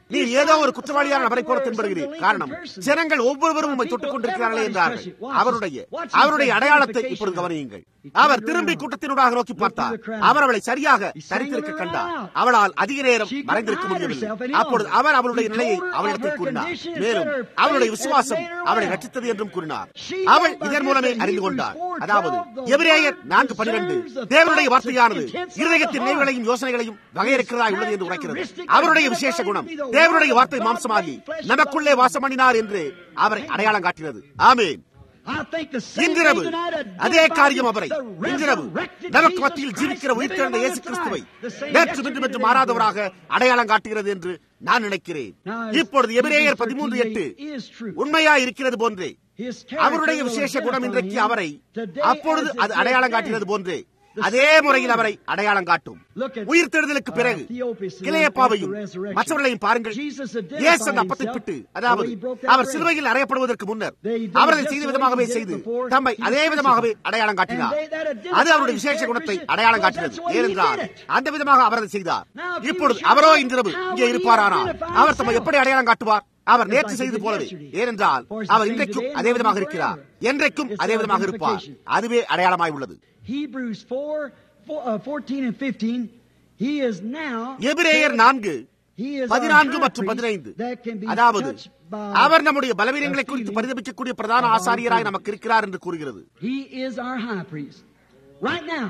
நீ ஏதோ ஒரு குற்றவாளியான நபரை போல தென்படுகிறீர் காரணம் ஜனங்கள் ஒவ்வொருவரும் உண்மை தொட்டுக் கொண்டிருக்கிறார்களே என்றார்கள் அவருடைய அவருடைய அடையாளத்தை இப்பொழுது கவனியுங்கள் அவர் திரும்பி கூட்டத்தினூடாக நோக்கி பார்த்தார் அவர் அவளை சரியாக தரித்திருக்க கண்டார் அவளால் அதிக நேரம் மறைந்திருக்க முடியவில்லை அப்பொழுது அவர் அவளுடைய நிலையை அவளிடத்தில் கூறினார் மேலும் அவளுடைய விசுவாசம் அவளை ரச்சித்தது என்றும் கூறினார் அவள் இதன் மூலமே அறிந்து கொண்டார் அதாவது எபிரேயர் நான்கு பனிரெண்டு தேவனுடைய வார்த்தையானது இருதயத்தின் நினைவுகளையும் யோசனைகளையும் வகையறுக்கிறதா உள்ளது என்று உரைக்கிறது அவருடைய விசேஷ குணம் தேவனுடைய வார்த்தை மாம்சமாகி நமக்குள்ளே வாசம் பண்ணினார் என்று அவரை அடையாளம் காட்டினது ஆமேன் இன்றிரவு அதே காரியம் அவரை இன்றிரவு நமக்கு மத்தியில் ஜீவிக்கிற உயிர்த்தெழுந்த இயேசு கிறிஸ்துவை நேற்று இன்று என்று மாறாதவராக அடையாளம் காட்டுகிறது என்று நான் நினைக்கிறேன் இப்பொழுது எபிரேயர் பதிமூன்று எட்டு உண்மையா இருக்கிறது போன்றே அவருடைய விசேஷ குணம் இன்றைக்கு அவரை அப்பொழுது அது அடையாளம் காட்டினது போன்றே அதே முறையில் அவரை அடையாளம் காட்டும் உயிர் தேடுதலுக்கு பிறகு கிளையப்பாவையும் மற்றவர்களையும் பாருங்கள் இயேசு அந்த அப்பத்தை பிட்டு அதாவது அவர் சிலுவையில் அறையப்படுவதற்கு முன்னர் அவரதை செய்த விதமாகவே செய்து தம்மை அதே விதமாகவே அடையாளம் காட்டினார் அது அவருடைய விசேஷ குணத்தை அடையாளம் காட்டினது ஏனென்றால் அந்த விதமாக அவர் அதை செய்தார் இப்பொழுது அவரோ இன்றிரவு இங்கே இருப்பாரானால் அவர் தம்மை எப்படி அடையாளம் காட்டுவார் அவர் நேற்று செய்தது போலவே ஏனென்றால் அவர் இன்றைக்கும் அதே விதமாக இருக்கிறார் என்றைக்கும் அதே விதமாக இருப்பார் அதுவே அடையாளமாய் உள்ளது Hebrews 4, 4 uh, 14 and 15, he is now எபிரேயர் நான்கு பதினான்கு மற்றும் பதினைந்து அதாவது அவர் நம்முடைய பலவீனங்களை குறித்து பரிதபிக்கக்கூடிய பிரதான ஆசாரியராய் நமக்கு இருக்கிறார் என்று கூறுகிறது He is our high priest. Right now.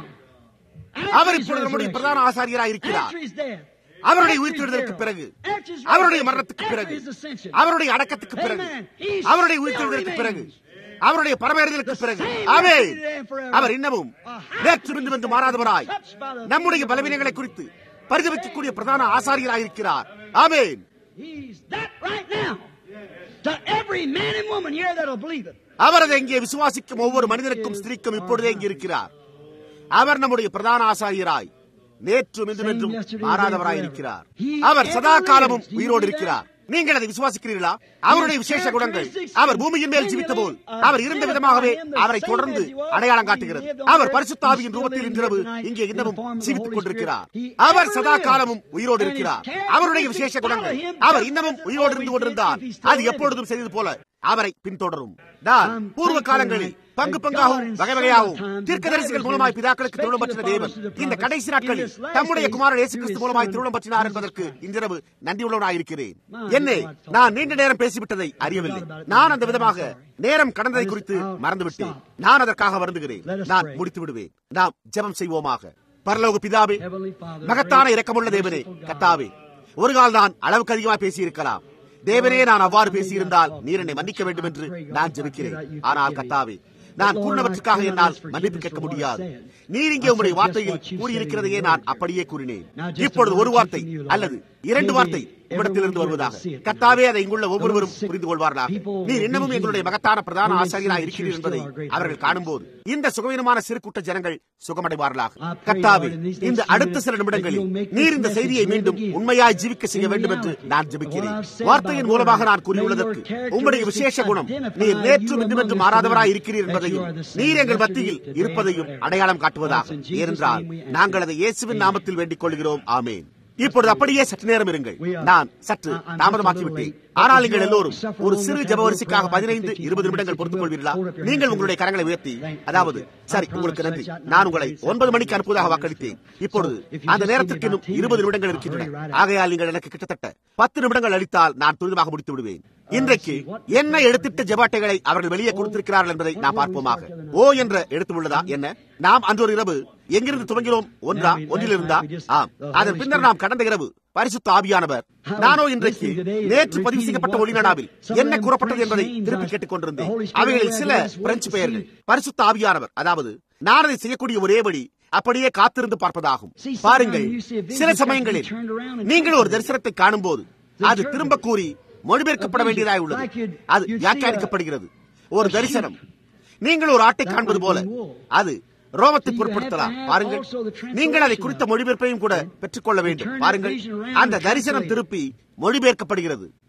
அவர் இப்பொழுது நம்முடைய பிரதான ஆசாரியராய் இருக்கிறார் After his death. அவருடைய உயிர்த்தெழுதலுக்கு பிறகு அவருடைய மரணத்துக்கு பிறகு அவருடைய அடக்கத்துக்கு பிறகு அவருடைய உயிர்த்தெழுதலுக்கு பிறகு அவருடைய பரமேறுதலுக்கு பிறகு அவே அவர் இன்னமும் நேற்று இன்று என்று மாறாதவராய் நம்முடைய பலவீனங்களை குறித்து பரிதவிக்கக்கூடிய பிரதான ஆசாரியராயிருக்கிறார் ஆமேன் He's that right now. To every man and woman here that'll believe it. அவர் அதை இங்கே விசுவாசிக்கும் ஒவ்வொரு மனிதனுக்கும் ஸ்திரீக்கும் இப்பொழுதே இங்கே இருக்கிறார் அவர் நம்முடைய பிரதான ஆசாரியராய் நேற்றும் இன்றும் என்றும் மாறாதவராய் இருக்கிறார் அவர் சதா காலமும் உயிரோடு இருக்கிறார் நீங்கள் அதை விசுவாசிக்கிறீர்களா அவருடைய விசேஷ குணங்கள் அவர் பூமியின் மேல் ஜீவித்த போல் அவர் இருந்த விதமாகவே அவரை தொடர்ந்து அடையாளம் காட்டுகிறது அவர் பரிசுத்தாவியின் ரூபத்தில் இன்றிரவு இங்கே இன்னமும் ஜீவித்துக் கொண்டிருக்கிறார் அவர் சதா காலமும் உயிரோடு இருக்கிறார் அவருடைய விசேஷ குணங்கள் அவர் இன்னமும் உயிரோடு இருந்து கொண்டிருந்தார் அது எப்பொழுதும் செய்தது போல அவரை பின்தொடரும் நான் பூர்வ காலங்களில் பங்கு பங்காகவும் வகை வகையாகவும் தீர்க்கதரிசிகள் மூலமாய் பிதாக்களுக்கு திருமணம் பற்றின தேவன் இந்த கடைசி நாட்களில் தம்முடைய குமாரன் இயேசு கிறிஸ்து மூலமாய் திருமணம் பற்றினார் என்பதற்கு இன்றிரவு நன்றியுள்ளவனாயிருக்கிறேன் என்னே நான் நீண்ட நேரம் பேசிவிட்டதை அறியவில்லை நான் அந்த விதமாக நேரம் கடந்ததை குறித்து மறந்துவிட்டேன் நான் அதற்காக வருந்துகிறேன் நான் முடித்து விடுவேன் நாம் ஜெபம் செய்வோமாக பரலோக பிதாவே மகத்தான இரக்கமுள்ள தேவனே கத்தாவே ஒரு கால் நான் அளவுக்கு அதிகமாக பேசியிருக்கலாம் தேவனே நான் அவ்வாறு பேசியிருந்தால் நீர் என்னை மன்னிக்க வேண்டும் என்று நான் ஜெபிக்கிறேன் ஆனால் கத்தாவே நான் கூறினவற்றுக்காக என்னால் மன்னிப்பு கேட்க முடியாது நீர் இங்கே உங்களுடைய வார்த்தையில் கூறியிருக்கிறதையே நான் அப்படியே கூறினேன் இப்பொழுது ஒரு வார்த்தை அல்லது இரண்டு வார்த்தை உம்மிடத்திலிருந்து வருவதாக கத்தாவே அதை இங்குள்ள ஒவ்வொருவரும் புரிந்து கொள்வார்களாக நீர் இன்னமும் எங்களுடைய மகத்தான பிரதான ஆசாரியராக இருக்கிறீர் என்பதை அவர்கள் காணும்போது இந்த சுகவீனமான சிறு கூட்ட ஜனங்கள் சுகமடைவார்களாக கத்தாவே இந்த அடுத்த சில நிமிடங்களில் நீர் இந்த செய்தியை மீண்டும் உண்மையாய் ஜீவிக்க செய்ய வேண்டும் என்று நான் ஜெபிக்கிறேன் வார்த்தையின் மூலமாக நான் கூறியுள்ளதற்கு உங்களுடைய விசேஷ குணம் நீர் நேற்றும் இன்றுமென்று மாறாதவராய் இருக்கிறீர் என்பதையும் நீர் எங்கள் மத்தியில் இருப்பதையும் அடையாளம் காட்டுவதாக ஏனென்றால் நாங்கள் அதை இயேசுவின் நாமத்தில் வேண்டிக் கொள்கிறோம் ஆமேன் இப்பொழுது அப்படியே சற்று நேரம் இருங்கள் நான் சற்று தாமதமாக்கி விட்டேன் ஆனால் நீங்கள் எல்லோரும் ஒரு சிறு ஜபவரிசைக்காக பதினைந்து இருபது நிமிடங்கள் பொறுத்துக் கொள்வீர்களா நீங்கள் உங்களுடைய கரங்களை உயர்த்தி அதாவது சரி உங்களுக்கு நன்றி நான் உங்களை ஒன்பது மணிக்கு அனுப்புவதாக வாக்களித்தேன் இப்பொழுது அந்த நேரத்திற்கு இன்னும் இருபது நிமிடங்கள் இருக்கின்றன ஆகையால் நீங்கள் எனக்கு கிட்டத்தட்ட பத்து நிமிடங்கள் அளித்தால் நான் துரிதமாக முடித்து விடுவேன் இன்றைக்கு என்ன எடுத்திட்ட ஜபாட்டைகளை அவர்கள் வெளியே கொடுத்திருக்கிறார்கள் என்பதை நாம் பார்ப்போமாக ஓ என்ற எழுத்து உள்ளதா என்ன நாம் அன்று ஒரு இரவு எங்கிருந்து துவங்கினோம் ஒன்றா ஒன்றில் இருந்தா ஆம் அதன் பின்னர் நாம் கடந்த இரவு பரிசுத்த ஆவியானவர் நானோ இன்றைக்கு நேற்று பதிவு செய்யப்பட்ட ஒளிநாடாவில் என்ன கூறப்பட்டது என்பதை திருப்பி கேட்டுக் கொண்டிருந்தேன் அவைகளில் சில பிரெஞ்சு பெயர்கள் பரிசுத்த ஆவியானவர் அதாவது நான் அதை செய்யக்கூடிய ஒரே வழி அப்படியே காத்திருந்து பார்ப்பதாகும் பாருங்கள் சில சமயங்களில் நீங்கள் ஒரு தரிசனத்தை காணும் போது அது திரும்ப கூறி மொழிபெயர்க்கப்பட வேண்டியதாய் உள்ளது அது வியாக்கியானிக்கப்படுகிறது ஒரு தரிசனம் நீங்கள் ஒரு ஆட்டை காண்பது போல அது ரோமத்தை பொருட்படுத்தலாம் பாருங்கள் நீங்கள் அதை குறித்த மொழிபெயர்ப்பையும் கூட பெற்றுக்கொள்ள வேண்டும் பாருங்கள் அந்த தரிசனம் திருப்பி மொழிபெயர்க்கப்படுகிறது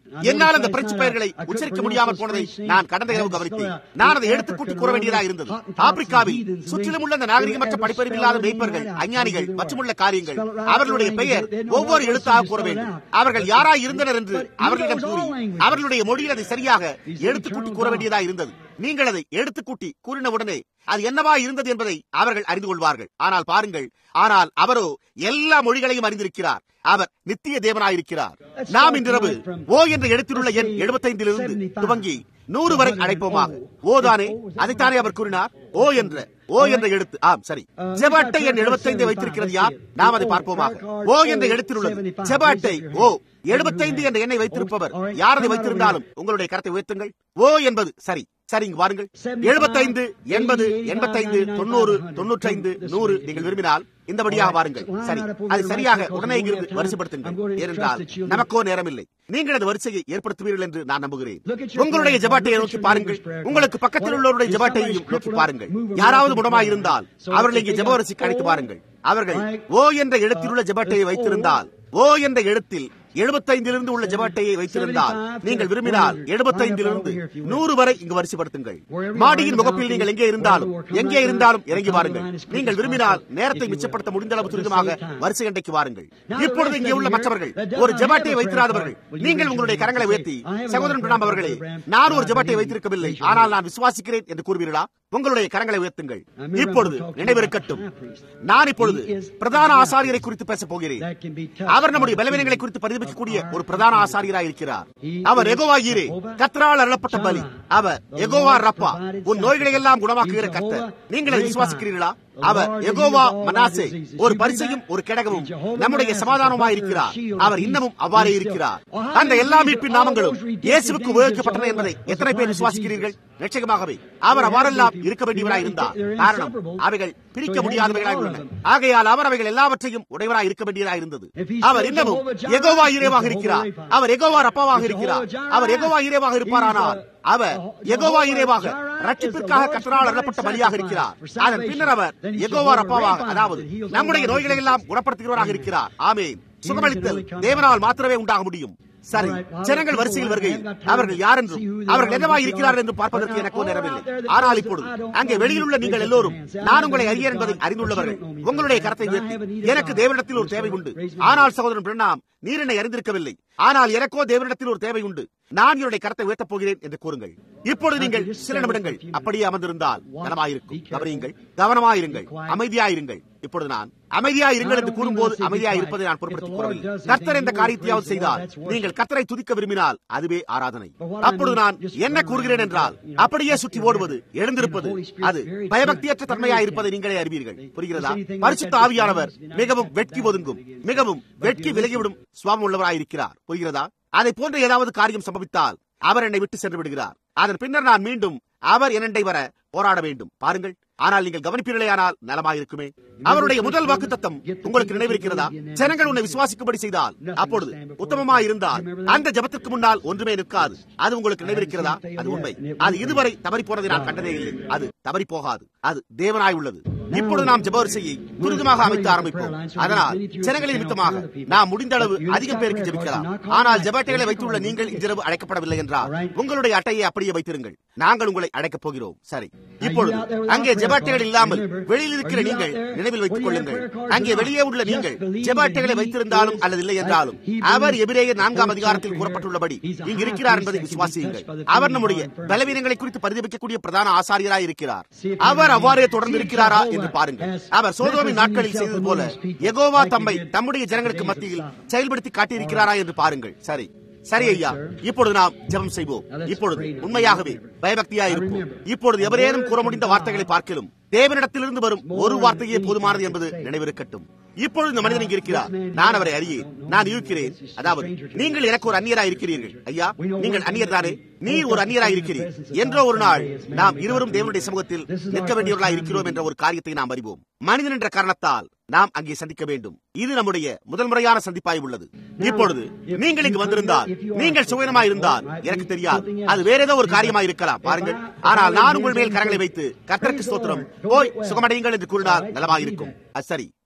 என்னால் அந்த பிரெஞ்சு பெயர்களை உச்சரிக்க முடியாமல் போனதை நான் கடந்த இரவு கவனித்தேன் நான் அதை எடுத்து கூட்டி கூற வேண்டியதாக இருந்தது ஆப்பிரிக்காவில் சுற்றிலும் உள்ள அந்த நாகரிகமற்ற படிப்பறிவு இல்லாத மெய்ப்பர்கள் அஞ்ஞானிகள் மற்றுமுள்ள காரியங்கள் அவர்களுடைய பெயர் ஒவ்வொரு எழுத்தாக கூற வேண்டும் அவர்கள் யாராய் இருந்தனர் என்று அவர்களிடம் கூறி அவர்களுடைய மொழியில் அதை சரியாக எடுத்து கூட்டி கூற வேண்டியதாக இருந்தது நீங்கள் அதை எடுத்து கூட்டி கூறின உடனே அது என்னவா இருந்தது என்பதை அவர்கள் அறிந்து கொள்வார்கள் ஆனால் பாருங்கள் ஆனால் அவரோ எல்லா மொழிகளையும் அறிந்திருக்கிறார் அவர் நித்திய தேவனாயிருக்கிறார் நாம் இன்றிரவு ஓ என்ற எழுத்திலுள்ள எண் எழுபத்தைந்திலிருந்து துவங்கி நூறு வரை அழைப்போமாக ஓதானே அதைத்தானே அவர் கூறினார் ஓ என்ற ஓ என்ற எழுத்து ஆம் சரி ஜெப அட்டை எண் எழுபத்தைந்து வைத்திருக்கிறது யார் நாம் அதை பார்ப்போமாக ஓ என்ற எழுத்தில் உள்ளது ஜெப அட்டை ஓ எழுபத்தைந்து என்ற எண்ணை வைத்திருப்பவர் யார் அதை வைத்திருந்தாலும் உங்களுடைய கரத்தை உயர்த்துங்கள் ஓ என்பது சரி சரி இங்கு வாருங்கள் எழுபத்தைந்து எண்பது எண்பத்தைந்து தொண்ணூறு தொண்ணூற்றைந்து நூறு நீங்கள் விரும்பினால் இந்தபடியாக வாருங்கள் சரி அது சரியாக உடனே இங்கிருந்து வரிசைப்படுத்துங்கள் ஏனென்றால் நமக்கோ நேரமில்லை நீங்கள் அந்த வரிசையை ஏற்படுத்துவீர்கள் என்று நான் நம்புகிறேன் உங்களுடைய ஜபாட்டையை நோக்கி பாருங்கள் உங்களுக்கு பக்கத்தில் உள்ளவருடைய ஜபாட்டையையும் நோக்கி பாருங்கள் யாராவது குணமாயிருந்தால் அவர்கள் இங்கே ஜப வரிசைக்கு அழைத்து பாருங்கள் அவர்கள் ஓ என்ற எழுத்திலுள்ள ஜபாட்டையை வைத்திருந்தால் ஓ என்ற எழுத்தில் எழுபத்தைந்திலிருந்து உள்ள ஜபாட்டையை வைத்திருந்தால் நீங்கள் விரும்பினால் எழுபத்தைந்திலிருந்து நூறு வரை இங்கு வரிசைப்படுத்துங்கள் மாடியின் முகப்பில் நீங்கள் எங்கே இருந்தாலும் எங்கே இருந்தாலும் இறங்கி வாருங்கள் நீங்கள் விரும்பினால் நேரத்தை மிச்சப்படுத்த முடிந்த அளவு துரிதமாக வரிசை கண்டைக்கு வாருங்கள் இப்பொழுது இங்கே உள்ள மற்றவர்கள் ஒரு ஜபாட்டையை வைத்திராதவர்கள் நீங்கள் உங்களுடைய கரங்களை உயர்த்தி சகோதரன் பிரணாம் அவர்களே நான் ஒரு ஜபாட்டை வைத்திருக்கவில்லை ஆனால் நான் விசுவாசிக்கிறேன் என்று கூறுவீர்களா உங்களுடைய கரங்களை உயர்த்துங்கள் இப்பொழுது நினைவிருக்கட்டும் நான் இப்பொழுது பிரதான ஆசாரியரை குறித்து பேசப் போகிறேன் அவர் நம்முடைய பலவீனங்களை குறித்து பரிதபிக்கக்கூடிய ஒரு பிரதான ஆசாரியராக இருக்கிறார் அவர் எகோவாகிரே கத்ரால் அருளப்பட்ட பலி அவர் எகோவா ரப்பா உன் நோய்களை எல்லாம் குணமாக்குகிற கத்தர் நீங்கள் அதை விசுவாசிக்கிறீர்களா அவர் எகோவா மனாசே ஒரு பரிசையும் ஒரு கிடகமும் நம்முடைய சமாதானமாய் இருக்கிறார் அவர் இன்னமும் அவ்வாறே இருக்கிறார் அந்த எல்லா மீட்பின் நாமங்களும் இயேசுவுக்கு உபயோகிக்கப்பட்டன என்பதை எத்தனை பேர் விசுவாசிக்கிறீர்கள் நிச்சயமாகவே அவர் அவ்வாறெல்லாம் இருக்க வேண்டியவராய் இருந்தார் காரணம் அவைகள் பிரிக்க முடியாதவைகளாய் உள்ளன ஆகையால் அவர் அவைகள் எல்லாவற்றையும் உடையவராய் இருக்க வேண்டியதாய் இருந்தது அவர் இன்னமும் எகோவா இறைவாக இருக்கிறார் அவர் எகோவா ரப்பாவாக இருக்கிறார் அவர் எகோவா இறைவாக இருப்பாரானால் அவர் எகோவா இறைவாக ரட்சிப்பிற்காக கத்தரால் அருளப்பட்ட பலியாக இருக்கிறார் அதன் பின்னர் அவர் எகோவா ரப்பாவாக அதாவது நம்முடைய நோய்களை எல்லாம் குணப்படுத்துகிறவராக இருக்கிறார் ஆமேன் சுகமளித்தல் தேவனால் மாத்திரமே உண்டாக முடியும் சரி ஜனங்கள் வரிசையில் வருகையில் அவர்கள் யார் என்றும் அவர்கள் என்னவாய் இருக்கிறார்கள் என்று பார்ப்பதற்கு எனக்கோ நேரமில்லை ஆனால் இப்பொழுது அங்கே வெளியில் உள்ள நீங்கள் எல்லோரும் நான் உங்களை அறிய என்பதை அறிந்துள்ளவர்கள் உங்களுடைய கரத்தை உயர்த்தி எனக்கு தேவனிடத்தில் ஒரு தேவை உண்டு ஆனால் சகோதரன் பிரணாம் நீர் என்னை அறிந்திருக்கவில்லை ஆனால் எனக்கோ தேவனிடத்தில் ஒரு தேவை உண்டு நான் என்னுடைய கரத்தை உயர்த்தப் போகிறேன் என்று கூறுங்கள் இப்பொழுது நீங்கள் சில நிமிடங்கள் அப்படியே அமர்ந்திருந்தால் கனமாயிருக்கும் கவனியுங்கள் கவனமாயிருங்கள் அமைதியாயிருங்கள் இப்பொழுது நான் அமைதியாயிருங்கள் என்று கூறும்போது அமைதியா இருப்பதை நான் பொருட்படுத்திக் கூறவில்லை கர்த்தர் எந்த காரியத்தையாவது செய்தால் நீங்கள் கர்த்தரை துதிக்க விரும்பினால் அதுவே ஆராதனை அப்பொழுது நான் என்ன கூறுகிறேன் என்றால் அப்படியே சுற்றி ஓடுவது எழுந்திருப்பது அது பயபக்தியற்ற தன்மையா இருப்பதை நீங்களே அறிவீர்கள் புரிகிறதா பரிசுத்த ஆவியானவர் மிகவும் வெட்கி ஒதுங்கும் மிகவும் வெட்கி விலகிவிடும் சுவாமம் உள்ளவராயிருக்கிறார் புரிகிறதா அதை போன்ற ஏதாவது காரியம் சம்பவித்தால் அவர் என்னை விட்டு சென்று விடுகிறார் அதன் பின்னர் நான் மீண்டும் அவர் என்னண்டை வர போராட வேண்டும் பாருங்கள் ஆனால் நீங்கள் கவனிப்பீர்களேயானால் நலமாயிருக்குமே அவருடைய முதல் வாக்கு தத்தம் உங்களுக்கு நினைவிருக்கிறதா ஜனங்கள் உன்னை விசுவாசிக்கும்படி செய்தால் அப்பொழுது உத்தமமா இருந்தால் அந்த ஜபத்திற்கு முன்னால் ஒன்றுமே நிற்காது அது உங்களுக்கு நினைவிருக்கிறதா அது உண்மை அது இதுவரை தவறி போனதை நான் கண்டதே இல்லை அது தவறி போகாது அது தேவனாய் உள்ளது இப்பொழுது நாம் ஜபவரிசையை துரிதமாக அமைத்து ஆரம்பிப்போம் அதனால் ஜனங்களின் நிமித்தமாக நாம் முடிந்த அளவு அதிகம் பேருக்கு ஜபிக்கலாம் ஆனால் ஜபாட்டைகளை வைத்துள்ள நீங்கள் இன்றிரவு அழைக்கப்படவில்லை என்றால் உங்களுடைய அட்டையை அப்படியே வைத்திருங்கள் நாங்கள் உங்களை அழைக்கப் போகிறோம் சரி இப்பொழுது அங்கே ஜபாட்டைகள் இல்லாமல் வெளியில் இருக்கிற நீங்கள் நினைவில் வைத்துக் கொள்ளுங்கள் அங்கே வெளியே உள்ள நீங்கள் ஜபாட்டைகளை வைத்திருந்தாலும் அல்லது இல்லை என்றாலும் அவர் எபிரேயர் நான்காம் அதிகாரத்தில் கூறப்பட்டுள்ளபடி இங்கு இருக்கிறார் என்பதை விசுவாசியுங்கள் அவர் நம்முடைய பலவீனங்களை குறித்து பரிதபிக்கக்கூடிய பிரதான ஆசாரியராய் இருக்கிறார் அவர் அவ்வாறே தொடர்ந்து இருக்கிறாரா என்று பாருங்கள் அவர் சோதோமின் நாட்களில் செய்தது போல எகோவா தம்மை தம்முடைய ஜனங்களுக்கு மத்தியில் செயல்படுத்தி காட்டியிருக்கிறாரா என்று பாருங்கள் சரி சரி ஐயா இப்பொழுது நாம் ஜெபம் செய்வோம் இப்பொழுது உண்மையாகவே பயபக்தியா இருப்போம் இப்பொழுது எவரேனும் கூற முடிந்த வார்த்தைகளை பார்க்கலும் தேவனிடத்திலிருந்து வரும் ஒரு வார்த்தையே போதுமானது என்பது நினைவிருக்கட்டும் இப்பொழுது இந்த மனிதன் இங்கு இருக்கிறார் நான் அவரை அறியேன் நான் இருக்கிறேன் அதாவது நீங்கள் எனக்கு ஒரு அந்நியரா இருக்கிறீர்கள் ஐயா நீங்கள் அந்நியர் தானே நீர் ஒரு அந்நியரா இருக்கிறீர் என்றோ ஒரு நாள் நாம் இருவரும் தேவனுடைய சமூகத்தில் நிற்க வேண்டியவர்களா இருக்கிறோம் என்ற ஒரு காரியத்தை நாம் அறிவோம் மனிதன் என்ற காரணத்தால் நாம் அங்கே சந்திக்க வேண்டும் இது நம்முடைய முதல் முறையான சந்திப்பாய் உள்ளது இப்பொழுது நீங்கள் இங்கு வந்திருந்தால் நீங்கள் சுயனமாய் இருந்தால் எனக்கு தெரியாது அது வேற ஏதோ ஒரு காரியமாய் இருக்கலாம் பாருங்கள் ஆனால் நான் உங்கள் மேல் கரங்களை வைத்து கர்த்தருக்கு ஸ்தோத்திரம் போய் சுகமடையுங்கள் என்று கூறினால் நலமாக இருக்கும் அது சரி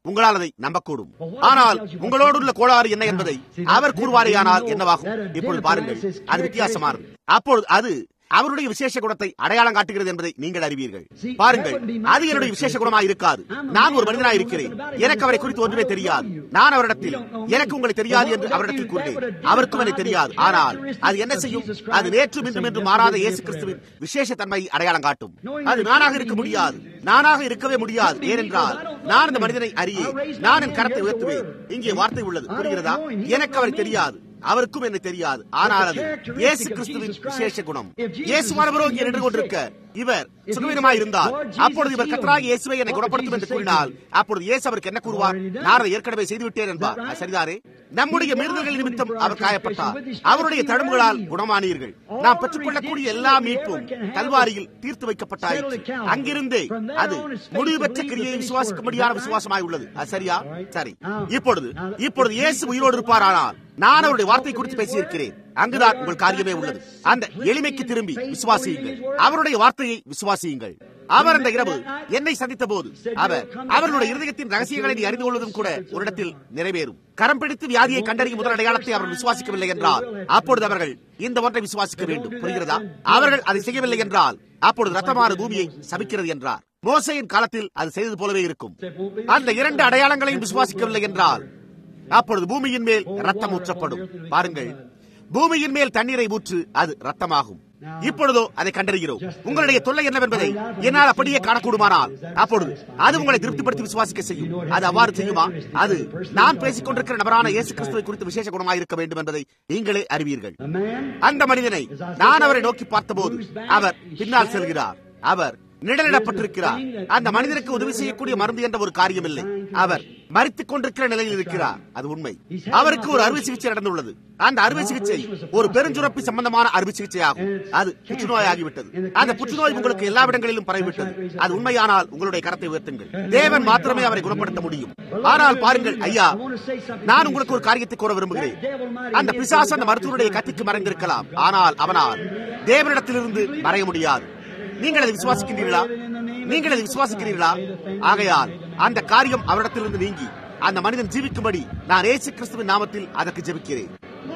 உங்களால் அதை நம்பக்கூடும் ஆனால் உங்களோடு உள்ள கோளாறு என்ன என்பதை அவர் கூறுவாரேயானால் என்னவாகும் இப்பொழுது பாருங்கள் அது வித்தியாசமானது அப்பொழுது அது அவருடைய விசேஷ குணத்தை அடையாளம் காட்டுகிறது என்பதை நீங்கள் அறிவீர்கள் பாருங்கள் அது என்னுடைய விசேஷ குணமாக இருக்காது நான் ஒரு மனிதனாக இருக்கிறேன் எனக்கு அவரை குறித்து ஒன்றுமே தெரியாது நான் அவரிடத்தில் எனக்கு உங்களை தெரியாது என்று அவரிடத்தில் கூறினேன் அவருக்கும் எனக்கு தெரியாது ஆனால் அது என்ன செய்யும் அது நேற்று இன்றும் என்று மாறாத இயேசு கிறிஸ்துவின் விசேஷ தன்மையை அடையாளம் காட்டும் அது நானாக இருக்க முடியாது நானாக இருக்கவே முடியாது ஏனென்றால் நான் இந்த மனிதனை அறியே நான் என் கரத்தை உயர்த்துவேன் இங்கே வார்த்தை உள்ளது புரிகிறதா எனக்கு அவரை தெரியாது அவருக்கும் என்ன தெரியாது ஆனால் அது இயேசு கிறிஸ்துவின் விசேஷ குணம் இயேசுவானவரோ இங்கே நின்று கொண்டிருக்க இவர் சுகவீனமாய் இருந்தார் அப்பொழுது இவர் கத்தராக இயேசுவை என்னை குணப்படுத்தும் என்று கூறினால் அப்பொழுது இயேசு அவருக்கு என்ன கூறுவார் நான் அதை ஏற்கனவே செய்துவிட்டேன் என்பார் சரிதாரே நம்முடைய மீறுதல்கள் நிமித்தம் அவர் காயப்பட்டார் அவருடைய தழும்புகளால் குணமானீர்கள் நாம் பெற்றுக்கொள்ளக்கூடிய எல்லா மீட்பும் கல்வாரியில் தீர்த்து வைக்கப்பட்டாயிற்று அங்கிருந்தே அது முடிவு பெற்ற கிரியை விசுவாசிக்கும்படியான விசுவாசமாய் உள்ளது அது சரியா சரி இப்பொழுது இப்பொழுது இயேசு உயிரோடு இருப்பாரானால் நான் அவருடைய வார்த்தை குறித்து பேசியிருக்கிறேன் அங்குதான் உங்கள் காரியமே உள்ளது அந்த எளிமைக்கு திரும்பி விசுவாசியுங்கள் அவருடைய வார்த்தையை விசுவாசியுங்கள் அவர் அந்த இரவு என்னை சந்தித்த போது அவர் அவர்களுடைய இருதயத்தின் ரகசியங்களை நீ அறிந்து கொள்வதும் கூட ஒரு இடத்தில் நிறைவேறும் கரம் பிடித்து வியாதியை கண்டறியும் முதல் அடையாளத்தை அவர்கள் விசுவாசிக்கவில்லை என்றால் அப்பொழுது அவர்கள் இந்த ஒன்றை விசுவாசிக்க வேண்டும் புரிகிறதா அவர்கள் அதை செய்யவில்லை என்றால் அப்பொழுது ரத்தமான பூமியை சபிக்கிறது என்றார் மோசையின் காலத்தில் அது செய்தது போலவே இருக்கும் அந்த இரண்டு அடையாளங்களையும் விசுவாசிக்கவில்லை என்றால் அப்பொழுது பூமியின் மேல் ரத்தம் ஊற்றப்படும் பாருங்கள் பூமியின் மேல் தண்ணீரை ஊற்று அது ரத்தமாகும் இப்பொழுதோ அதை கண்டறிகிறோம் உங்களுடைய தொல்லை என்னவென்பதை என்னால் அப்படியே காணக்கூடுமானால் அப்பொழுது அது உங்களை திருப்திப்படுத்தி விசுவாசிக்க செய்யும் அது அவ்வாறு செய்யுமா அது நான் பேசிக் கொண்டிருக்கிற நபரான இயேசு கிறிஸ்துவை குறித்து விசேஷ குணமாக இருக்க வேண்டும் என்பதை நீங்களே அறிவீர்கள் அந்த மனிதனை நான் அவரை நோக்கி பார்த்தபோது அவர் பின்னால் செல்கிறார் அவர் நிழலிடப்பட்டிருக்கிறார் அந்த மனிதனுக்கு உதவி செய்யக்கூடிய மருந்து என்ற ஒரு காரியம் இல்லை அவர் மறித்துக் கொண்டிருக்கிற நிலையில் இருக்கிறார் அது உண்மை அவருக்கு ஒரு அறுவை சிகிச்சை நடந்துள்ளது அந்த அறுவை சிகிச்சை ஒரு பெருஞ்சுரப்பி சம்பந்தமான அறுவை சிகிச்சை ஆகும் அது புற்றுநோய் ஆகிவிட்டது அந்த புற்றுநோய் உங்களுக்கு எல்லா இடங்களிலும் பரவிவிட்டது அது உண்மையானால் உங்களுடைய கரத்தை உயர்த்துங்கள் தேவன் மாத்திரமே அவரை குணப்படுத்த முடியும் ஆனால் பாருங்கள் ஐயா நான் உங்களுக்கு ஒரு காரியத்தை கூற விரும்புகிறேன் அந்த பிசாசு அந்த மருத்துவருடைய கத்திக்கு மறைந்திருக்கலாம் ஆனால் அவனால் தேவனிடத்திலிருந்து மறைய முடியாது நீங்கள் அதை விசுவாசிக்கின்றீர்களா நீங்கள் அதை விசுவாசிக்கிறீர்களா ஆகையால் அந்த காரியம் அவரிடத்திலிருந்து நீங்கி அந்த மனிதன் ஜீவிக்கும்படி நான் ஏசு கிறிஸ்துவின் நாமத்தில் அதற்கு ஜெபிக்கிறேன்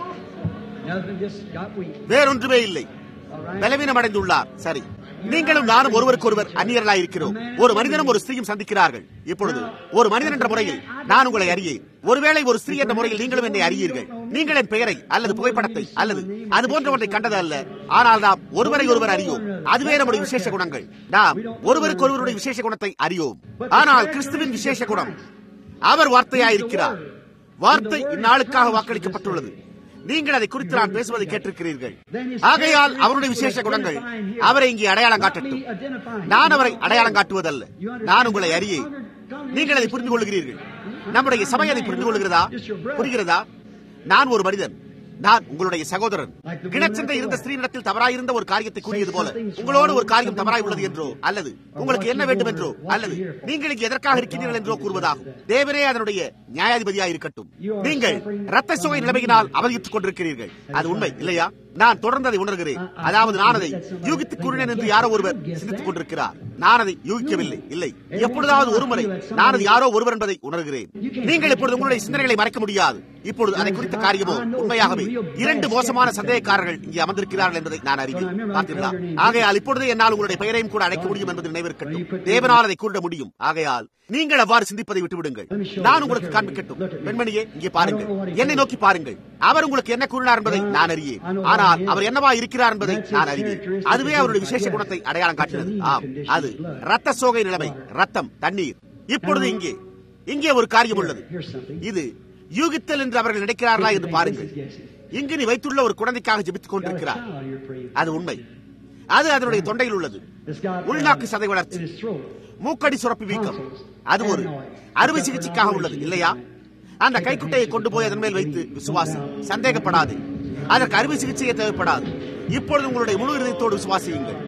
வேறொன்றுமே இல்லை பலவீனம் அடைந்துள்ளார் சரி நீங்களும் நானும் ஒருவருக்கு ஒருவர் அந்நியர்களாய் இருக்கிறோம் ஒரு மனிதனும் ஒரு ஸ்திரீயும் சந்திக்கிறார்கள் இப்பொழுது ஒரு மனிதன் என்ற முறையில் நான் உங்களை அறியேன் ஒருவேளை ஒரு ஸ்திரீ என்ற முறையில் நீங்களும் என்னை அறியீர்கள் நீங்கள் என் பெயரை அல்லது புகைப்படத்தை அல்லது அது போன்ற ஒன்றை கண்டது அல்ல ஆனால் நாம் ஒருவரை ஒருவர் அறியோம் அதுவே நம்முடைய விசேஷ குணங்கள் நாம் ஒருவருக்கு ஒருவருடைய விசேஷ குணத்தை அறியோம் ஆனால் கிறிஸ்துவின் விசேஷ குணம் அவர் வார்த்தையாயிருக்கிறார் வார்த்தை இந்நாளுக்காக வாக்களிக்கப்பட்டுள்ளது நீங்கள் அதை குறித்து நான் பேசுவதை கேட்டிருக்கிறீர்கள் ஆகையால் அவருடைய விசேஷ குணங்கள் அவரை இங்கே அடையாளம் காட்டட்டும் நான் அவரை அடையாளம் காட்டுவதல்ல நான் உங்களை அறியே நீங்கள் அதை புரிந்து கொள்கிறீர்கள் நம்முடைய சபை அதை புரிந்து கொள்கிறதா புரிகிறதா நான் ஒரு மனிதன் நான் உங்களுடைய சகோதரன் கிணச்சென்ற இருந்த ஸ்திரீனிடத்தில் தவறாயிருந்த ஒரு காரியத்தை கூறியது போல உங்களோடு ஒரு காரியம் தவறாய் உள்ளது என்றோ அல்லது உங்களுக்கு என்ன வேண்டும் என்றோ அல்லது நீங்கள் இங்கு எதற்காக இருக்கின்றீர்கள் என்றோ கூறுவதாகும் தேவரே அதனுடைய நியாயாதிபதியாக இருக்கட்டும் நீங்கள் ரத்த சுவை நிலைமையினால் அவதியுற்றுக் கொண்டிருக்கிறீர்கள் அது உண்மை இல்லையா நான் தொடர்ந்து அதை உணர்கிறேன் அதாவது நான் அதை யூகித்துக் கூறினேன் என்று யாரோ ஒருவர் சிந்தித்துக் கொண்டிருக்கிறார் நான் அதை யூகிக்கவில்லை இல்லை எப்பொழுதாவது ஒருமுறை நான் அது யாரோ ஒருவர் என்பதை உணர்கிறேன் நீங்கள் இப்பொழுது உங்களுடைய சிந்தனைகளை மறைக்க முடியாது இப்பொழுது அதை குறித்த காரியமோ உண்மையாகவே இரண்டு மோசமான சந்தேகக்காரர்கள் இங்கே அமர்ந்திருக்கிறார்கள் என்பதை நான் அறிவேன் பார்த்தீர்களா ஆகையால் இப்பொழுதே என்னால் உங்களுடைய பெயரையும் கூட அழைக்க முடியும் என்பது நினைவிருக்கட்டும் தேவனால் அதை கூற முடியும் ஆகையால் நீங்கள் அவ்வாறு சிந்திப்பதை விட்டுவிடுங்கள் நான் உங்களுக்கு காண்பிக்கட்டும் பெண்மணியே இங்கே பாருங்கள் என்னை நோக்கி பாருங்கள் அவர் உங்களுக்கு என்ன கூறினார் என்பதை நான் அறியேன் ஆனால் அவர் என்னவா இருக்கிறார் என்பதை நான் அறிவேன் அதுவே அவருடைய விசேஷ குணத்தை அடையாளம் காட்டினது ஆம் அது ரத்த சோகை நிலைமை ரத்தம் தண்ணீர் இப்பொழுது இங்கே இங்கே ஒரு காரியம் உள்ளது இது யூகித்தல் என்று அவர்கள் நினைக்கிறார்களா என்று பாருங்கள் இங்கு நீ வைத்துள்ள ஒரு குழந்தைக்காக ஜெபித்துக் கொண்டிருக்கிறார் அது உண்மை அது அதனுடைய தொண்டையில் உள்ளது உள்நாக்கு சதை வளர்ச்சி மூக்கடி சுரப்பி வீக்கம் அது ஒரு அறுவை சிகிச்சைக்காக உள்ளது இல்லையா அந்த கைக்குட்டையை கொண்டு போய் அதன் மேல் வைத்து விசுவாசி சந்தேகப்படாது அதற்கு அறுவை சிகிச்சையே தேவைப்படாது இப்பொழுது உங்களுடைய முழு இதயத்தோடு விசுவாசியுங்கள்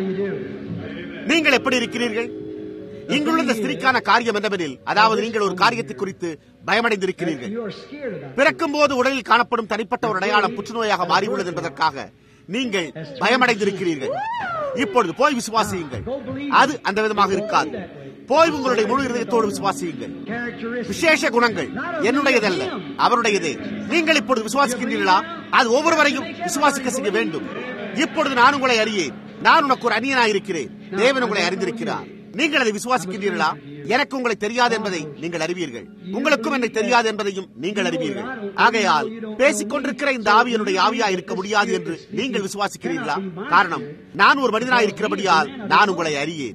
நீங்கள் எப்படி இருக்கிறீர்கள் இங்குள்ள இந்த ஸ்திரிக்கான காரியம் என்னவெனில் அதாவது நீங்கள் ஒரு காரியத்தை குறித்து பயமடைந்திருக்கிறீர்கள் பிறக்கும் போது உடலில் காணப்படும் தனிப்பட்ட ஒரு அடையாளம் புற்றுநோயாக மாறியுள்ளது என்பதற்காக நீங்கள் பயமடைந்திருக்கிறீர்கள் இப்பொழுது போய் விசுவாசியுங்கள் அது அந்த விதமாக இருக்காது போய் உங்களுடைய முழு இதயத்தோடு விசுவாசியுங்கள் விசேஷ குணங்கள் என்னுடையதல்ல அவருடையதே நீங்கள் இப்பொழுது விசுவாசிக்கின்றீர்களா அது ஒவ்வொருவரையும் விசுவாசிக்க செய்ய வேண்டும் இப்பொழுது நான் உங்களை அறியேன் நான் உனக்கு ஒரு அந்நியனாயிருக்கிறேன் தேவன் உங்களை அறிந்திருக்கிறார் நீங்கள் அதை விசுவாசிக்கின்றீர்களா எனக்கு உங்களை தெரியாது என்பதை நீங்கள் அறிவீர்கள் உங்களுக்கும் என்னை தெரியாது என்பதையும் நீங்கள் அறிவீர்கள் ஆகையால் பேசிக் கொண்டிருக்கிற இந்த ஆவி என்னுடைய ஆவியா இருக்க முடியாது என்று நீங்கள் விசுவாசிக்கிறீர்களா காரணம் நான் ஒரு மனிதனாய் இருக்கிறபடியால் நான் உங்களை அறியேன்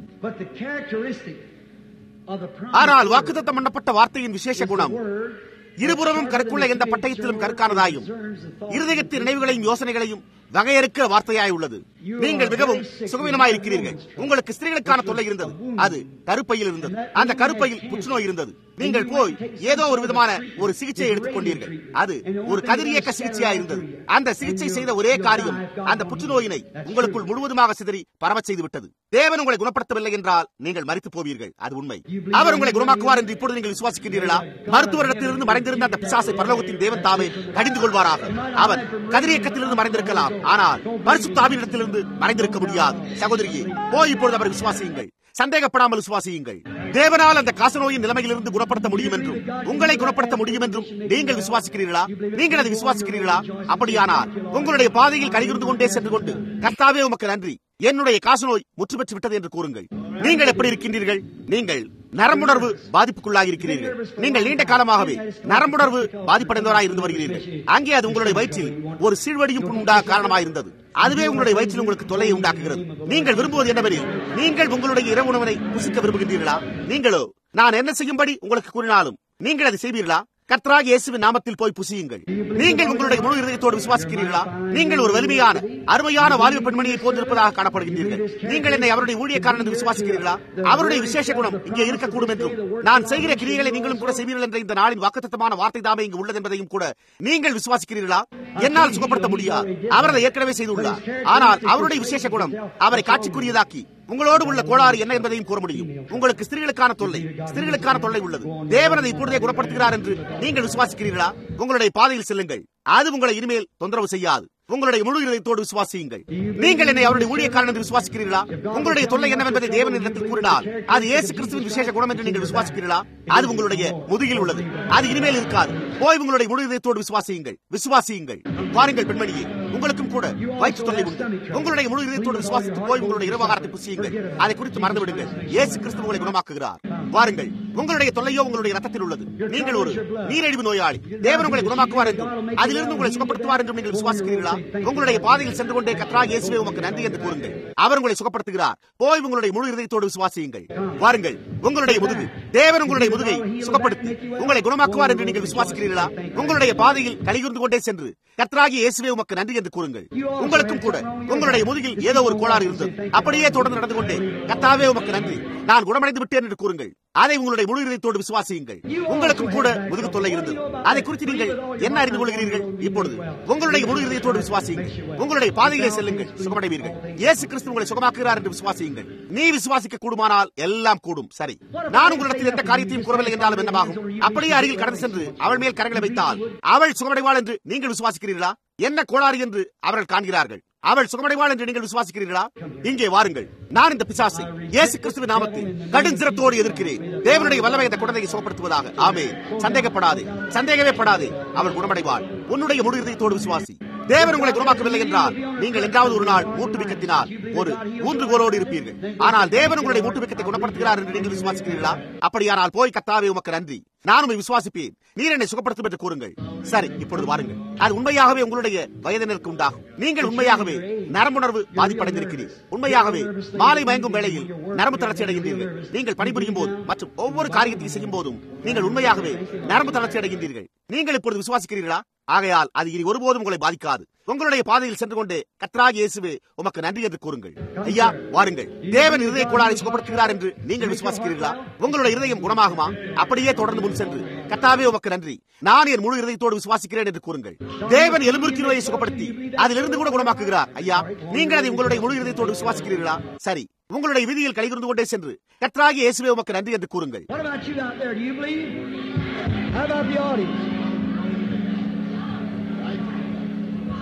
ஆனால் வாக்குத்தத்தம் பண்ணப்பட்ட வார்த்தையின் விசேஷ குணம் இருபுறமும் கருக்குள்ள எந்த பட்டயத்திலும் கருக்கானதாயும் இருதயத்தின் நினைவுகளையும் யோசனைகளையும் வகையறுக்கிற வார்த்தையாய் உள்ளது நீங்கள் மிகவும் சுகவீனமாய் இருக்கிறீர்கள் உங்களுக்கு ஸ்திரீகளுக்கான தொல்லை இருந்தது அது கருப்பையில் இருந்தது அந்த கருப்பையில் புற்றுநோய் இருந்தது நீங்கள் போய் ஏதோ ஒரு விதமான ஒரு சிகிச்சையை எடுத்துக் கொண்டீர்கள் அது ஒரு கதிரியக்க சிகிச்சையா இருந்தது அந்த சிகிச்சை செய்த ஒரே காரியம் அந்த புற்றுநோயினை உங்களுக்குள் முழுவதுமாக சிதறி பரவச் செய்து விட்டது தேவன் உங்களை குணப்படுத்தவில்லை என்றால் நீங்கள் மறித்து போவீர்கள் அது உண்மை அவர் உங்களை குணமாக்குவார் என்று இப்பொழுது நீங்கள் விசுவாசிக்கின்றீர்களா மருத்துவரிடத்திலிருந்து மறைந்திருந்த அந்த பிசாசை பரலோகத்தின் தேவன் தாமே கடிந்து கொள்வாராக அவன் கதிரியக்கத்திலிருந்து மறைந்திருக்கலாம் ஆனால் பரிசுத்தாவினிடத்திலிருந்து மறைந்திருக்க முடியாது சகோதரியே போய் இப்பொழுது அவர் விசுவாசியுங்கள் சந்தேகப்படாமல் விசுவாசியுங்கள் தேவனால் அந்த காசநோயின் நிலைமையிலிருந்து குணப்படுத்த முடியும் என்றும் உங்களை குணப்படுத்த முடியும் என்றும் நீங்கள் விசுவாசிக்கிறீர்களா நீங்கள் அதை விசுவாசிக்கிறீர்களா அப்படியானால் உங்களுடைய பாதையில் கலிகிருந்து கொண்டே சென்று கொண்டு கர்த்தாவே உமக்கு நன்றி என்னுடைய காசநோய் முற்று பெற்று விட்டது என்று கூறுங்கள் நீங்கள் எப்படி இருக்கின்றீர்கள் நீங்கள் நரம்புணர்வு பாதிப்புக்குள்ளாகி இருக்கிறீர்கள் நீங்கள் நீண்ட காலமாகவே நரம்புணர்வு பாதிப்படைந்தவராய் இருந்து வருகிறீர்கள் அங்கே அது உங்களுடைய வயிற்றில் ஒரு சீழ்வடியும் உண்டாக காரணமாக இருந்தது அதுவே உங்களுடைய வயிற்றில் உங்களுக்கு தொல்லையை உண்டாக்குகிறது நீங்கள் விரும்புவது என்னவெனில் நீங்கள் உங்களுடைய இரவு உணவனை புசிக்க விரும்புகின்றீர்களா நீங்களோ நான் என்ன செய்யும்படி உங்களுக்கு கூறினாலும் நீங்கள் அதை செய்வீர்களா கர்த்தராக இயேசுவின் நாமத்தில் போய் புசியுங்கள் நீங்கள் உங்களுடைய முழு இதயத்தோடு விசுவாசிக்கிறீர்களா நீங்கள் ஒரு வலிமையான அருமையான வாலிப பெண்மணியை போன்றிருப்பதாக காணப்படுகின்றீர்கள் நீங்கள் என்னை அவருடைய ஊழியக்காரன் என்று விசுவாசிக்கிறீர்களா அவருடைய விசேஷ குணம் இங்கே இருக்கக்கூடும் என்றும் நான் செய்கிற கிரியைகளை நீங்களும் கூட செய்வீர்கள் என்ற இந்த நாளின் வாக்குத்தத்தமான வார்த்தை தாமே இங்கு உள்ளது என்பதையும் கூட நீங்கள் விசுவாசிக்கிறீர்களா என்னால் சுகப்படுத்த முடியாது அவர் அதை ஏற்கனவே செய்துள்ளார் ஆனால் அவருடைய விசேஷ குணம் அவரை காட்சிக்குரியதாக்கி உங்களோடு உள்ள கோளாறு என்ன என்பதையும் கூற முடியும் உங்களுக்கு ஸ்திரீகளுக்கான தொல்லை ஸ்திரீகளுக்கான தொல்லை உள்ளது தேவனதை இப்பொழுதே குணப்படுத்துகிறார் என்று நீங்கள் விசுவாசிக்கிறீர்களா உங்களுடைய பாதையில் செல்லுங்கள் அது உங்களை இனிமேல் தொந்தரவு செய்யாது உங்களுடைய முழு இதயத்தோடு விசுவாசியுங்கள் நீங்கள் என்னை அவருடைய ஊழியக்காரன் என்று விசுவாசிக்கிறீர்களா உங்களுடைய தொல்லை என்னவென்பதை தேவனிடத்தில் கூறினால் அது இயேசு கிறிஸ்துவின் விசேஷ குணம் என்று நீங்கள் விசுவாசிக்கிறீர்களா அது உங்களுடைய முதுகில் உள்ளது அது இனிமேல் இருக்காது போய் உங்களுடைய முழு இதயத்தோடு விசுவாசியுங்கள் விசுவாசியுங்கள் பாருங்கள் பெண்மணியே உங்களுக்கும் கூட வயிற்று தொல்லை உண்டு உங்களுடைய முழு இதயத்தோடு விசுவாசித்து போய் உங்களுடைய இரவாகாரத்தை புசியுங்கள் அதை குறித்து மறந்து விடுங்கள் இயேசு கிறிஸ்து உங்களை குணமாக்குகிறார் பாருங்கள் உங்களுடைய தொல்லையோ உங்களுடைய ரத்தத்தில் உள்ளது நீங்கள் ஒரு நீரிழிவு நோயாளி தேவன் உங்களை குணமாக்குவார் என்றும் அதிலிருந்து உங்களை சுகப்படுத்துவார் என்றும் நீங்கள் விசுவாசிக்கிறீர்களா உங்களுடைய பாதையில் சென்று கொண்டே கத்ரா இயேசுவே உமக்கு நன்றி என்று கூறுங்கள் அவர் உங்களை சுகப்படுத்துகிறார் போய் உங்களுடைய முழு இதயத்தோடு விசுவாசியுங்கள் வாருங்கள் உங்களுடைய முதுகு தேவன் உங்களுடைய முதுகை சுகப்படுத்தி உங்களை குணமாக்குவார் என்று நீங்கள் விசுவாசிக்கிறீர்களா உங்களுடைய பாதையில் கலிகுந்து கொண்டே சென்று கத்ராகி இயேசுவே உமக்கு நன்றி என்று கூறுங்கள் உங்களுக்கும் கூட உங்களுடைய முதுகில் ஏதோ ஒரு கோளாறு இருந்தது அப்படியே தொடர்ந்து நடந்து கொண்டே கத்தாவே உமக்கு நன்றி நான் குணமடைந்து விட்டேன் என்று கூறுங்கள் அதை உங்களுடைய முழு இதயத்தோடு விசுவாசியுங்கள் உங்களுக்கும் கூட முதுகு தொல்லை இருந்தது அதை குறித்து நீங்கள் என்ன அறிந்து கொள்கிறீர்கள் இப்பொழுது உங்களுடைய முழு இதயத்தோடு விசுவாசியுங்கள் உங்களுடைய பாதையிலே செல்லுங்கள் சுகமடைவீர்கள் இயேசு கிறிஸ்து உங்களை சுகமாக்குகிறார் என்று விசுவாசியுங்கள் நீ விசுவாசிக்க கூடுமானால் எல்லாம் கூடும் சரி நான் உங்களிடத்தில் எந்த காரியத்தையும் கூறவில்லை என்றாலும் என்னவாகும் அப்படியே அருகில் கடந்து சென்று அவள் மேல் கரங்களை வைத்தால் அவள் சுகமடைவாள் என்று நீங்கள் விசுவாசிக்கிறீர்களா என்ன கோளாறு என்று அவர்கள் காண்கிறார்கள் அவள் சுகமடைவாள் என்று நீங்கள் விசுவாசிக்கிறீர்களா இங்கே வாருங்கள் நான் இந்த பிசாசை இயேசு கிறிஸ்துவின் நாமத்தில் கடுஞ்சிரத்தோடு எதிர்க்கிறேன் தேவனுடைய வல்லமை இந்த குழந்தையை சுகப்படுத்துவதாக ஆமே சந்தேகப்படாதே சந்தேகமே படாதே அவள் குணமடைவாள் உன்னுடைய முழு இதயத்தோடு விசுவாசி தேவன் உங்களை குணமாக்கவில்லை என்றால் நீங்கள் எங்காவது ஒரு நாள் மூட்டுவிக்கத்தினால் ஒரு ஊன்றுகோலோடு இருப்பீர்கள் ஆனால் தேவன் உங்களுடைய மூட்டுவிக்கத்தை குணப்படுத்துகிறார் என்று நீங்கள் விசுவாசிக்கிறீர்களா அப்படியானால் போய் கத்தாவே உமக்கு நன்றி நான் உண்மை விசுவாசிப்பேன் நீர் என்னை சுகப்படுத்தும் என்று கூறுங்கள் சரி இப்பொழுது வாருங்கள் அது உண்மையாகவே உங்களுடைய வயதினருக்கு உண்டாகும் நீங்கள் உண்மையாகவே நரம்புணர்வு பாதிப்படைந்திருக்கிறீர்கள் உண்மையாகவே மாலை மயங்கும் வேளையில் நரம்பு தளர்ச்சி அடைகின்றீர்கள் நீங்கள் பணிபுரியும் போது மற்றும் ஒவ்வொரு காரியத்தையும் செய்யும் போதும் நீங்கள் உண்மையாகவே நரம்பு தளர்ச்சி அடைகின்றீர்கள் நீங்கள் இப்பொழுது விசுவாசிக்கிறீர்களா ஆகையால் அது இனி ஒருபோதும் உங்களை பாதிக்காது உங்களுடைய பாதையில் சென்று கொண்டு கத்ராக இயேசுவே உமக்கு நன்றி என்று கூறுங்கள் ஐயா வாருங்கள் தேவன் இருதய கோளாறை சுகப்படுத்துகிறார் என்று நீங்கள் விசுவாசிக்கிறீர்களா உங்களுடைய இருதயம் குணமாகுமா அப்படியே தொடர்ந்து முன் சென்று கத்தாவே உமக்கு நன்றி நான் என் முழு இருதயத்தோடு விசுவாசிக்கிறேன் என்று கூறுங்கள் தேவன் எலும்புருக்கு நோயை சுகப்படுத்தி அதிலிருந்து கூட குணமாக்குகிறார் ஐயா நீங்கள் அதை உங்களுடைய முழு இருதயத்தோடு விசுவாசிக்கிறீர்களா சரி உங்களுடைய விதியில் கலிகிருந்து கொண்டே சென்று கத்ராகி இயேசுவே உமக்கு நன்றி என்று கூறுங்கள் What about you out there? Do you believe? How about the audience?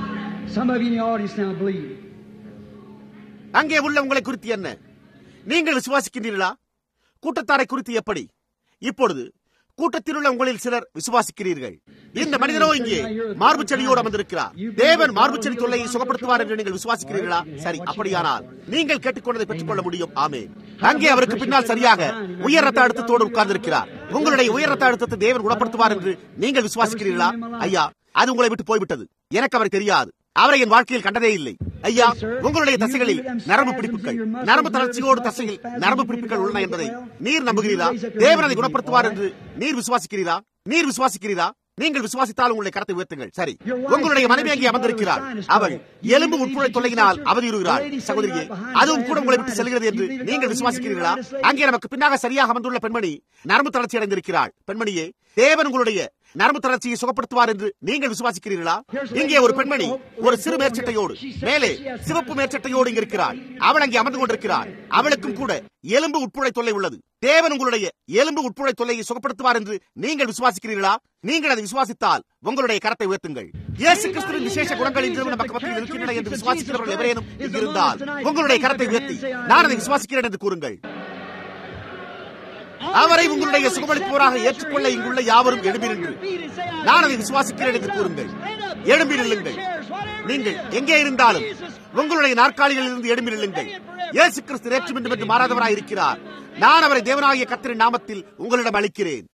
Some of you in the audience now believe. அங்கே உள்ள உங்களை குறித்து என்ன நீங்கள் விசுவாசிக்கின்றீர்களா கூட்டத்தாரை குறித்து எப்படி இப்பொழுது கூட்டத்தில் உள்ள உங்களில் சிலர் விசுவாசிக்கிறீர்கள் இந்த மனிதனோ இங்கே மார்பு செடியோடு அமர்ந்திருக்கிறார் தேவன் மார்பு செடி தொல்லையை சுகப்படுத்துவார் என்று நீங்கள் விசுவாசிக்கிறீர்களா சரி அப்படியானால் நீங்கள் கேட்டுக்கொண்டதை பெற்றுக்கொள்ள முடியும் ஆமே அங்கே அவருக்கு பின்னால் சரியாக உயர் ரத்த அழுத்தத்தோடு உட்கார்ந்திருக்கிறார் உங்களுடைய உயர் ரத்த அழுத்தத்தை தேவன் குணப்படுத்துவார் என்று நீங்கள் விசுவாசிக்கிறீர்களா ஐயா அது உங்களை விட்டு போய்விட்டது எனக்கு அவர் தெரியாது அவரை என் வாழ்க்கையில் கண்டதே இல்லை ஐயா உங்களுடைய தசைகளில் நரம்பு பிடிப்புகள் நரம்பு தளர்ச்சியோடு தசையில் நரம்பு பிடிப்புகள் உள்ளன என்பதை நீர் நம்புகிறீரா தேவன் அதை குணப்படுத்துவார் என்று நீர் விசுவாசிக்கிறீரா நீர் விசுவாசிக்கிறீரா நீங்கள் விசுவாசித்தால் உங்களுடைய கரத்தை உயர்த்துங்கள் சரி உங்களுடைய மனைவி அங்கே அமர்ந்திருக்கிறார் அவள் எலும்பு உட்புழை தொல்லையினால் அவதியுறுகிறாள் சகோதரியே அதுவும் கூட உங்களை விட்டு செல்கிறது என்று நீங்கள் விசுவாசிக்கிறீர்களா அங்கே நமக்கு பின்னாக சரியாக அமர்ந்துள்ள பெண்மணி நரம்பு தளர்ச்சி அடைந்திருக்கிறாள் பெண்மணியே தேவன் உங்களுடைய நரம்பு தளர்ச்சியை சுகப்படுத்துவார் என்று நீங்கள் விசுவாசிக்கிறீர்களா இங்கே ஒரு பெண்மணி ஒரு சிறு மேற்சட்டையோடு மேலே சிவப்பு மேற்சட்டையோடு இங்க இருக்கிறாள் அவள் அங்கே அமர்ந்து கொண்டிருக்கிறாள் அவளுக்கும் கூட எலும்பு உட்புழை தொல்லை உள்ளது தேவன் உங்களுடைய எலும்பு உட்புழை தொல்லையை சுகப்படுத்துவார் என்று நீங்கள் விசுவாசிக்கிறீர்களா நீங்கள் அதை விசுவாசித்தால் உங்களுடைய கரத்தை உயர்த்துங்கள் இயேசு கிறிஸ்துவின் விசேஷ குணங்கள் இன்றும் நமக்கு மத்தியில் இருக்கின்றன என்று விசுவாசிக்கிறவர்கள் எவரேனும் இருந்தால் உங்களுடைய கரத்தை உயர்த்தி நான் அதை விசுவாசிக்கிறேன் என்று கூறுங்கள் அவரை உங்களுடைய சுகமளிப்பவராக ஏற்றுக்கொள்ள இங்குள்ள யாவரும் எழும்பி நின்று நான் அதை விசுவாசிக்கிறேன் என்று கூறுங்கள் எழும்பி நில்லுங்கள் நீங்கள் எங்கே இருந்தாலும் உங்களுடைய நாற்காலிகளில் இருந்து எழும்பி நில்லுங்கள் இயேசு கிறிஸ்து நேற்று மீண்டும் என்று மாறாதவராய் இருக்கிறார் நான் அவரை தேவனாகிய கத்திரின் நாமத்தில் உங்களிடம் அளிக்கிறேன்